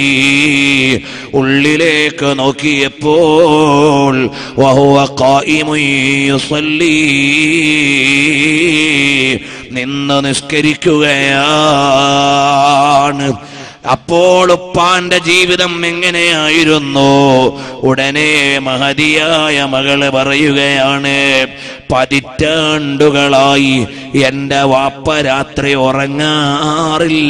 ഉള്ളിലേക്ക് നോക്കിയപ്പോൾ വഹുവ ഖായിമുൻ യുസല്ലി നിന്ന് നിസ്കരിക്കുകയാണ് അപ്പോൾ ഉപ്പാന്റെ ജീവിതം എങ്ങനെയായിരുന്നു ഉടനെ മഹതിയായ മകള് പറയുകയാണ് പതിറ്റാണ്ടുകളായി എന്റെ വാപ്പ രാത്രി ഉറങ്ങാറില്ല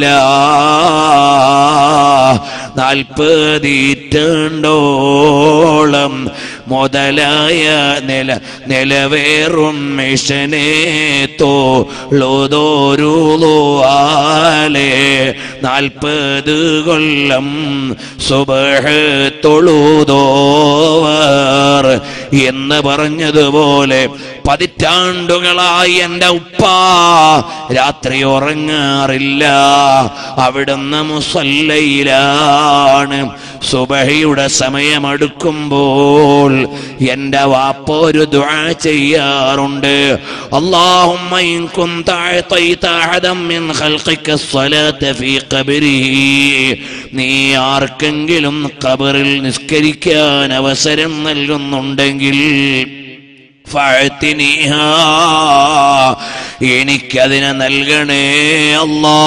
നാൽപ്പതിറ്റാണ്ടോളം മുതലായ നില നിലവേറും മിഷനെ തോളുതോരുളുവാലെ നാൽപ്പത് കൊല്ലം സുബഹ് തൊഴുതോവർ എന്ന് പറഞ്ഞതുപോലെ പതിറ്റാണ്ടുകളായി എൻ്റെ ഉപ്പ രാത്രി ഉറങ്ങാറില്ല അവിടുന്ന് മുസല്ലയിലാണ് സുബഹയുടെ സമയമടുക്കുമ്പോൾ എൻ്റെ വാപ്പ ഒരു ദുആ ചെയ്യാറുണ്ട് اللهم إن كنت أعطيت أحدا من خلقك الصلاة في قبره നീ ആർക്കെങ്കിലും ഖബറിൽ നിസ്കരിക്കാൻ അവസരം നൽകുന്നുണ്ടെങ്കിൽ ഫഅ്തിനിഹ. എനിക്കതിനെ നൽകണേ അല്ലാ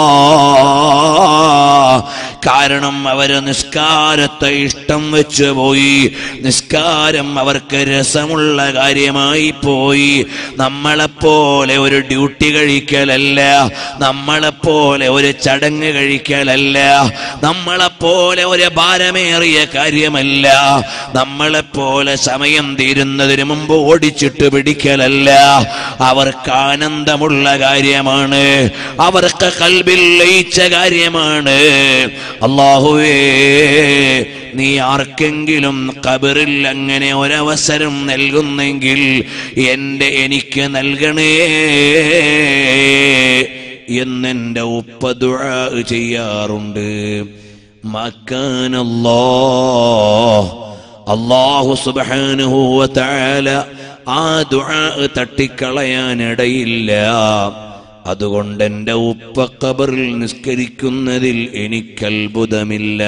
കാരണം അവര് നിസ്കാരത്തെ ഇഷ്ടം വെച്ച് പോയി നിസ്കാരം അവർക്ക് രസമുള്ള കാര്യമായി പോയി നമ്മളെപ്പോലെ ഒരു ഡ്യൂട്ടി കഴിക്കലല്ല നമ്മളെപ്പോലെ ഒരു ചടങ്ങ് കഴിക്കലല്ല നമ്മളെപ്പോലെ ഒരു ഭാരമേറിയ കാര്യമല്ല നമ്മളെപ്പോലെ സമയം തീരുന്നതിന് മുമ്പ് ഓടിച്ചിട്ട് പിടിക്കലല്ല അവർക്ക് ആനന്ദമുള്ള കാര്യമാണ് അവർക്ക് കൽബിൽ ലയിച്ച കാര്യമാണ് അള്ളാഹുവേ നീ ആർക്കെങ്കിലും കബറിൽ അങ്ങനെ ഒരവസരം നൽകുന്നെങ്കിൽ എൻ്റെ എനിക്ക് നൽകണേ എന്നെൻ്റെ ഉപ്പ ദുആ ചെയ്യാറുണ്ട് മക്കാനല്ലോ അള്ളാഹു സുബ്ഹാനഹു വ തആല ആ ദുആ തട്ടിക്കളയാനിടയില്ല അതുകൊണ്ട് എൻ്റെ ഉപ്പ ഖബറിൽ നിസ്കരിക്കുന്നതിൽ എനിക്കത്ഭുതമില്ല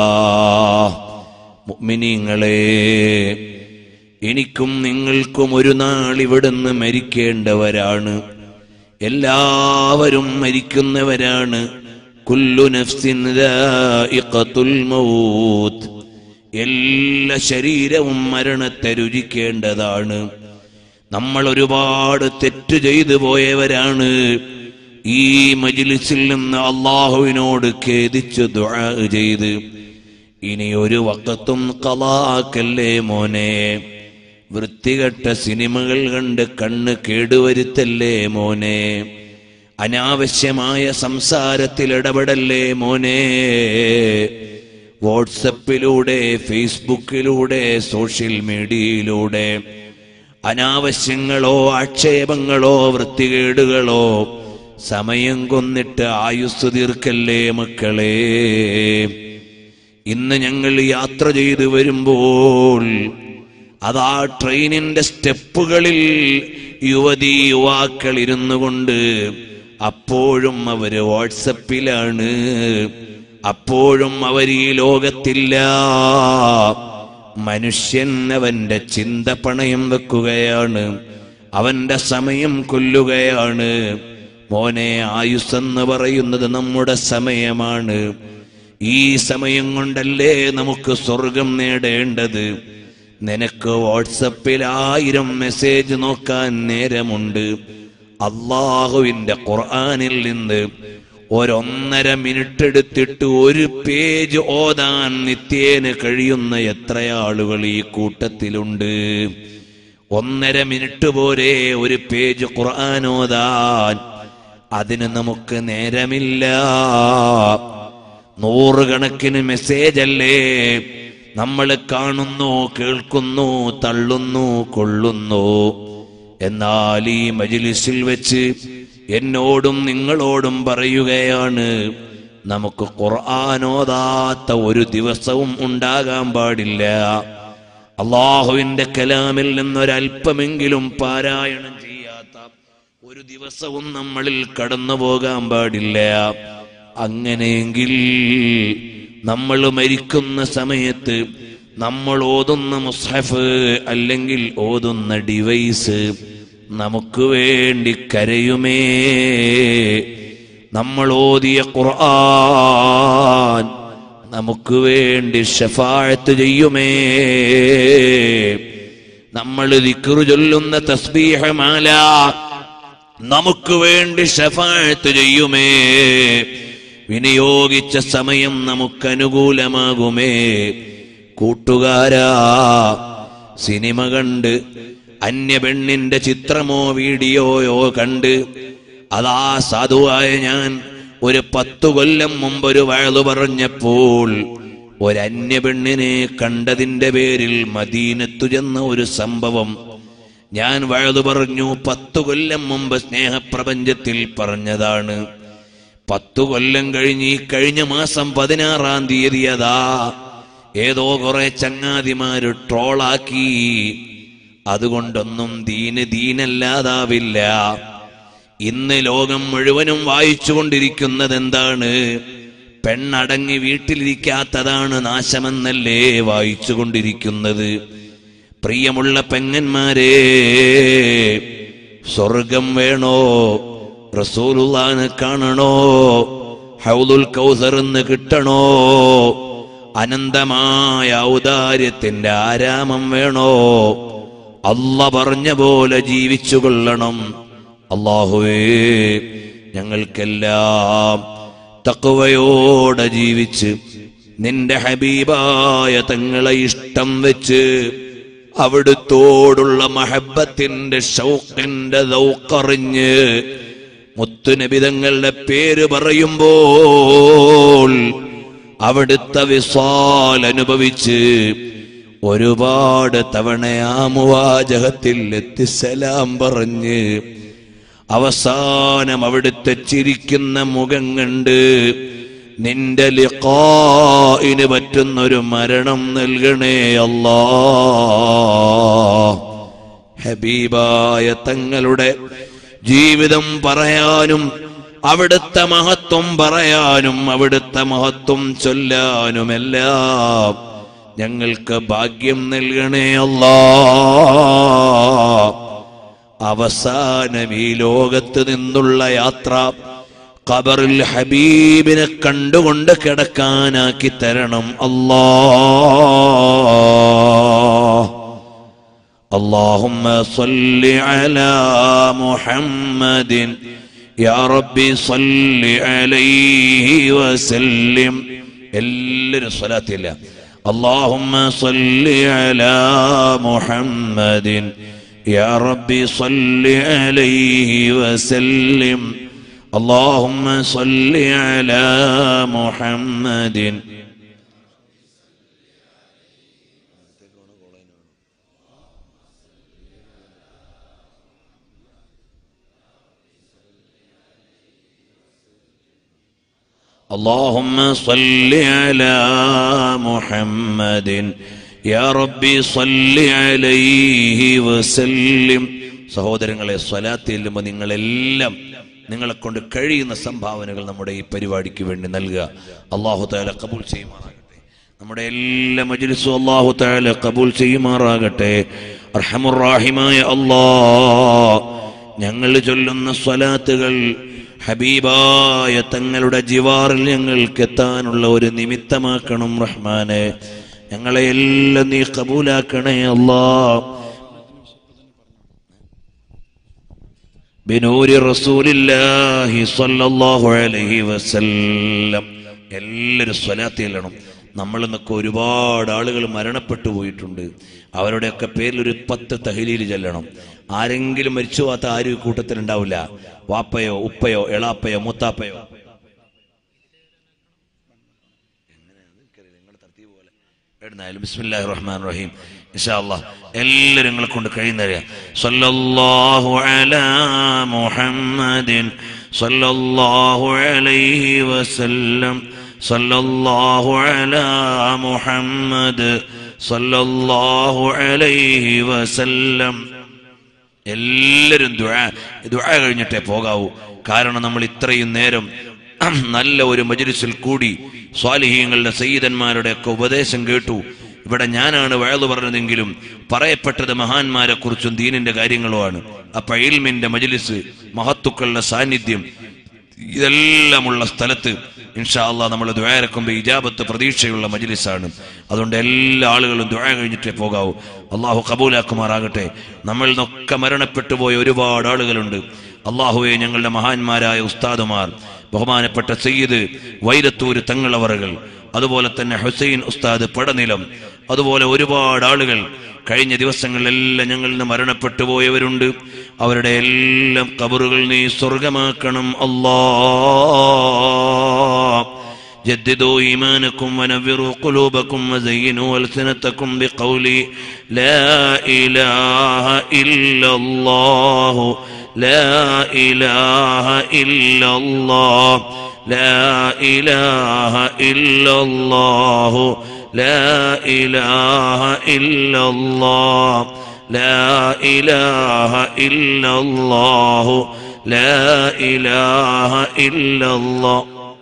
മുഅ്മിനീങ്ങളെ എനിക്കും നിങ്ങൾക്കും ഒരു നാൾ ഇവിടുന്ന് മരിക്കേണ്ടവരാണ് എല്ലാവരും മരിക്കുന്നവരാണ് കുല്ലു നഫ്സിൻ ദാഇഖത്തുൽ മൗത്ത് എല്ലാ ശരീരവും മരണത്തെ രുചിക്കേണ്ടതാണ് നമ്മൾ ഒരുപാട് തെറ്റ് ചെയ്തു പോയവരാണ് ഈ മജിലിസിൽ നിന്ന് അള്ളാഹുവിനോട് ഖേദിച്ച് ദുആ ചെയ്ത് ഇനി ഒരു വക്കത്തും കലാക്കല്ലേ മോനെ വൃത്തികെട്ട സിനിമകൾ കണ്ട് കണ്ണ് കേടുവരുത്തല്ലേ മോനെ അനാവശ്യമായ സംസാരത്തിൽ ഇടപെടല്ലേ മോനെ വാട്സപ്പിലൂടെ ഫേസ്ബുക്കിലൂടെ സോഷ്യൽ മീഡിയയിലൂടെ അനാവശ്യങ്ങളോ ആക്ഷേപങ്ങളോ വൃത്തികേടുകളോ സമയം കൊന്നിട്ട് ആയുസ് തീർക്കല്ലേ മക്കളെ ഇന്ന് ഞങ്ങൾ യാത്ര ചെയ്തു വരുമ്പോൾ അതാ ട്രെയിനിന്റെ സ്റ്റെപ്പുകളിൽ യുവതി യുവാക്കൾ ഇരുന്നു കൊണ്ട് അപ്പോഴും അവര് വാട്സപ്പിലാണ് അപ്പോഴും അവർ ഈ ലോകത്തില്ല മനുഷ്യൻ അവന്റെ ചിന്ത പണയം വെക്കുകയാണ് അവന്റെ സമയം കൊല്ലുകയാണ് മോനെ ആയുസ്സെന്ന് പറയുന്നത് നമ്മുടെ സമയമാണ് ഈ സമയം കൊണ്ടല്ലേ നമുക്ക് സ്വർഗം നേടേണ്ടത് നിനക്ക് വാട്സപ്പിൽ ആയിരം മെസ്സേജ് നോക്കാൻ നേരമുണ്ട് അള്ളാഹുവിന്റെ ഖുർആനിൽ നിന്ന് ഒരൊന്നര മിനിറ്റ് എടുത്തിട്ട് ഒരു പേജ് ഓതാൻ നിത്യേന കഴിയുന്ന എത്ര ആളുകൾ ഈ കൂട്ടത്തിലുണ്ട് ഒന്നര മിനിറ്റ് പോരെ ഒരു പേജ് ഖുർആൻ ഓതാൻ അതിന് നമുക്ക് നേരമില്ല നൂറുകണക്കിന് മെസ്സേജ് അല്ലേ നമ്മൾ കാണുന്നു കേൾക്കുന്നു തള്ളുന്നു കൊള്ളുന്നു എന്നാൽ ഈ മജിലിസിൽ വെച്ച് എന്നോടും നിങ്ങളോടും പറയുകയാണ് നമുക്ക് ഖുർആാനോദാത്ത ഒരു ദിവസവും ഉണ്ടാകാൻ പാടില്ല അള്ളാഹുവിന്റെ കലാമിൽ നിന്നൊരല്പമെങ്കിലും പാരായണം ചെയ്യാത്ത ഒരു ദിവസവും നമ്മളിൽ കടന്നു പോകാൻ പാടില്ല അങ്ങനെയെങ്കിൽ നമ്മൾ മരിക്കുന്ന സമയത്ത് നമ്മൾ ഓതുന്ന മുസ്ഹഫ് അല്ലെങ്കിൽ ഓതുന്ന ഡിവൈസ് നമുക്ക് വേണ്ടി കരയുമേ നമ്മൾ ഓതിയ ഖുർആൻ നമുക്ക് വേണ്ടി ഷഫാഴത്ത് ചെയ്യുമേ നമ്മൾ ദിക്റു ചൊല്ലുന്ന തസ്ബീഹമാല നമുക്ക് വേണ്ടി ഷഫാഴത്ത് ചെയ്യുമേ വിനിയോഗിച്ച സമയം നമുക്ക് അനുകൂലമാകുമേ കൂട്ടുകാരാ സിനിമ കണ്ട് അന്യ പെണ്ണിന്റെ ചിത്രമോ വീഡിയോയോ കണ്ട് അതാ സാധുവായ ഞാൻ ഒരു പത്തു കൊല്ലം മുമ്പ് ഒരു വയലു പറഞ്ഞപ്പോൾ ഒരന്യ പെണ്ണിനെ കണ്ടതിന്റെ പേരിൽ മദീനത്തു ചെന്ന ഒരു സംഭവം ഞാൻ വഴുതു പറഞ്ഞു പത്തു കൊല്ലം മുമ്പ് സ്നേഹപ്രപഞ്ചത്തിൽ പറഞ്ഞതാണ് പത്തു കൊല്ലം കഴിഞ്ഞ് ഈ കഴിഞ്ഞ മാസം പതിനാറാം തീയതി അതാ ഏതോ കുറെ ചങ്ങാതിമാര് ട്രോളാക്കി അതുകൊണ്ടൊന്നും ദീന് ദീനല്ലാതാവില്ല ഇന്ന് ലോകം മുഴുവനും വായിച്ചുകൊണ്ടിരിക്കുന്നത് എന്താണ് പെണ്ണടങ്ങി വീട്ടിലിരിക്കാത്തതാണ് നാശമെന്നല്ലേ വായിച്ചുകൊണ്ടിരിക്കുന്നത് പ്രിയമുള്ള പെങ്ങന്മാരെ സ്വർഗം വേണോ റസൂലുള്ളാനെ കാണണോ ഹൗദുൽ കൗസർ എന്ന് കിട്ടണോ അനന്തമായ ഔദാര്യത്തിന്റെ ആരാമം വേണോ അല്ല പറഞ്ഞ പോലെ ജീവിച്ചു കൊള്ളണം അള്ളാഹുവേ ഞങ്ങൾക്കെല്ലാം തക്കവയോടെ ജീവിച്ച് നിന്റെ ഹബീബായ തങ്ങളെ ഇഷ്ടം വെച്ച് അവിടുത്തോടുള്ള മഹബത്തിന്റെ ഷൗക്കിന്റെ ദൗക്കറിഞ്ഞ് മുത്തുനബിതങ്ങളുടെ പേര് പറയുമ്പോൾ അവിടുത്തെ വിസാൽ അനുഭവിച്ച് ഒരുപാട് തവണ ആ മുവാജഹത്തിൽ എത്തിസലാം പറഞ്ഞ് അവസാനം അവിടുത്തെ ചിരിക്കുന്ന മുഖം കണ്ട് നിന്റെ ലിഖായിന് പറ്റുന്നൊരു മരണം നൽകണേ അല്ലാ ഹബീബായ തങ്ങളുടെ ജീവിതം പറയാനും അവിടുത്തെ മഹത്വം പറയാനും അവിടുത്തെ മഹത്വം ചൊല്ലാനുമെല്ലാം ഞങ്ങൾക്ക് ഭാഗ്യം നൽകണേ അല്ലാ അവസാനം ഈ ലോകത്ത് നിന്നുള്ള യാത്ര ഖബറിൽ ഹബീബിനെ കണ്ടുകൊണ്ട് കിടക്കാനാക്കി തരണം അല്ലാ اللهم صل على محمد يا ربي صل عليه وسلم എല്ലാവരും സ്വലാത്തില്ല اللهم صل على محمد يا ربي صل عليه وسلم اللهم صل على محمد اللهم صل على محمد يا ربي صل عليه وسلم സഹോദരങ്ങളെ സ്വലാത്ത് ചെല്ലുമ്പോൾ നിങ്ങളെല്ലാം നിങ്ങളെ കൊണ്ട് കഴിയുന്ന സംഭാവനകൾ നമ്മുടെ ഈ പരിപാടിക്ക് വേണ്ടി നൽകുക അള്ളാഹു താല കബൂൽ ചെയ്യുമാറാകട്ടെ നമ്മുടെ എല്ലാ മജ്ലിസും അള്ളാഹു താല കബൂൽ ചെയ്യുമാറാകട്ടെ അർഹമുറാഹിമായ അല്ലാ ഞങ്ങൾ ചൊല്ലുന്ന സ്വലാത്തുകൾ ഹബീബായ തങ്ങളുടെ ജിവാറിൽ ഞങ്ങൾക്ക് എത്താനുള്ള ഒരു നിമിത്തമാക്കണം റഹ്മാനെ ഞങ്ങളെ എല്ലാം നീ കബൂലാക്കണേ അല്ലാ ബിനൂരി റസൂലില്ലാഹി സ്വല്ലല്ലാഹു അലൈഹി വസല്ലം എല്ലാവരും സ്വലാത്ത് ചെല്ലണം നമ്മൾ നിന്നൊക്കെ ഒരുപാട് ആളുകൾ മരണപ്പെട്ടു പോയിട്ടുണ്ട് അവരുടെയൊക്കെ പേരിൽ ഒരു പത്ത് തഹലീൽ ചെല്ലണം ആരെങ്കിലും മരിച്ചു പോകാത്ത ആരും ഈ കൂട്ടത്തിൽ ഉണ്ടാവില്ല വാപ്പയോ ഉപ്പയോ എളാപ്പയോ മൂത്താപ്പയോ എഴുന്നായാലും ബിസ്മില്ലാഹി റഹ്മാൻ റഹീം ഇൻഷാ അല്ലാഹ് എല്ലാവരും നിങ്ങളെ കൊണ്ട് കഴിയുന്നറിയാം സല്ലല്ലാഹു അലാ മുഹമ്മദിൻ സല്ലല്ലാഹു അലൈഹി വസല്ലം സല്ലല്ലാഹു അലാ മുഹമ്മദ് സല്ലല്ലാഹു അലൈഹി വസല്ലം എല്ലാവരും ദുആ ദുആ കഴിഞ്ഞിട്ടേ പോകാവൂ കാരണം നമ്മൾ ഇത്രയും നേരം നല്ല ഒരു മജ്ലിസിൽ കൂടി സ്വാലിഹീങ്ങളുടെ സയ്യിദന്മാരുടെ ഒക്കെ ഉപദേശം കേട്ടു ഇവിടെ ഞാനാണ് വയലു പറഞ്ഞതെങ്കിലും പറയപ്പെട്ടത് മഹാന്മാരെ കുറിച്ചും ദീനിന്റെ കാര്യങ്ങളുമാണ് അപ്പൊ ഇൽമിന്റെ മജ്ലിസ് മഹത്തുക്കളുടെ സാന്നിധ്യം ഇതെല്ലാമുള്ള സ്ഥലത്ത് ഇൻഷാ അള്ളാഹ് നമ്മൾ ദ്വാരക്കുമ്പോൾ ഇജാബത്ത് പ്രതീക്ഷയുള്ള മജ്ലിസാണ് അതുകൊണ്ട് എല്ലാ ആളുകളും ദ്വാ കഴിഞ്ഞിട്ടേ പോകാവൂ അള്ളാഹു കബൂലാക്കുമാറാകട്ടെ നമ്മൾ നിന്നൊക്കെ മരണപ്പെട്ടു പോയ ഒരുപാട് ആളുകളുണ്ട് അള്ളാഹുവെ ഞങ്ങളുടെ മഹാന്മാരായ ഉസ്താദുമാർ ബഹുമാനപ്പെട്ട സയ്യിദ് വൈരത്തൂര് തങ്ങളവറുകൾ അതുപോലെ തന്നെ ഹുസൈൻ ഉസ്താദ് പടനിലം അതുപോലെ ഒരുപാട് ആളുകൾ കഴിഞ്ഞ ദിവസങ്ങളിലെല്ലാം ഞങ്ങളിൽ നിന്ന് മരണപ്പെട്ടു പോയവരുണ്ട് അവരുടെ എല്ലാം കബറുകൾ നീ സ്വർഗമാക്കണം അല്ലാ جددوا إيمانكم ونوروا قلوبكم وزينوا ألسنتكم بقول لا إله إلا الله لا إله إلا الله لا إله إلا الله لا إله إلا الله لا إله إلا الله لا إله إلا الله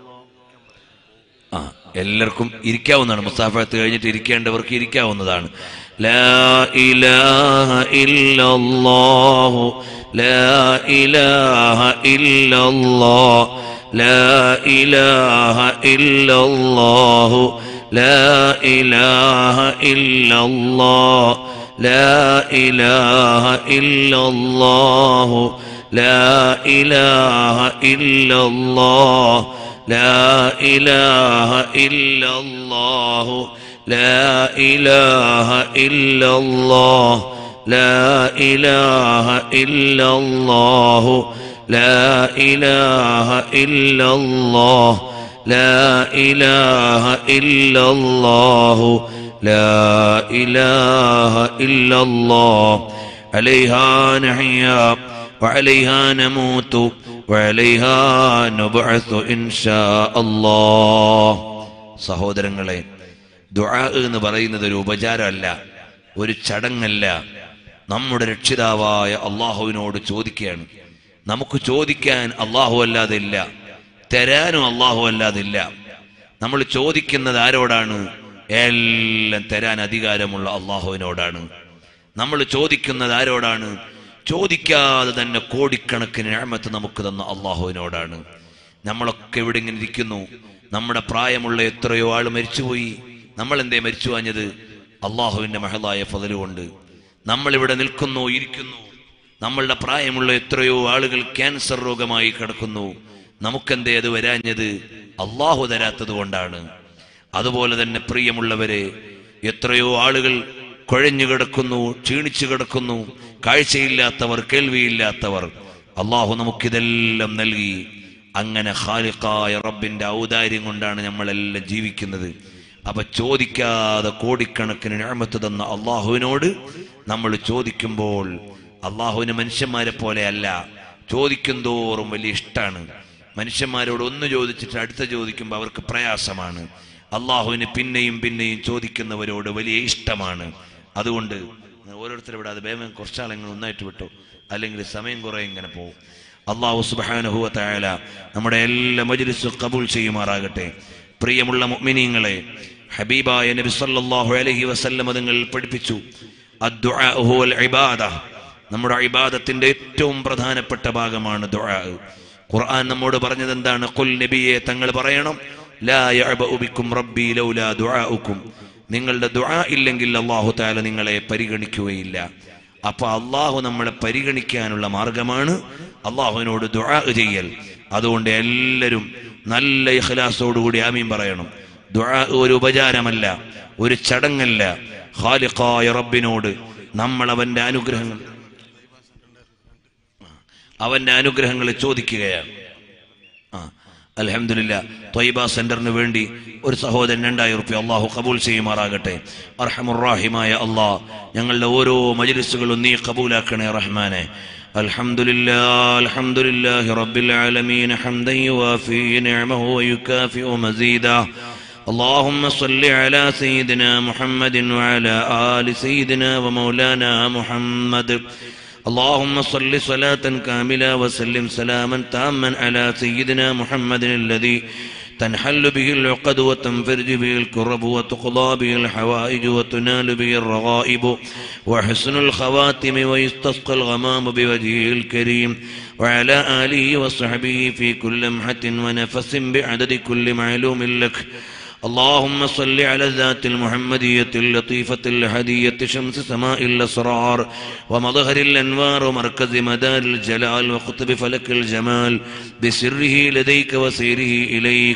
ആ എല്ലാവർക്കും ഇരിക്കാവുന്നതാണ് മുസാഫത്ത് കഴിഞ്ഞിട്ട് ഇരിക്കേണ്ടവർക്ക് ഇരിക്കാവുന്നതാണ് ലാ ഇലാഹ ഇല്ലല്ലാഹു ലാ ഇലാഹ ഇല്ലല്ലാഹ് ലാ ഇലാഹ ഇല്ലല്ലാഹു ലാ ഇലാഹ ഇല്ലല്ലാഹ് ലാ ഇലാഹ ഇല്ലല്ലാഹു ലാ ഇലാഹ ഇല്ലല്ലാഹ് لا إله إلا الله لا إله إلا الله لا إله إلا الله لا إله إلا الله لا إله إلا الله لا إله إلا الله عليها نحيا وعليها نموت وعليها نبعث إن شاء الله സഹോദരങ്ങളെ ദുആ എന്ന് പറയുന്നത് ഒരു ഉപചാരമല്ല ഒരു ചടങ്ങല്ല നമ്മുടെ രക്ഷിതാവായ അള്ളാഹുവിനോട് ചോദിക്കുകയാണ് നമുക്ക് ചോദിക്കാൻ അള്ളാഹു അല്ലാതെ ഇല്ല തരാനും അള്ളാഹു അല്ലാതെ ഇല്ല നമ്മൾ ചോദിക്കുന്നത് ആരോടാണ് എല്ലാം തരാൻ അധികാരമുള്ള അള്ളാഹുവിനോടാണ് നമ്മൾ ചോദിക്കുന്നത് ആരോടാണ് ചോദിക്കാതെ തന്നെ കോടിക്കണക്കിന് ഞാമത്ത് നമുക്ക് തന്ന അള്ളാഹുവിനോടാണ് നമ്മളൊക്കെ ഇവിടെ ഇങ്ങനെ ഇരിക്കുന്നു നമ്മുടെ പ്രായമുള്ള എത്രയോ ആൾ മരിച്ചുപോയി നമ്മൾ എന്തേ മരിച്ചു വാഞ്ഞത് അള്ളാഹുവിന്റെ മഹലായ ഫതല് കൊണ്ട് നമ്മൾ ഇവിടെ നിൽക്കുന്നു ഇരിക്കുന്നു നമ്മളുടെ പ്രായമുള്ള എത്രയോ ആളുകൾ ക്യാൻസർ രോഗമായി കിടക്കുന്നു നമുക്കെന്തേ അത് വരാഞ്ഞത് അള്ളാഹു തരാത്തത് കൊണ്ടാണ് അതുപോലെ തന്നെ പ്രിയമുള്ളവരെ എത്രയോ ആളുകൾ കുഴഞ്ഞു കിടക്കുന്നു ക്ഷീണിച്ചു കിടക്കുന്നു കാഴ്ചയില്ലാത്തവർ കേൾവിയില്ലാത്തവർ അള്ളാഹു നമുക്കിതെല്ലാം നൽകി അങ്ങനെ ഖാലിഖായ റബ്ബിന്റെ ഔദാര്യം കൊണ്ടാണ് നമ്മളെല്ലാം ജീവിക്കുന്നത് അപ്പൊ ചോദിക്കാതെ കോടിക്കണക്കിന് ഞാമത്ത് തന്ന അള്ളാഹുവിനോട് നമ്മൾ ചോദിക്കുമ്പോൾ അള്ളാഹുവിന് മനുഷ്യന്മാരെ പോലെ അല്ല ചോദിക്കും തോറും വലിയ ഇഷ്ടമാണ് മനുഷ്യന്മാരോട് ഒന്ന് ചോദിച്ചിട്ട് അടുത്ത ചോദിക്കുമ്പോൾ അവർക്ക് പ്രയാസമാണ് അള്ളാഹുവിന് പിന്നെയും പിന്നെയും ചോദിക്കുന്നവരോട് വലിയ ഇഷ്ടമാണ് അതുകൊണ്ട് ഓരോരുത്തരും ഇവിടെ അത് വേഗം കുറച്ചാളെങ്ങൾ ഒന്നായിട്ട് വിട്ടു അല്ലെങ്കിൽ സമയം കുറെ ഇങ്ങനെ പോകും അള്ളാഹു സുബാനുഹുവ തായാല നമ്മുടെ എല്ലാ മജ്ലിസും കബൂൽ ചെയ്യുമാറാകട്ടെ പ്രിയമുള്ള മുഅ്മിനീങ്ങളെ ഹബീബായ നബി സല്ലല്ലാഹു അലൈഹി വസല്ലം നിങ്ങൾ പഠിപ്പിച്ചു അദ്ദുആ ഹുവൽ ഇബാദ നമ്മുടെ ഇബാദത്തിന്റെ ഏറ്റവും പ്രധാനപ്പെട്ട ഭാഗമാണ് ദുആ ഖുർആൻ നമ്മോട് പറഞ്ഞത് എന്താണ് ഖുൽ നബിയെ തങ്ങൾ പറയണം ലാ യഅബഉ ബിക്കും റബ്ബി ലൗലാ ദുആഉക്കും നിങ്ങളുടെ ദുആ ഇല്ലെങ്കിൽ അള്ളാഹു താല നിങ്ങളെ പരിഗണിക്കുകയില്ല അപ്പൊ അള്ളാഹു നമ്മളെ പരിഗണിക്കാനുള്ള മാർഗമാണ് അള്ളാഹുവിനോട് ദുആ ചെയ്യൽ അതുകൊണ്ട് എല്ലാവരും നല്ല ഇഖ്ലാസോടുകൂടി ആമീൻ പറയണം ദുആ ഒരു ഉപചാരമല്ല ഒരു ചടങ്ങല്ല ഖാലിഖായ റബ്ബിനോട് നമ്മൾ അവന്റെ അനുഗ്രഹങ്ങൾ അവന്റെ അനുഗ്രഹങ്ങൾ ചോദിക്കുകയാണ് ആ അലഹമില്ല ത്വയ്ബ സെന്ററിന് വേണ്ടി ഒരു സഹോദരൻ രണ്ടായിരം റുപ്യ അള്ളാഹു കബൂൽ ചെയ്യുമാറാകട്ടെ അർഹമുറാഹിമായ അള്ളാഹ് ഞങ്ങളുടെ ഓരോ മജ്ലിസുകളും നീ കബൂലാക്കണേ റഹ്മാനെ الحمد لله الحمد لله رب العالمين حمدا يوافي نعمه ويكافئ مزيدا اللهم صل على سيدنا محمد وعلى آل سيدنا ومولانا محمد اللهم صل صلاة كاملة وسلم سلاما تاما على سيدنا محمد الذي تنحل به العقد وتنفرج به الكرب وتقضى به الحوائج وتنال به الرغائب وحسن الخواتم ويستسقى الغمام بوجهه الكريم وعلى آله وصحبه في كل لمحة ونفس بعدد كل معلوم لك اللهم صل على الذات المحمدية اللطيفة الهدية شمس سماء الأسرار ومظهر الأنوار ومركز مدار الجلال وقطب فلك الجمال بسره لديك وسيره إليك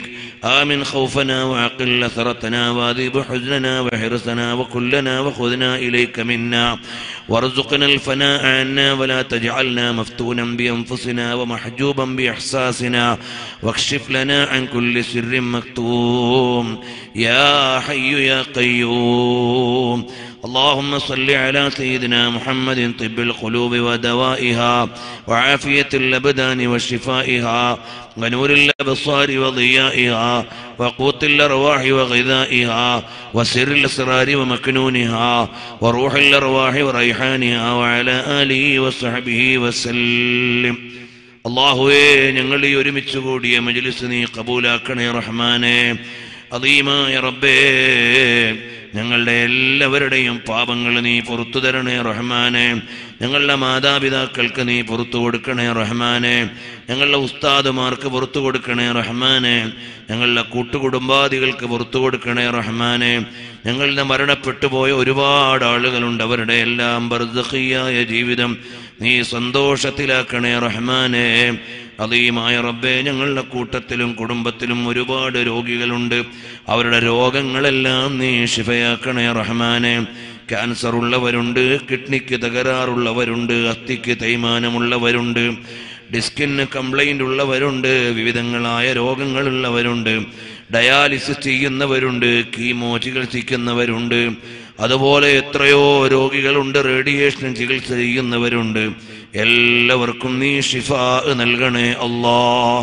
آمن خوفنا وعقل ثرتنا واذيب حزننا وحرصنا وكلنا وخذنا إليك منا وارزقنا الفناء عنا ولا تجعلنا مفتونا بأنفسنا ومحجوبا بإحساسنا واكشف لنا عن كل سر مكتوم يا حي يا قيوم اللهم صل على سيدنا محمد طب القلوب ودوائها وعافية الأبدان وشفائها ونور الأبصار وضيائها وقوت الأرواح وغذائها وسر الأسرار ومكنونها وروح الأرواح وريحانها وعلى آله وصحبه وسلم അള്ളാഹുവേ ഞങ്ങൾ ഈ ഒരുമിച്ച് കൂടിയ മജ്ലിസ് നീ കബൂലാക്കണേ റഹ്മാനെ അദീമായ റബ്ബേ ഞങ്ങളുടെ എല്ലാവരുടെയും പാപങ്ങൾ നീ പുറത്തു തരണേ റഹ്മാനെ ഞങ്ങളുടെ മാതാപിതാക്കൾക്ക് നീ പുറത്തു കൊടുക്കണേ റഹ്മാനെ ഞങ്ങളുടെ ഉസ്താദുമാർക്ക് പുറത്തു കൊടുക്കണേ റഹ്മാനെ ഞങ്ങളുടെ കൂട്ടുകുടുംബാദികൾക്ക് പുറത്തു കൊടുക്കണേ റഹ്മാനെ ഞങ്ങളുടെ മരണപ്പെട്ടു പോയ ഒരുപാട് ആളുകളുണ്ട് അവരുടെ എല്ലാം ബർദഖിയായ ജീവിതം നീ സന്തോഷത്തിലാക്കണേ റഹ്മാനെ അതീമായ റബ്ബെ ഞങ്ങളുടെ കൂട്ടത്തിലും കുടുംബത്തിലും ഒരുപാട് രോഗികളുണ്ട് അവരുടെ രോഗങ്ങളെല്ലാം നീ ശിഫയാക്കണേ റഹ്മാനെ ക്യാൻസർ ഉള്ളവരുണ്ട് കിഡ്നിക്ക് തകരാറുള്ളവരുണ്ട് അസ്ഥിക്ക് തേയ്മാനമുള്ളവരുണ്ട് ഡിസ്കിന് കംപ്ലൈന്റ് ഉള്ളവരുണ്ട് വിവിധങ്ങളായ രോഗങ്ങളുള്ളവരുണ്ട് ഡയാലിസിസ് ചെയ്യുന്നവരുണ്ട് കീമോ ചികിത്സിക്കുന്നവരുണ്ട് അതുപോലെ എത്രയോ രോഗികളുണ്ട് റേഡിയേഷൻ ചികിത്സ ചെയ്യുന്നവരുണ്ട് എല്ലാവർക്കും നീ ഷിഫ നൽകണേ അല്ലാ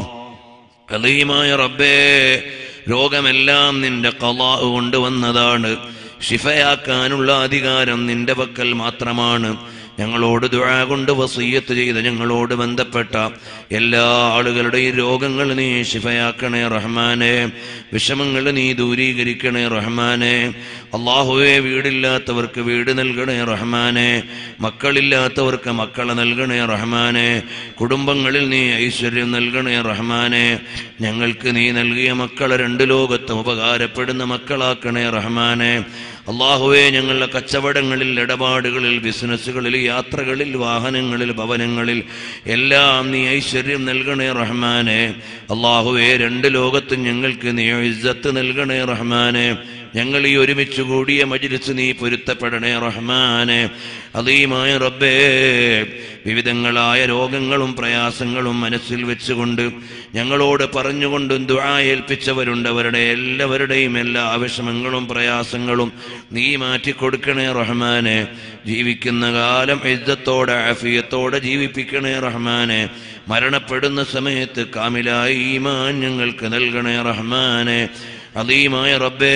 അലീമായ റബ്ബേ രോഗമെല്ലാം നിന്റെ കലാ കൊണ്ടുവന്നതാണ് ഷിഫയാക്കാനുള്ള അധികാരം നിന്റെ പക്കൽ മാത്രമാണ് ഞങ്ങളോട് ദുആ കൊണ്ട് വസീയത്ത് ചെയ്ത ഞങ്ങളോട് ബന്ധപ്പെട്ട എല്ലാ ആളുകളുടെയും രോഗങ്ങൾ നീ ശിഫയാക്കണേ റഹ്മാനെ വിഷമങ്ങൾ നീ ദൂരീകരിക്കണേ റഹ്മാനെ അള്ളാഹുവെ വീടില്ലാത്തവർക്ക് വീട് നൽകണേ റഹ്മാനെ മക്കളില്ലാത്തവർക്ക് മക്കളെ നൽകണേ റഹ്മാനെ കുടുംബങ്ങളിൽ നീ ഐശ്വര്യം നൽകണേ റഹ്മാനെ ഞങ്ങൾക്ക് നീ നൽകിയ മക്കളെ രണ്ട് ലോകത്തും ഉപകാരപ്പെടുന്ന മക്കളാക്കണേ റഹ്മാനെ അള്ളാഹുവെ ഞങ്ങളുടെ കച്ചവടങ്ങളിൽ ഇടപാടുകളിൽ ബിസിനസ്സുകളിൽ യാത്രകളിൽ വാഹനങ്ങളിൽ ഭവനങ്ങളിൽ എല്ലാം നീ ഐശ്വര്യം നൽകണേ റഹ്മാനെ അള്ളാഹുവെ രണ്ട് ലോകത്തും ഞങ്ങൾക്ക് നീ ഇജ്ജത്ത് നൽകണേ റഹ്മാനെ ഞങ്ങൾ ഈ ഒരുമിച്ച് കൂടിയ മജിലിസ് നീ പൊരുത്തപ്പെടണേ റഹ്മാനെ അതീമായ റബ്ബേ വിവിധങ്ങളായ രോഗങ്ങളും പ്രയാസങ്ങളും മനസ്സിൽ വെച്ചുകൊണ്ട് ഞങ്ങളോട് പറഞ്ഞുകൊണ്ടും ദുആ ഏൽപ്പിച്ചവരുണ്ട് അവരുടെ എല്ലാവരുടെയും എല്ലാ വിഷമങ്ങളും പ്രയാസങ്ങളും നീ മാറ്റിക്കൊടുക്കണേ റഹ്മാനെ ജീവിക്കുന്ന കാലം ഇജ്ജത്തോടെ ആഫിയത്തോടെ ജീവിപ്പിക്കണേ റഹ്മാനെ മരണപ്പെടുന്ന സമയത്ത് കാമിലായി ഈമാൻ ഞങ്ങൾക്ക് നൽകണേ റഹ്മാനെ അതീമായ റബ്ബേ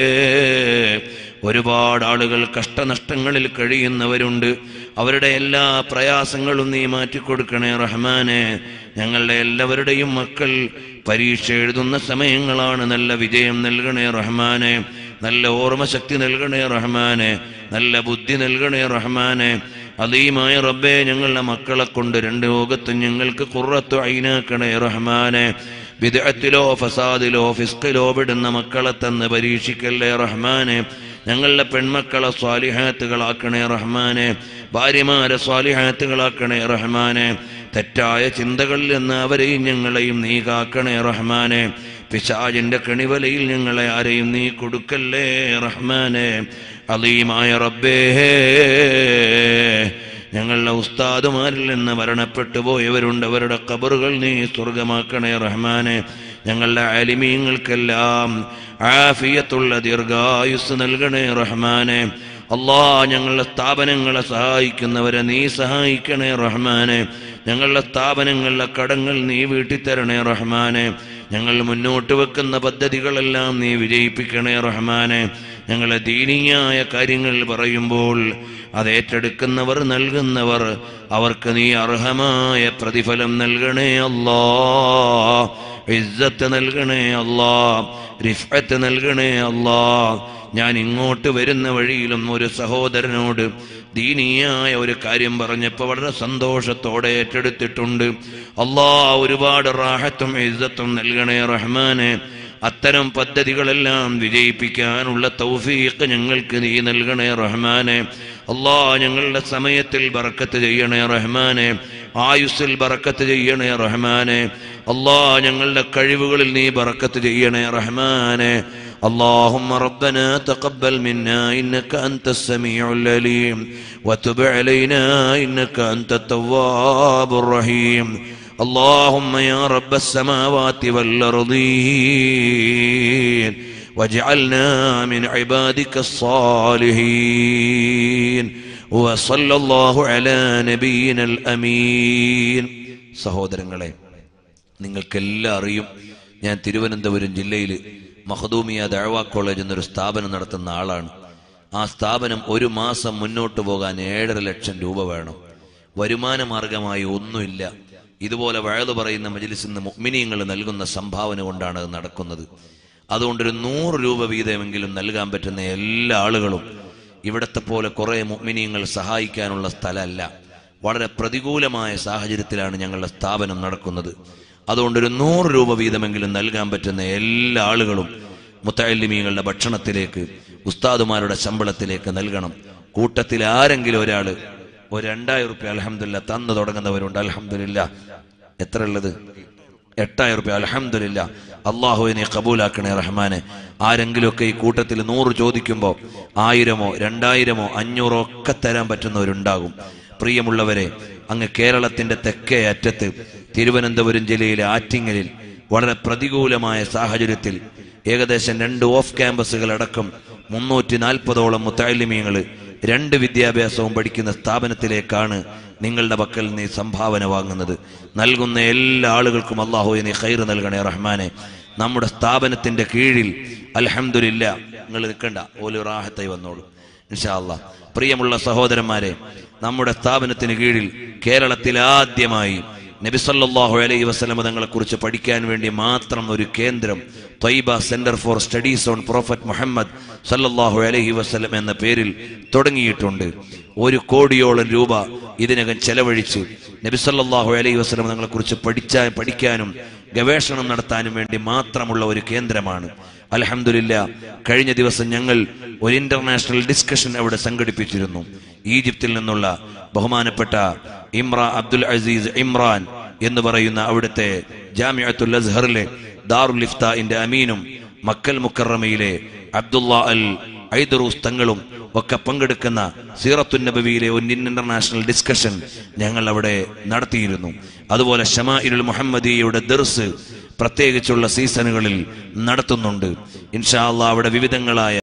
ഒരുപാട് ആളുകൾ കഷ്ടനഷ്ടങ്ങളിൽ കഴിയുന്നവരുണ്ട് അവരുടെ എല്ലാ പ്രയാസങ്ങളും നീ മാറ്റിക്കൊടുക്കണേ റഹ്മാനെ ഞങ്ങളുടെ എല്ലാവരുടെയും മക്കൾ പരീക്ഷ എഴുതുന്ന സമയങ്ങളാണ് നല്ല വിജയം നൽകണേ റഹ്മാനെ നല്ല ഓർമ്മശക്തി നൽകണേ റഹ്മാനെ നല്ല ബുദ്ധി നൽകണേ റഹ്മാനെ അതീമായ റബ്ബെ ഞങ്ങളുടെ മക്കളെ കൊണ്ട് രണ്ട് ലോകത്തും ഞങ്ങൾക്ക് കുറത്തു അയിനാക്കണേ റഹ്മാനെ വിദഗ്ധത്തിലോ ഫസാദിലോ ഫിസ്കിലോ വിടുന്ന മക്കളെ തന്ന് പരീക്ഷിക്കല്ലേ റഹ്മാനെ ഞങ്ങളുടെ പെൺമക്കളെ സ്വാലിഹാത്തുകളാക്കണേ റഹ്മാനെ ഭാര്യമാരെ സ്വാലിഹാത്തുകളാക്കണേ റഹ്മാനെ തെറ്റായ ചിന്തകളിൽ നിന്ന് അവരെയും ഞങ്ങളെയും നീ കാക്കണേ റഹ്മാനെ പിശാജിന്റെ കണിവലയിൽ ഞങ്ങളെ ആരെയും നീ കൊടുക്കല്ലേ റഹ്മാനെ അലീമായ റബ്ബേ ഞങ്ങളുടെ ഉസ്താദുമാരിൽ നിന്ന് മരണപ്പെട്ടു പോയവരുണ്ട് അവരുടെ കബറുകൾ നീ സ്വർഗമാക്കണേ റഹ്മാനെ ഞങ്ങളുടെ അലിമീങ്ങൾക്കെല്ലാം ആഫിയത്തുള്ള ദീർഘായുസ് നൽകണേ റഹ്മാനെ അള്ളാ ഞങ്ങളുടെ സ്ഥാപനങ്ങളെ സഹായിക്കുന്നവരെ നീ സഹായിക്കണേ റഹ്മാനെ ഞങ്ങളുടെ സ്ഥാപനങ്ങളിലെ കടങ്ങൾ നീ വീട്ടിത്തരണേ റഹ്മാനെ ഞങ്ങൾ മുന്നോട്ട് വെക്കുന്ന പദ്ധതികളെല്ലാം നീ വിജയിപ്പിക്കണേ റഹ്മാനെ ഞങ്ങളെ ദീനീയായ കാര്യങ്ങൾ പറയുമ്പോൾ അത് ഏറ്റെടുക്കുന്നവർ നൽകുന്നവർ അവർക്ക് നീ അർഹമായ പ്രതിഫലം നൽകണേ അല്ലാ ഇസ്സത്ത് നൽകണേ അല്ലാ റിഫത്ത് നൽകണേ അല്ലാ ഞാൻ ഇങ്ങോട്ട് വരുന്ന വഴിയിലും ഒരു സഹോദരനോട് ദീനീയായ ഒരു കാര്യം പറഞ്ഞപ്പോൾ വളരെ സന്തോഷത്തോടെ ഏറ്റെടുത്തിട്ടുണ്ട് അള്ളാ ഒരുപാട് റാഹത്തും ഇസ്സത്തും നൽകണേ റഹ്മാനെ അത്തരം പദ്ധതികളെല്ലാം വിജയിപ്പിക്കാനുള്ള തൗഫീഖ് ഞങ്ങൾക്ക് നീ നൽകണേ റഹ്മാനെ അള്ളാ ഞങ്ങളുടെ സമയത്തിൽ ബറക്കത്ത് ചെയ്യണേ റഹ്മാനെ ആയുസ്സിൽ ബറക്കത്ത് ചെയ്യണേ റഹ്മാനെ അല്ലാ ഞങ്ങളുടെ കഴിവുകളിൽ നീ ബറക്കത്ത് ചെയ്യണേ റഹ്മാനെ اللهم ربنا تقبل منا إنك أنت السميع العليم وتب علينا إنك أنت التواب الرحيم اللهم يا رب السماوات والأرضين واجعلنا من عبادك الصالحين وصلى الله على نبينا الأمين സഹോദരങ്ങളെ നിങ്ങൾക്കെല്ലാം അറിയും ഞാൻ തിരുവനന്തപുരം ജില്ലയിൽ മഹദൂമിയ ദഴവ കോളേജ് എന്നൊരു സ്ഥാപനം നടത്തുന്ന ആളാണ് ആ സ്ഥാപനം ഒരു മാസം മുന്നോട്ട് പോകാൻ ഏഴര ലക്ഷം രൂപ വേണം വരുമാന മാർഗമായി ഒന്നുമില്ല ഇതുപോലെ വഴതു പറയുന്ന മജിലിസിൽ നിന്ന് മുഗ്മിനിയങ്ങൾ നൽകുന്ന സംഭാവന കൊണ്ടാണ് അത് നടക്കുന്നത് അതുകൊണ്ടൊരു നൂറ് രൂപ വീതമെങ്കിലും നൽകാൻ പറ്റുന്ന എല്ലാ ആളുകളും ഇവിടത്തെ പോലെ കുറെ മുഗ്മിനിയങ്ങൾ സഹായിക്കാനുള്ള സ്ഥലമല്ല വളരെ പ്രതികൂലമായ സാഹചര്യത്തിലാണ് ഞങ്ങളുടെ സ്ഥാപനം നടക്കുന്നത് അതുകൊണ്ട് ഒരു നൂറ് രൂപ വീതമെങ്കിലും നൽകാൻ പറ്റുന്ന എല്ലാ ആളുകളും മുത്തല്ലിമീങ്ങളുടെ ഭക്ഷണത്തിലേക്ക് ഉസ്താദുമാരുടെ ശമ്പളത്തിലേക്ക് നൽകണം കൂട്ടത്തിൽ ആരെങ്കിലും ഒരാൾ ഒരു രണ്ടായിരം റുപ്യ അലഹമില്ല തന്നു തുടങ്ങുന്നവരുണ്ട് അലഹമില്ല എത്ര ഉള്ളത് എട്ടായിരം റുപ്യ അലഹമില്ല അള്ളാഹുവിനെ കബൂലാക്കണേ റഹ്മാനെ ആരെങ്കിലുമൊക്കെ ഈ കൂട്ടത്തിൽ നൂറ് ചോദിക്കുമ്പോൾ ആയിരമോ രണ്ടായിരമോ അഞ്ഞൂറോ ഒക്കെ തരാൻ പറ്റുന്നവരുണ്ടാകും പ്രിയമുള്ളവരെ അങ്ങ് കേരളത്തിന്റെ തെക്കേ അറ്റത്ത് തിരുവനന്തപുരം ജില്ലയിലെ ആറ്റിങ്ങലിൽ വളരെ പ്രതികൂലമായ സാഹചര്യത്തിൽ ഏകദേശം രണ്ട് ഓഫ് ക്യാമ്പസുകൾ അടക്കം മുന്നൂറ്റി നാൽപ്പതോളം മുത്താലിമീങ്ങൾ രണ്ട് വിദ്യാഭ്യാസവും പഠിക്കുന്ന സ്ഥാപനത്തിലേക്കാണ് നിങ്ങളുടെ പക്കൽ നീ സംഭാവന വാങ്ങുന്നത് നൽകുന്ന എല്ലാ ആളുകൾക്കും അള്ളാഹു നീ ഖൈർ നൽകണേ റഹ്മാനെ നമ്മുടെ സ്ഥാപനത്തിന്റെ കീഴിൽ അൽഹംദുലില്ല നിങ്ങൾ നിൽക്കണ്ട ഓല് റാഹത്തായി വന്നോളൂ ഇൻഷാ അല്ലാ പ്രിയമുള്ള സഹോദരന്മാരെ നമ്മുടെ സ്ഥാപനത്തിന് കീഴിൽ കേരളത്തിൽ ആദ്യമായി നബിസല്ലാഹു അലൈഹി വസ്ലമ തങ്ങളെ കുറിച്ച് പഠിക്കാൻ വേണ്ടി മാത്രം ഒരു കേന്ദ്രം Thwaiba centre for studies on prophet Muhammad സല്ലല്ലാഹു അലൈഹി വസ്ലം എന്ന പേരിൽ തുടങ്ങിയിട്ടുണ്ട് ഒരു കോടിയോളം രൂപ ഇതിനകം ചെലവഴിച്ച് നബിസല്ലാഹു അലൈഹി വസ്ലം തങ്ങളെ കുറിച്ച് പഠിച്ചാ പഠിക്കാനും ഗവേഷണം നടത്താനും വേണ്ടി മാത്രമുള്ള ഒരു കേന്ദ്രമാണ് അലഹമില്ല കഴിഞ്ഞ ദിവസം ഞങ്ങൾ ഒരു ഇന്റർനാഷണൽ ഡിസ്കഷൻ അവിടെ സംഘടിപ്പിച്ചിരുന്നു ഈജിപ്തിൽ നിന്നുള്ള ബഹുമാനപ്പെട്ട ഇമ്ര അബ്ദുൽ അസീസ് ഇമ്രാൻ എന്ന് പറയുന്ന അവിടുത്തെ ജാമിഅത്തുൽ അസ്ഹറിലെ ദാറുൽ ഇഫ്താഇന്റെ അമീനും മക്കൽ മുക്കറമയിലെ അബ്ദുള്ള അൽ ഐദറൂസ് തങ്ങളും ഒക്കെ പങ്കെടുക്കുന്ന സീറത്തുൻ നബവിയിലെ ഒരു ഇന്റർനാഷണൽ ഡിസ്കഷൻ ഞങ്ങൾ അവിടെ നടത്തിയിരുന്നു അതുപോലെ ഷമാഇലുൽ മുഹമ്മദിയുടെ ദർസ് പ്രത്യേകിച്ചുള്ള സീസണുകളിൽ നടത്തുന്നുണ്ട് ഇൻഷാ അള്ളാ അവിടെ വിവിധങ്ങളായ